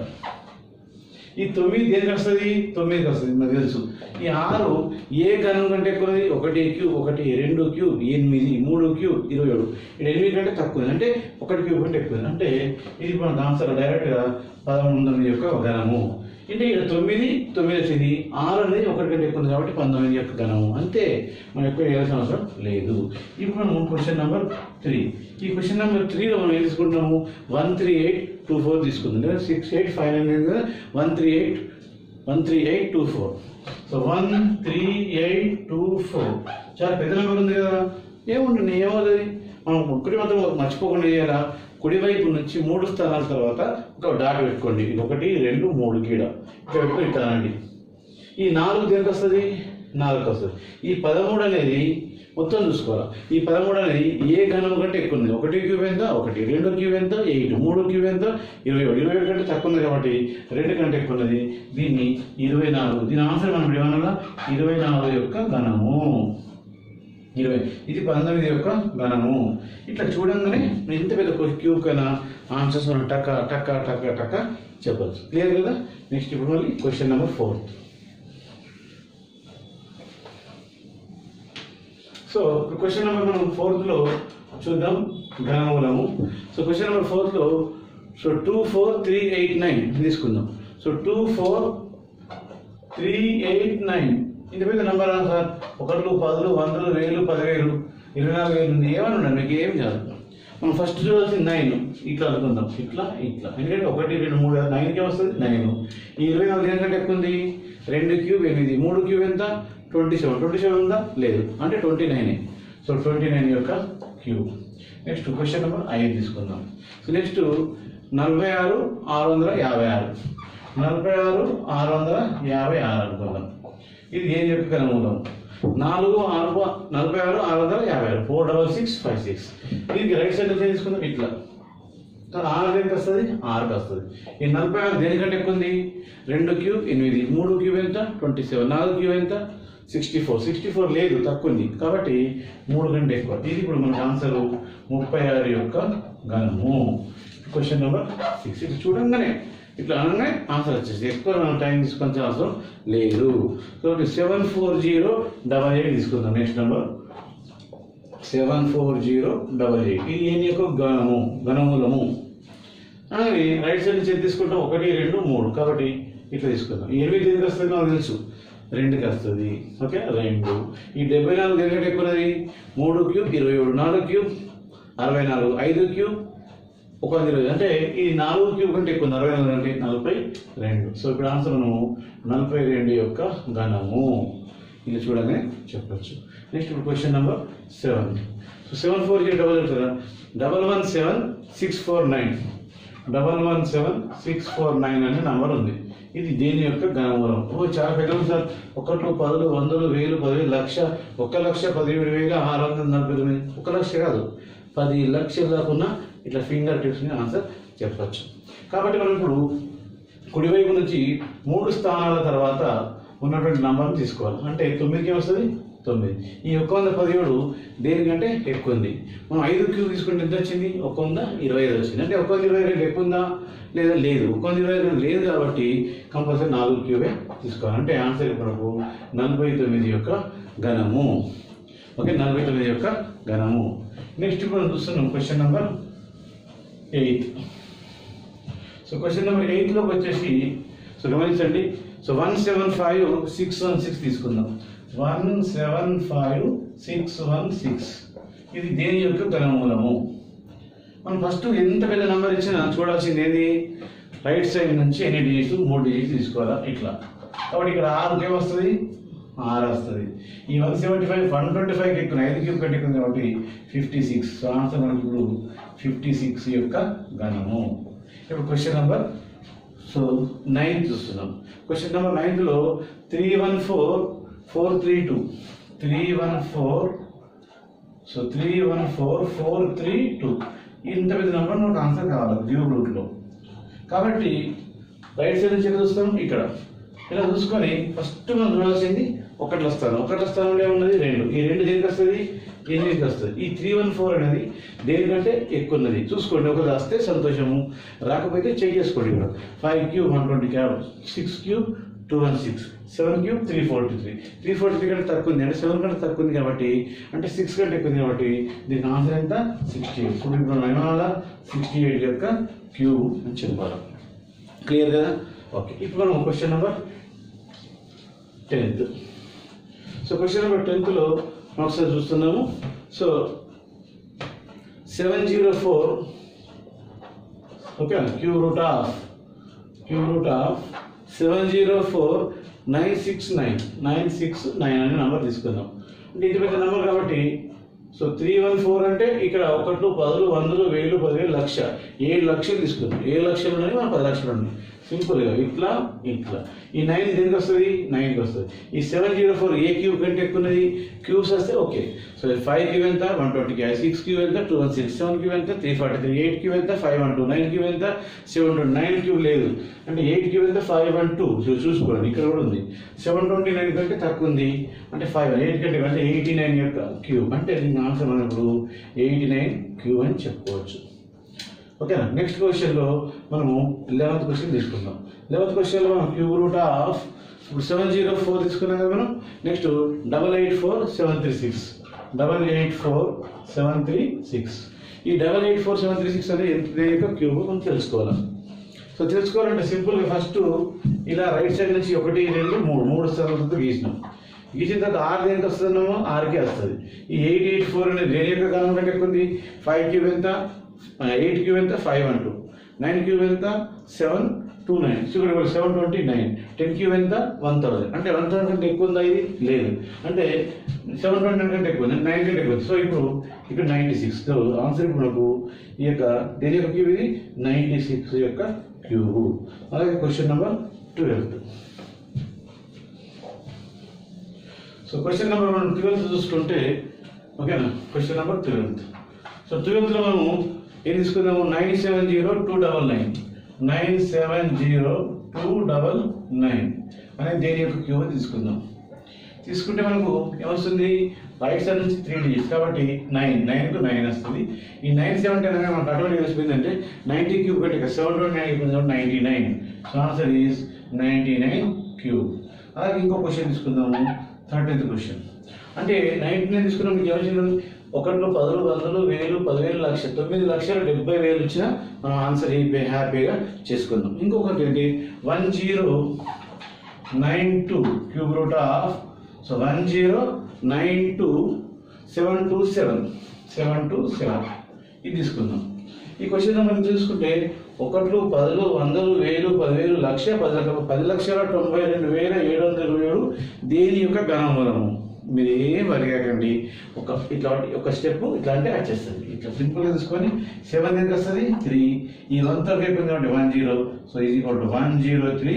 ఈ తొమ్మిది దేనికి వస్తుంది తొమ్మిదికి వస్తుంది నాకు తెలుసు ఈ ఆరు ఏ గణం కంటే ఎక్కువది ఒకటి క్యూ ఒకటి రెండు క్యూ ఎనిమిది మూడు క్యూ ఇరవై ఏడు ఇది ఎనిమిది కంటే తక్కువ అంటే ఒకటి క్యూ కంటే ఎక్కువ అంటే ఇది మనకు ఆన్సర్ డైరెక్ట్గా పదమూడు యొక్క గణము అంటే ఇక్కడ తొమ్మిది తొమ్మిది వచ్చింది ఆరు అనేది ఒకటి కంటే ఎక్కువ ఉంది కాబట్టి పంతొమ్మిది యొక్క గణము అంతే మనం ఎక్కువ చేయాల్సిన అవసరం లేదు ఇప్పుడు మనం క్వశ్చన్ నెంబర్ త్రీ ఈ క్వశ్చన్ నెంబర్ త్రీలో మనం ఏం తీసుకుంటున్నాము one three eight two four తీసుకుందాం లేదా సిక్స్ ఎయిట్ ఫైవ్ నైన్ కదా one three eight one three eight two four so one three eight two four చాలా పెద్ద నెంబర్ ఉంది కదా ఏముంటుంది ఏమవుతుంది మనం ఒక్కటి మాత్రం మర్చిపోకుండా చేయాలా కుడివైపు నుంచి మూడు స్థానాల తర్వాత ఒక డాట్ పెట్టుకోండి ఇది ఒకటి రెండు మూడు గీడ ఇక్కడ పెట్టుకొని ఇట్టానండి ఈ నాలుగు దేనికి వస్తుంది నాలుగు వస్తుంది ఈ పదమూడు అనేది మొత్తం చూసుకోవాలి ఈ పదమూడు అనేది ఏ గణం కంటే ఎక్కువ ఉంది ఒకటి క్యూబ్ ఎంత ఒకటి రెండు క్యూబ్ ఎంత ఎయిట్ మూడు క్యూబ్ ఎంత ఇరవై ఏడు ఇరవై ఏడు కంటే తక్కువ ఉంది కాబట్టి రెండు కంటే ఎక్కువ ఉన్నది దీన్ని ఇరవై నాలుగు దీని ఆన్సర్ మనం ఇప్పుడు ఏమన్నా ఇరవై నాలుగు యొక్క గణము ఇరవై ఇది పంతొమ్మిది యొక్క గణము ఇట్లా చూడంగానే మనం ఇంత పెద్ద క్యూబ్ కన్నా ఆన్సర్స్ మనం టక్క టక్క టక్క టక్క చెప్పచ్చు క్లియర్ కదా నెక్స్ట్ ఇప్పుడు మళ్ళీ question number four so question number మనం ఫోర్త్లో చూద్దాం ఘనమూలము సో క్వశ్చన్ నెంబర్ ఫోర్త్లో so two four three eight nine తీసుకుందాం so two four three eight nine ఇంత పెద్ద నెంబర్ సార్ ఒకళ్ళు పదులు వందలు వేలు పదివేలు ఇరవై నాలుగు వేలు ఉంది ఏమని ఉండండి మీకు ఏం కాదు మనం ఫస్ట్ చూడాల్సింది నైన్ ఇట్లా అనుకుందాం ఇట్లా ఇట్లా ఎందుకంటే ఒకటి రెండు మూడు నైన్కి వస్తుంది నైన్ ఈ ఇరవై నాలుగు దేనికంటే ఎక్కువ ఉంది రెండు క్యూబ్ ఎనిమిది మూడు క్యూబ్ ఎంత ట్వంటీ సెవెన్ ట్వంటీ సెవెన్ ఉందా లేదు అంటే twenty nine so twenty nine యొక్క క్యూబ్ నెక్స్ట్ క్వశ్చన్ నెంబర్ ఐదు తీసుకుందాం సో నెక్స్ట్ నలభై ఆరు ఆరు వందల యాభై ఆరు నలభై ఆరు ఆరు వందల యాభై ఆరు అనుకుందాం ఇది ఏం యొక్క కనుమూలం నాలుగు ఆరు నలభై ఆరు ఆరు వందల యాభై ఆరు four double six five six దీనికి రైట్ సైడ్ నుంచి తీసుకుందాం ఇట్లా తర్వాత ఆరు దేనికి వస్తుంది ఆరుకి వస్తుంది ఈ నలభై ఆరు దేనికంటే ఎక్కువ ఉంది రెండు క్యూబ్ ఎనిమిది మూడు క్యూబ్ ఎంత ట్వంటీ సెవెన్ నాలుగు క్యూబ్ ఎంత సిక్స్టీ ఫోర్ సిక్స్టీ ఫోర్ లేదు తక్కువ ఉంది కాబట్టి మూడు కంటే ఎక్కువ ఇది ఇప్పుడు మనకు ఆన్సర్ ముప్పై ఆరు యొక్క గణము క్వశ్చన్ నెంబర్ సిక్స్ ఇది చూడంగానే ఇట్లా అనగానే ఆన్సర్ వచ్చేసి ఎక్కువ మనం టైం తీసుకోవాల్సిన అవసరం లేదు కాబట్టి seven four zero double eight తీసుకుందాం next number seven four zero double eight ఇది ఏం యొక్క గణము గణమూలము అలాగే రైట్ సైడ్ నుంచి తీసుకుంటాం ఒకటి రెండు మూడు కాబట్టి ఇట్లా తీసుకుందాం ఈ ఎనిమిది ఎందుకు వస్తుంది నాకు తెలుసు రెండుకి వస్తుంది ఓకే రెండు ఈ డెబ్బై నాలుగు ఎందుకంటే ఎక్కువ ఉన్నది మూడు క్యూబ్ ఇరవై ఏడు నాలుగు క్యూబ్ అరవై నాలుగు ఐదు క్యూబ్ ఒక వంద ఇరవై అంటే ఈ నాలుగు క్యూబ్ కంటే ఎక్కువ ఉంది అరవై నాలుగు అంటే నలభై రెండు సో ఇప్పుడు ఆన్సర్ మనము నలభై రెండు యొక్క ఘనము ఇది చూడగానే చెప్పచ్చు నెక్స్ట్ ఇప్పుడు question number seven so seven four zero double కదా double one seven six four nine double one seven six four nine అనే నంబర్ ఉంది ఇది దేని యొక్క ఘనమూలం ఓ చాలా పెట్టాలి సార్ ఒకట్లు పదులు వందలు వేలు పదివేలు లక్ష ఒక లక్ష పదిహేడు వేల ఆరు వందల నలభై తొమ్మిది ఒక లక్ష కాదు పది లక్షలు కాకుండా ఇట్లా ఫింగర్ టిప్స్ని ఆన్సర్ చెప్పచ్చు కాబట్టి మనం ఇప్పుడు కుడివైపు నుంచి మూడు స్థానాల తర్వాత ఉన్నటువంటి నంబర్ని తీసుకోవాలి అంటే తొమ్మిదికి వస్తుంది తొమ్మిది ఈ ఒక్క వంద పదిహేడు దేనికంటే ఎక్కువ ఉంది మనం ఐదు క్యూ తీసుకుంటే ఎంత వచ్చింది ఒక వంద ఇరవై ఐదు వచ్చింది అంటే ఒక వంద ఇరవై రెండు ఎక్కువ ఉందా లేదా లేదు ఒక వంద ఇరవై రెండు లేదు కాబట్టి కంపల్సరీ నాలుగు క్యూవే తీసుకోవాలి అంటే ఆన్సర్ మనకు నలభై తొమ్మిది యొక్క ఘనము ఓకే నలభై తొమ్మిది యొక్క ఘనము నెక్స్ట్ ఇప్పుడు మనం చూస్తున్నాం question number eighth so question number ఎయిట్లోకి వచ్చేసి సో గమనించండి so one seven five six one six తీసుకుందాం one seven five six one six ఇది దేని యొక్క ఘనమూలము మనం ఫస్ట్ ఎంత పెద్ద నెంబర్ ఇచ్చినా చూడాల్సింది ఏది రైట్ సైడ్ నుంచి ఎన్ని డిజిట్స్ మూడు డిజిట్స్ తీసుకోవాలా ఇట్లా కాబట్టి ఇక్కడ ఆరుకి ఏమొస్తుంది ఆరు వస్తుంది ఈ one seventy five one twenty ఫైవ్కి ఎక్కువ ఐదు క్యూబ్ కంటే ఎక్కువ కాబట్టి ఫిఫ్టీ సిక్స్ సో ఆన్సర్ మనకి ఇప్పుడు ఫిఫ్టీ సిక్స్ యొక్క ఘనము ఇప్పుడు క్వశ్చన్ నెంబర్ సో నైన్త్ చూస్తున్నాం క్వశ్చన్ నెంబర్ నైన్త్లో three one four four three two three one four so three one four four three two ఇంత పెద్ద నెంబర్ మనకు ఆన్సర్ కావాలి డ్యూ రూట్లో కాబట్టి రైట్ సైడ్ నుంచి ఎక్కడ చూస్తాం ఇక్కడ ఇలా చూసుకొని ఫస్ట్ మనం చూడాల్సింది ఒకటి స్థానం ఒకటి స్థానంలో ఉన్నది రెండు ఈ రెండు దేనికి వస్తుంది ఎనిమిదికి వస్తుంది ఈ త్రీ వన్ ఫోర్ అనేది దేనికంటే ఎక్కువ ఉన్నది చూసుకోండి ఒకటి వస్తే సంతోషము రాకపోతే చెక్ చేసుకోండి ఇక్కడ five cube one twenty cube six cube two one six seven cube three forty three three forty three కంటే తక్కువ ఉంది అంటే సెవెన్ కంటే తక్కువ ఉంది కాబట్టి అంటే సిక్స్ కంటే ఎక్కువ ఉంది కాబట్టి దీనికి ఆన్సర్ ఎంత సిక్స్టీ ఎయిట్ ఇప్పుడు ఇప్పుడు మనం ఏమన్నా సిక్స్టీ ఎయిట్ యొక్క క్యూబ్ అని చెప్పాలి క్లియర్ కదా ఓకే ఇప్పుడు మనం question number tenth so question number టెన్త్లో ఒకసారి చూస్తున్నాము so seven zero four okay cube root of cube root of seven zero four nine six nine nine six nine అనే నెంబర్ తీసుకుందాం అంటే ఇది పెద్ద నెంబర్ కాబట్టి సో త్రీ వన్ ఫోర్ అంటే ఇక్కడ ఒకట్లు పదులు వందలు వేలు పదివేలు లక్ష ఏడు లక్షలు తీసుకుందాం ఏడు లక్షలు ఉన్నాయి మన పది లక్షలు ఉన్నాయి సింపుల్గా ఇట్లా ఇట్లా ఈ నైన్ దేనికి వస్తుంది నైన్కి వస్తుంది ఈ సెవెన్ జీరో ఫోర్ ఏ క్యూబ్ కంటే ఎక్కువ ఉన్నది క్యూబ్స్ వస్తే ఓకే సో ఫైవ్ క్యూబ్ ఎంత వన్ ట్వంటీ క్యూ సిక్స్ క్యూబ్ ఎంత two one six seven cube ఎంత three forty three eight cube ఎంత five one two nine cube ఎంత సెవెన్ ట్వంటీ నైన్ క్యూబ్ లేదు అంటే ఎయిట్ క్యూబ్ ఎంత ఫైవ్ వన్ టూ చూసుకోండి ఇక్కడ కూడా ఉంది సెవెన్ ట్వంటీ నైన్ కంటే తక్కువ ఉంది అంటే ఫైవ్ ఎయిట్ కంటే అంటే ఎయిటీ నైన్ యొక్క క్యూబ్ అంటే దీని ఆన్సర్ మనం ఇప్పుడు ఎయిటీ నైన్ క్యూబ్ అని చెప్పుకోవచ్చు ఓకేనా నెక్స్ట్ క్వశ్చన్లో మనము లెవెంత్ క్వశ్చన్ తీసుకుందాం లెవెంత్ క్వశ్చన్లో మనం క్యూబ్ రూట్ ఆఫ్ ఇప్పుడు సెవెన్ జీరో ఫోర్ తీసుకున్నాం కదా మనం next double eight four seven three six double eight four seven three six ఈ double eight four seven three six అనేది ఎంత దేని యొక్క క్యూబ్ మనం తెలుసుకోవాలి సో తెలుసుకోవాలంటే సింపుల్గా ఫస్ట్ ఇలా రైట్ సైడ్ నుంచి ఒకటి రెండు మూడు మూడు స్థానాలతో గీసినాం గీసిన తర్వాత ఆరు దేనికి వస్తుందేమో ఆరుకే వస్తుంది ఈ ఎయిట్ ఎయిట్ ఫోర్ అనేది దేని యొక్క కాలం కంటే ఎక్కువ ఉంది ఫైవ్ క్యూబ్ ఎంత ఎయిట్ క్యూబ్ ఎంత five one two nine cube ఎంత సెవెన్ టూ నైన్ ఇక్కడ seven twenty nine ten cube ఎంత వన్ థౌసండ్ అంటే వన్ థౌసండ్ కంటే ఎక్కువ ఉందా ఇది లేదు అంటే సెవెన్ ట్వంటీ నైన్ కంటే ఎక్కువ ఉంది నైన్ కంటే ఎక్కువ ఉంది సో ఇప్పుడు ఇక్కడ నైంటీ సిక్స్ సో ఆన్సర్ ఇప్పుడు మనకు ఈ యొక్క దేని యొక్క క్యూబ్ ఇది నైంటీ సిక్స్ యొక్క క్యూబ్ అలాగే question number twelfth so question number మనం ట్వెల్త్ చూసుకుంటే ఓకేనా క్వశ్చన్ నెంబర్ ట్వెల్త్ సో ట్వెల్త్లో మనము ఏం తీసుకుందాము nine seven zero two double nine nine seven zero two double nine అనే దేని యొక్క క్యూబ్ తీసుకుందాం తీసుకుంటే మనకు ఏమొస్తుంది రైట్ సైడ్ నుంచి త్రీ డిజిట్స్ కాబట్టి నైన్ నైన్కు నైన్ వస్తుంది ఈ నైన్ సెవెంటీ అనగా మనకు అటువంటి తెలిసిపోయిందంటే నైంటీ క్యూబ్ కంటే సెవెన్ ట్వంటీ నైన్ అయిపోయింది ninety nine so answer is ninety nine cube అలాగే ఇంకో క్వశ్చన్ తీసుకుందాము థర్టీన్త్ క్వశ్చన్ అంటే నైన్టీ నైన్ తీసుకున్నాం మీకు ఏమొచ్చింది ఒకటిలో పదులు వందలు వేలు పదివేలు లక్ష తొమ్మిది లక్షల డెబ్బై వేలు వచ్చినా మనం ఆన్సర్ హ్యాపీ హ్యాపీగా చేసుకుందాం ఇంకొకటి ఏంటి one zero nine two cube root of so one zero nine two seven two seven seven two seven ఇది తీసుకుందాం ఈ క్వశ్చన్ మనం చూసుకుంటే ఒకట్లు పదులు వందలు వేలు పదివేలు లక్ష పది లక్ష పది లక్షల తొంభై రెండు వేల ఏడు వందల ఇరవై ఏడు దేని యొక్క ఘనమూలము మీరు ఏం అడిగాకండి ఒక ఇట్లా ఒక స్టెప్ ఇట్లా అంటే వచ్చేస్తుంది ఇట్లా సింపుల్గా తీసుకొని సెవెన్ ఎంత వస్తుంది త్రీ ఈ వన్ తో అయిపోయింది కాబట్టి వన్ జీరో సో ఇది equal to one zero three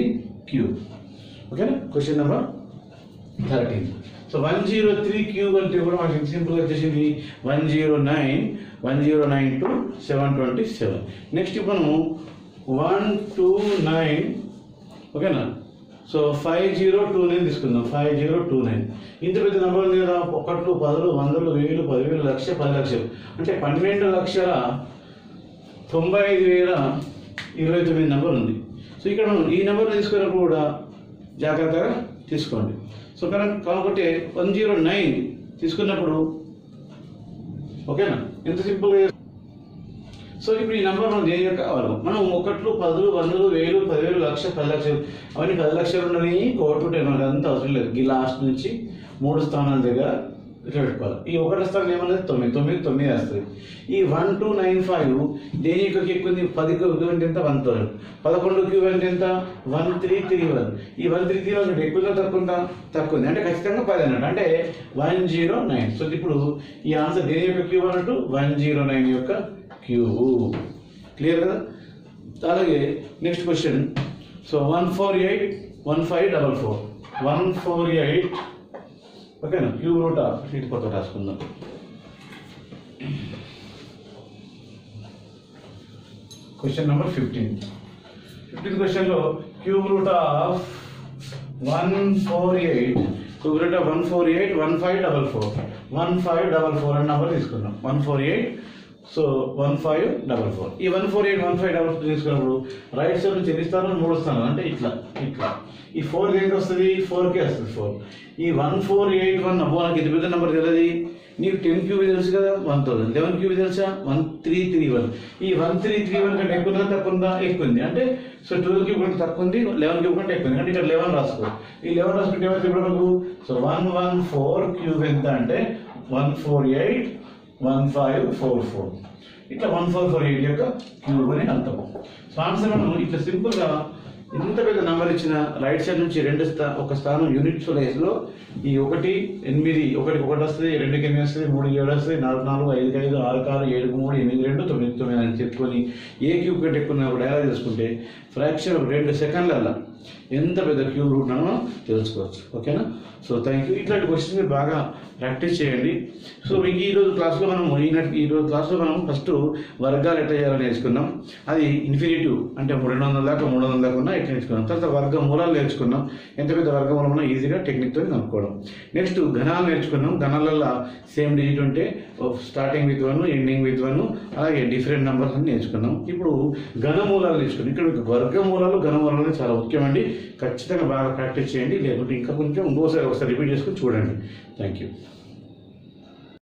cube ఓకేనా question number thirteen so one zero three cube అంటే కూడా మనకి సింపుల్గా వచ్చేసింది one zero nine one zero nine two seven twenty seven next ఇప్పుడు మనము వన్ టూ నైన్ ఓకేనా so five zero two nine తీసుకుందాం ఫైవ్ జీరో టూ నైన్ ఇంత పెద్ద నెంబర్ ఉంది కదా ఒకట్లు పదులు వందలు వేలు పదివేలు లక్ష పది లక్షలు అంటే పన్నెండు లక్షల తొంభై ఐదు వేల ఇరవై తొమ్మిది నెంబర్ ఉంది సో ఇక్కడ మనం ఈ నెంబర్ తీసుకున్నప్పుడు కూడా జాగ్రత్తగా తీసుకోండి సో కరెక్ట్ కాబట్టి వన్ జీరో నైన్ తీసుకున్నప్పుడు ఓకేనా ఎంత సింపుల్గా సో ఇప్పుడు ఈ నెంబర్ మనం దేని యొక్క కావాలి మనం ఒకట్లు పదులు వందలు వేలు పదివేలు లక్ష పది లక్షలు అవన్నీ పది లక్షలు ఉన్నాయి కోటి టెన్ మనకు అంత అవసరం లేదు ఈ లాస్ట్ నుంచి మూడు స్థానాల దగ్గర ఇట్లా పెట్టుకోవాలి ఈ ఒకటి స్థానం ఏమన్నది తొమ్మిది తొమ్మిది తొమ్మిది వస్తుంది ఈ వన్ టూ నైన్ ఫైవ్ దేని యొక్క ఎక్కువ ఉంది పది క్యూబ్ అంటే ఎంత వన్ థౌసండ్ పదకొండు క్యూబ్ అంటే ఎంత వన్ త్రీ త్రీ వన్ ఈ వన్ త్రీ త్రీ వన్ ఎక్కువ తక్కువ ఉందా తక్కువ ఉంది అంటే ఖచ్చితంగా పది అన్నట్టు అంటే వన్ జీరో నైన్ సో ఇప్పుడు ఈ ఆన్సర్ దేని యొక్క క్యూబ్ అన్నట్టు వన్ జీరో నైన్ యొక్క క్యూబ్ క్లియర్ కదా అలాగే next question so one four eight one five double four one four eight ఓకేనా క్యూబ్ రూట్ ఇటు కొత్త రాసుకుందాం క్వశ్చన్ నెంబర్ ఫిఫ్టీన్ ఫిఫ్టీన్ క్వశ్చన్లో cube root of one four eight cube root of one four eight one five double four one five double four అనే number తీసుకున్నాం one four eight so one five double four ఈ one four eight one five double four తీసుకున్నప్పుడు right side నుంచి ఎన్ని స్థానాలు మూడు స్థానాలు అంటే ఇట్లా ఇట్లా ఈ ఫోర్ దేనికి వస్తుంది ఫోర్కే వస్తుంది ఫోర్ ఈ వన్ ఫోర్ ఎయిట్ వన్ అబ్బో నాకు ఇది పెద్ద నెంబర్ తెలియదు నీకు టెన్ క్యూబ్ తెలుసు కదా వన్ థౌసండ్ లెవెన్ క్యూబ్ తెలుసా వన్ త్రీ త్రీ వన్ ఈ వన్ త్రీ త్రీ వన్ కంటే ఎక్కువ ఉందా తక్కువ ఉందా ఎక్కువ ఉంది అంటే సో ట్వెల్వ్ క్యూబ్ కంటే తక్కువ ఉంది లెవెన్ క్యూబ్ కంటే ఎక్కువ ఉంది అంటే ఇక్కడ లెవెన్ రాసుకో ఈ లెవెన్ రాసుకుంటే ఏమైతే ఇప్పుడు మనకు so one one four cube ఎంత అంటే one four eight one five four four ఇట్లా వన్ ఫోర్ ఫోర్ ఎయిట్ యొక్క క్యూబ్ అని అర్థం సో ఆన్సర్ మనం ఇట్లా సింపుల్గా ఇంత పెద్ద నెంబర్ ఇచ్చిన రైట్ సైడ్ నుంచి రెండు స్థా ఒక స్థానం యూనిట్స్ లో ఈ ఒకటి ఎనిమిది ఒకటి ఒకటి వస్తుంది రెండుకి ఎనిమిది వస్తుంది మూడు ఏడు వస్తుంది నాలుగు నాలుగు ఐదుకి ఐదు ఆరు ఆరు ఏడు మూడు ఎనిమిది రెండు తొమ్మిది తొమ్మిది అని చెప్పుకొని ఏ క్యూబ్ కంటే ఎక్కువ ఉన్నప్పుడు ఎలా తెలుసుకుంటే ఫ్రాక్షన్ రెండు సెకండ్లల్లా ఎంత పెద్ద క్యూబ్ రూట్ మనం తెలుసుకోవచ్చు ఓకేనా సో థ్యాంక్ యూ ఇట్లాంటి క్వశ్చన్స్ మీరు బాగా ప్రాక్టీస్ చేయండి సో మీకు ఈరోజు క్లాస్లో మనం ఈనాటి ఈరోజు క్లాస్లో మనం ఫస్ట్ వర్గాలు ఎట్లా చేయాలని నేర్చుకున్నాం అది ఇన్ఫినిటివ్ అంటే మూడు వందల దాకా మూడు వందల దాకా ఉన్నా ఎట్లా నేర్చుకున్నాం తర్వాత వర్గ మూలాలు నేర్చుకున్నాం ఎంత పెద్ద వర్గమూలం ఉన్నా ఈజీగా టెక్నిక్తో కనుక్కోవడం నెక్స్ట్ ఘనాలు నేర్చుకున్నాం ఘనాలలో సేమ్ డిజిట్ ఉంటే starting with one ending with one అలాగే డిఫరెంట్ నెంబర్స్ అని నేర్చుకున్నాం ఇప్పుడు ఘనమూలాలు నేర్చుకున్నాం ఇక్కడ మీకు వర్గమూలాలు ఘనమూలాలు అనేది చాలా ముఖ్యమండి ఖచ్చితంగా బాగా ప్రాక్టీస్ చేయండి లేకుంటే ఇంకా కొంచెం ఇంకోసారి ఒకసారి రిపీట్ చేసుకొని చూడండి థ్యాంక్ యూ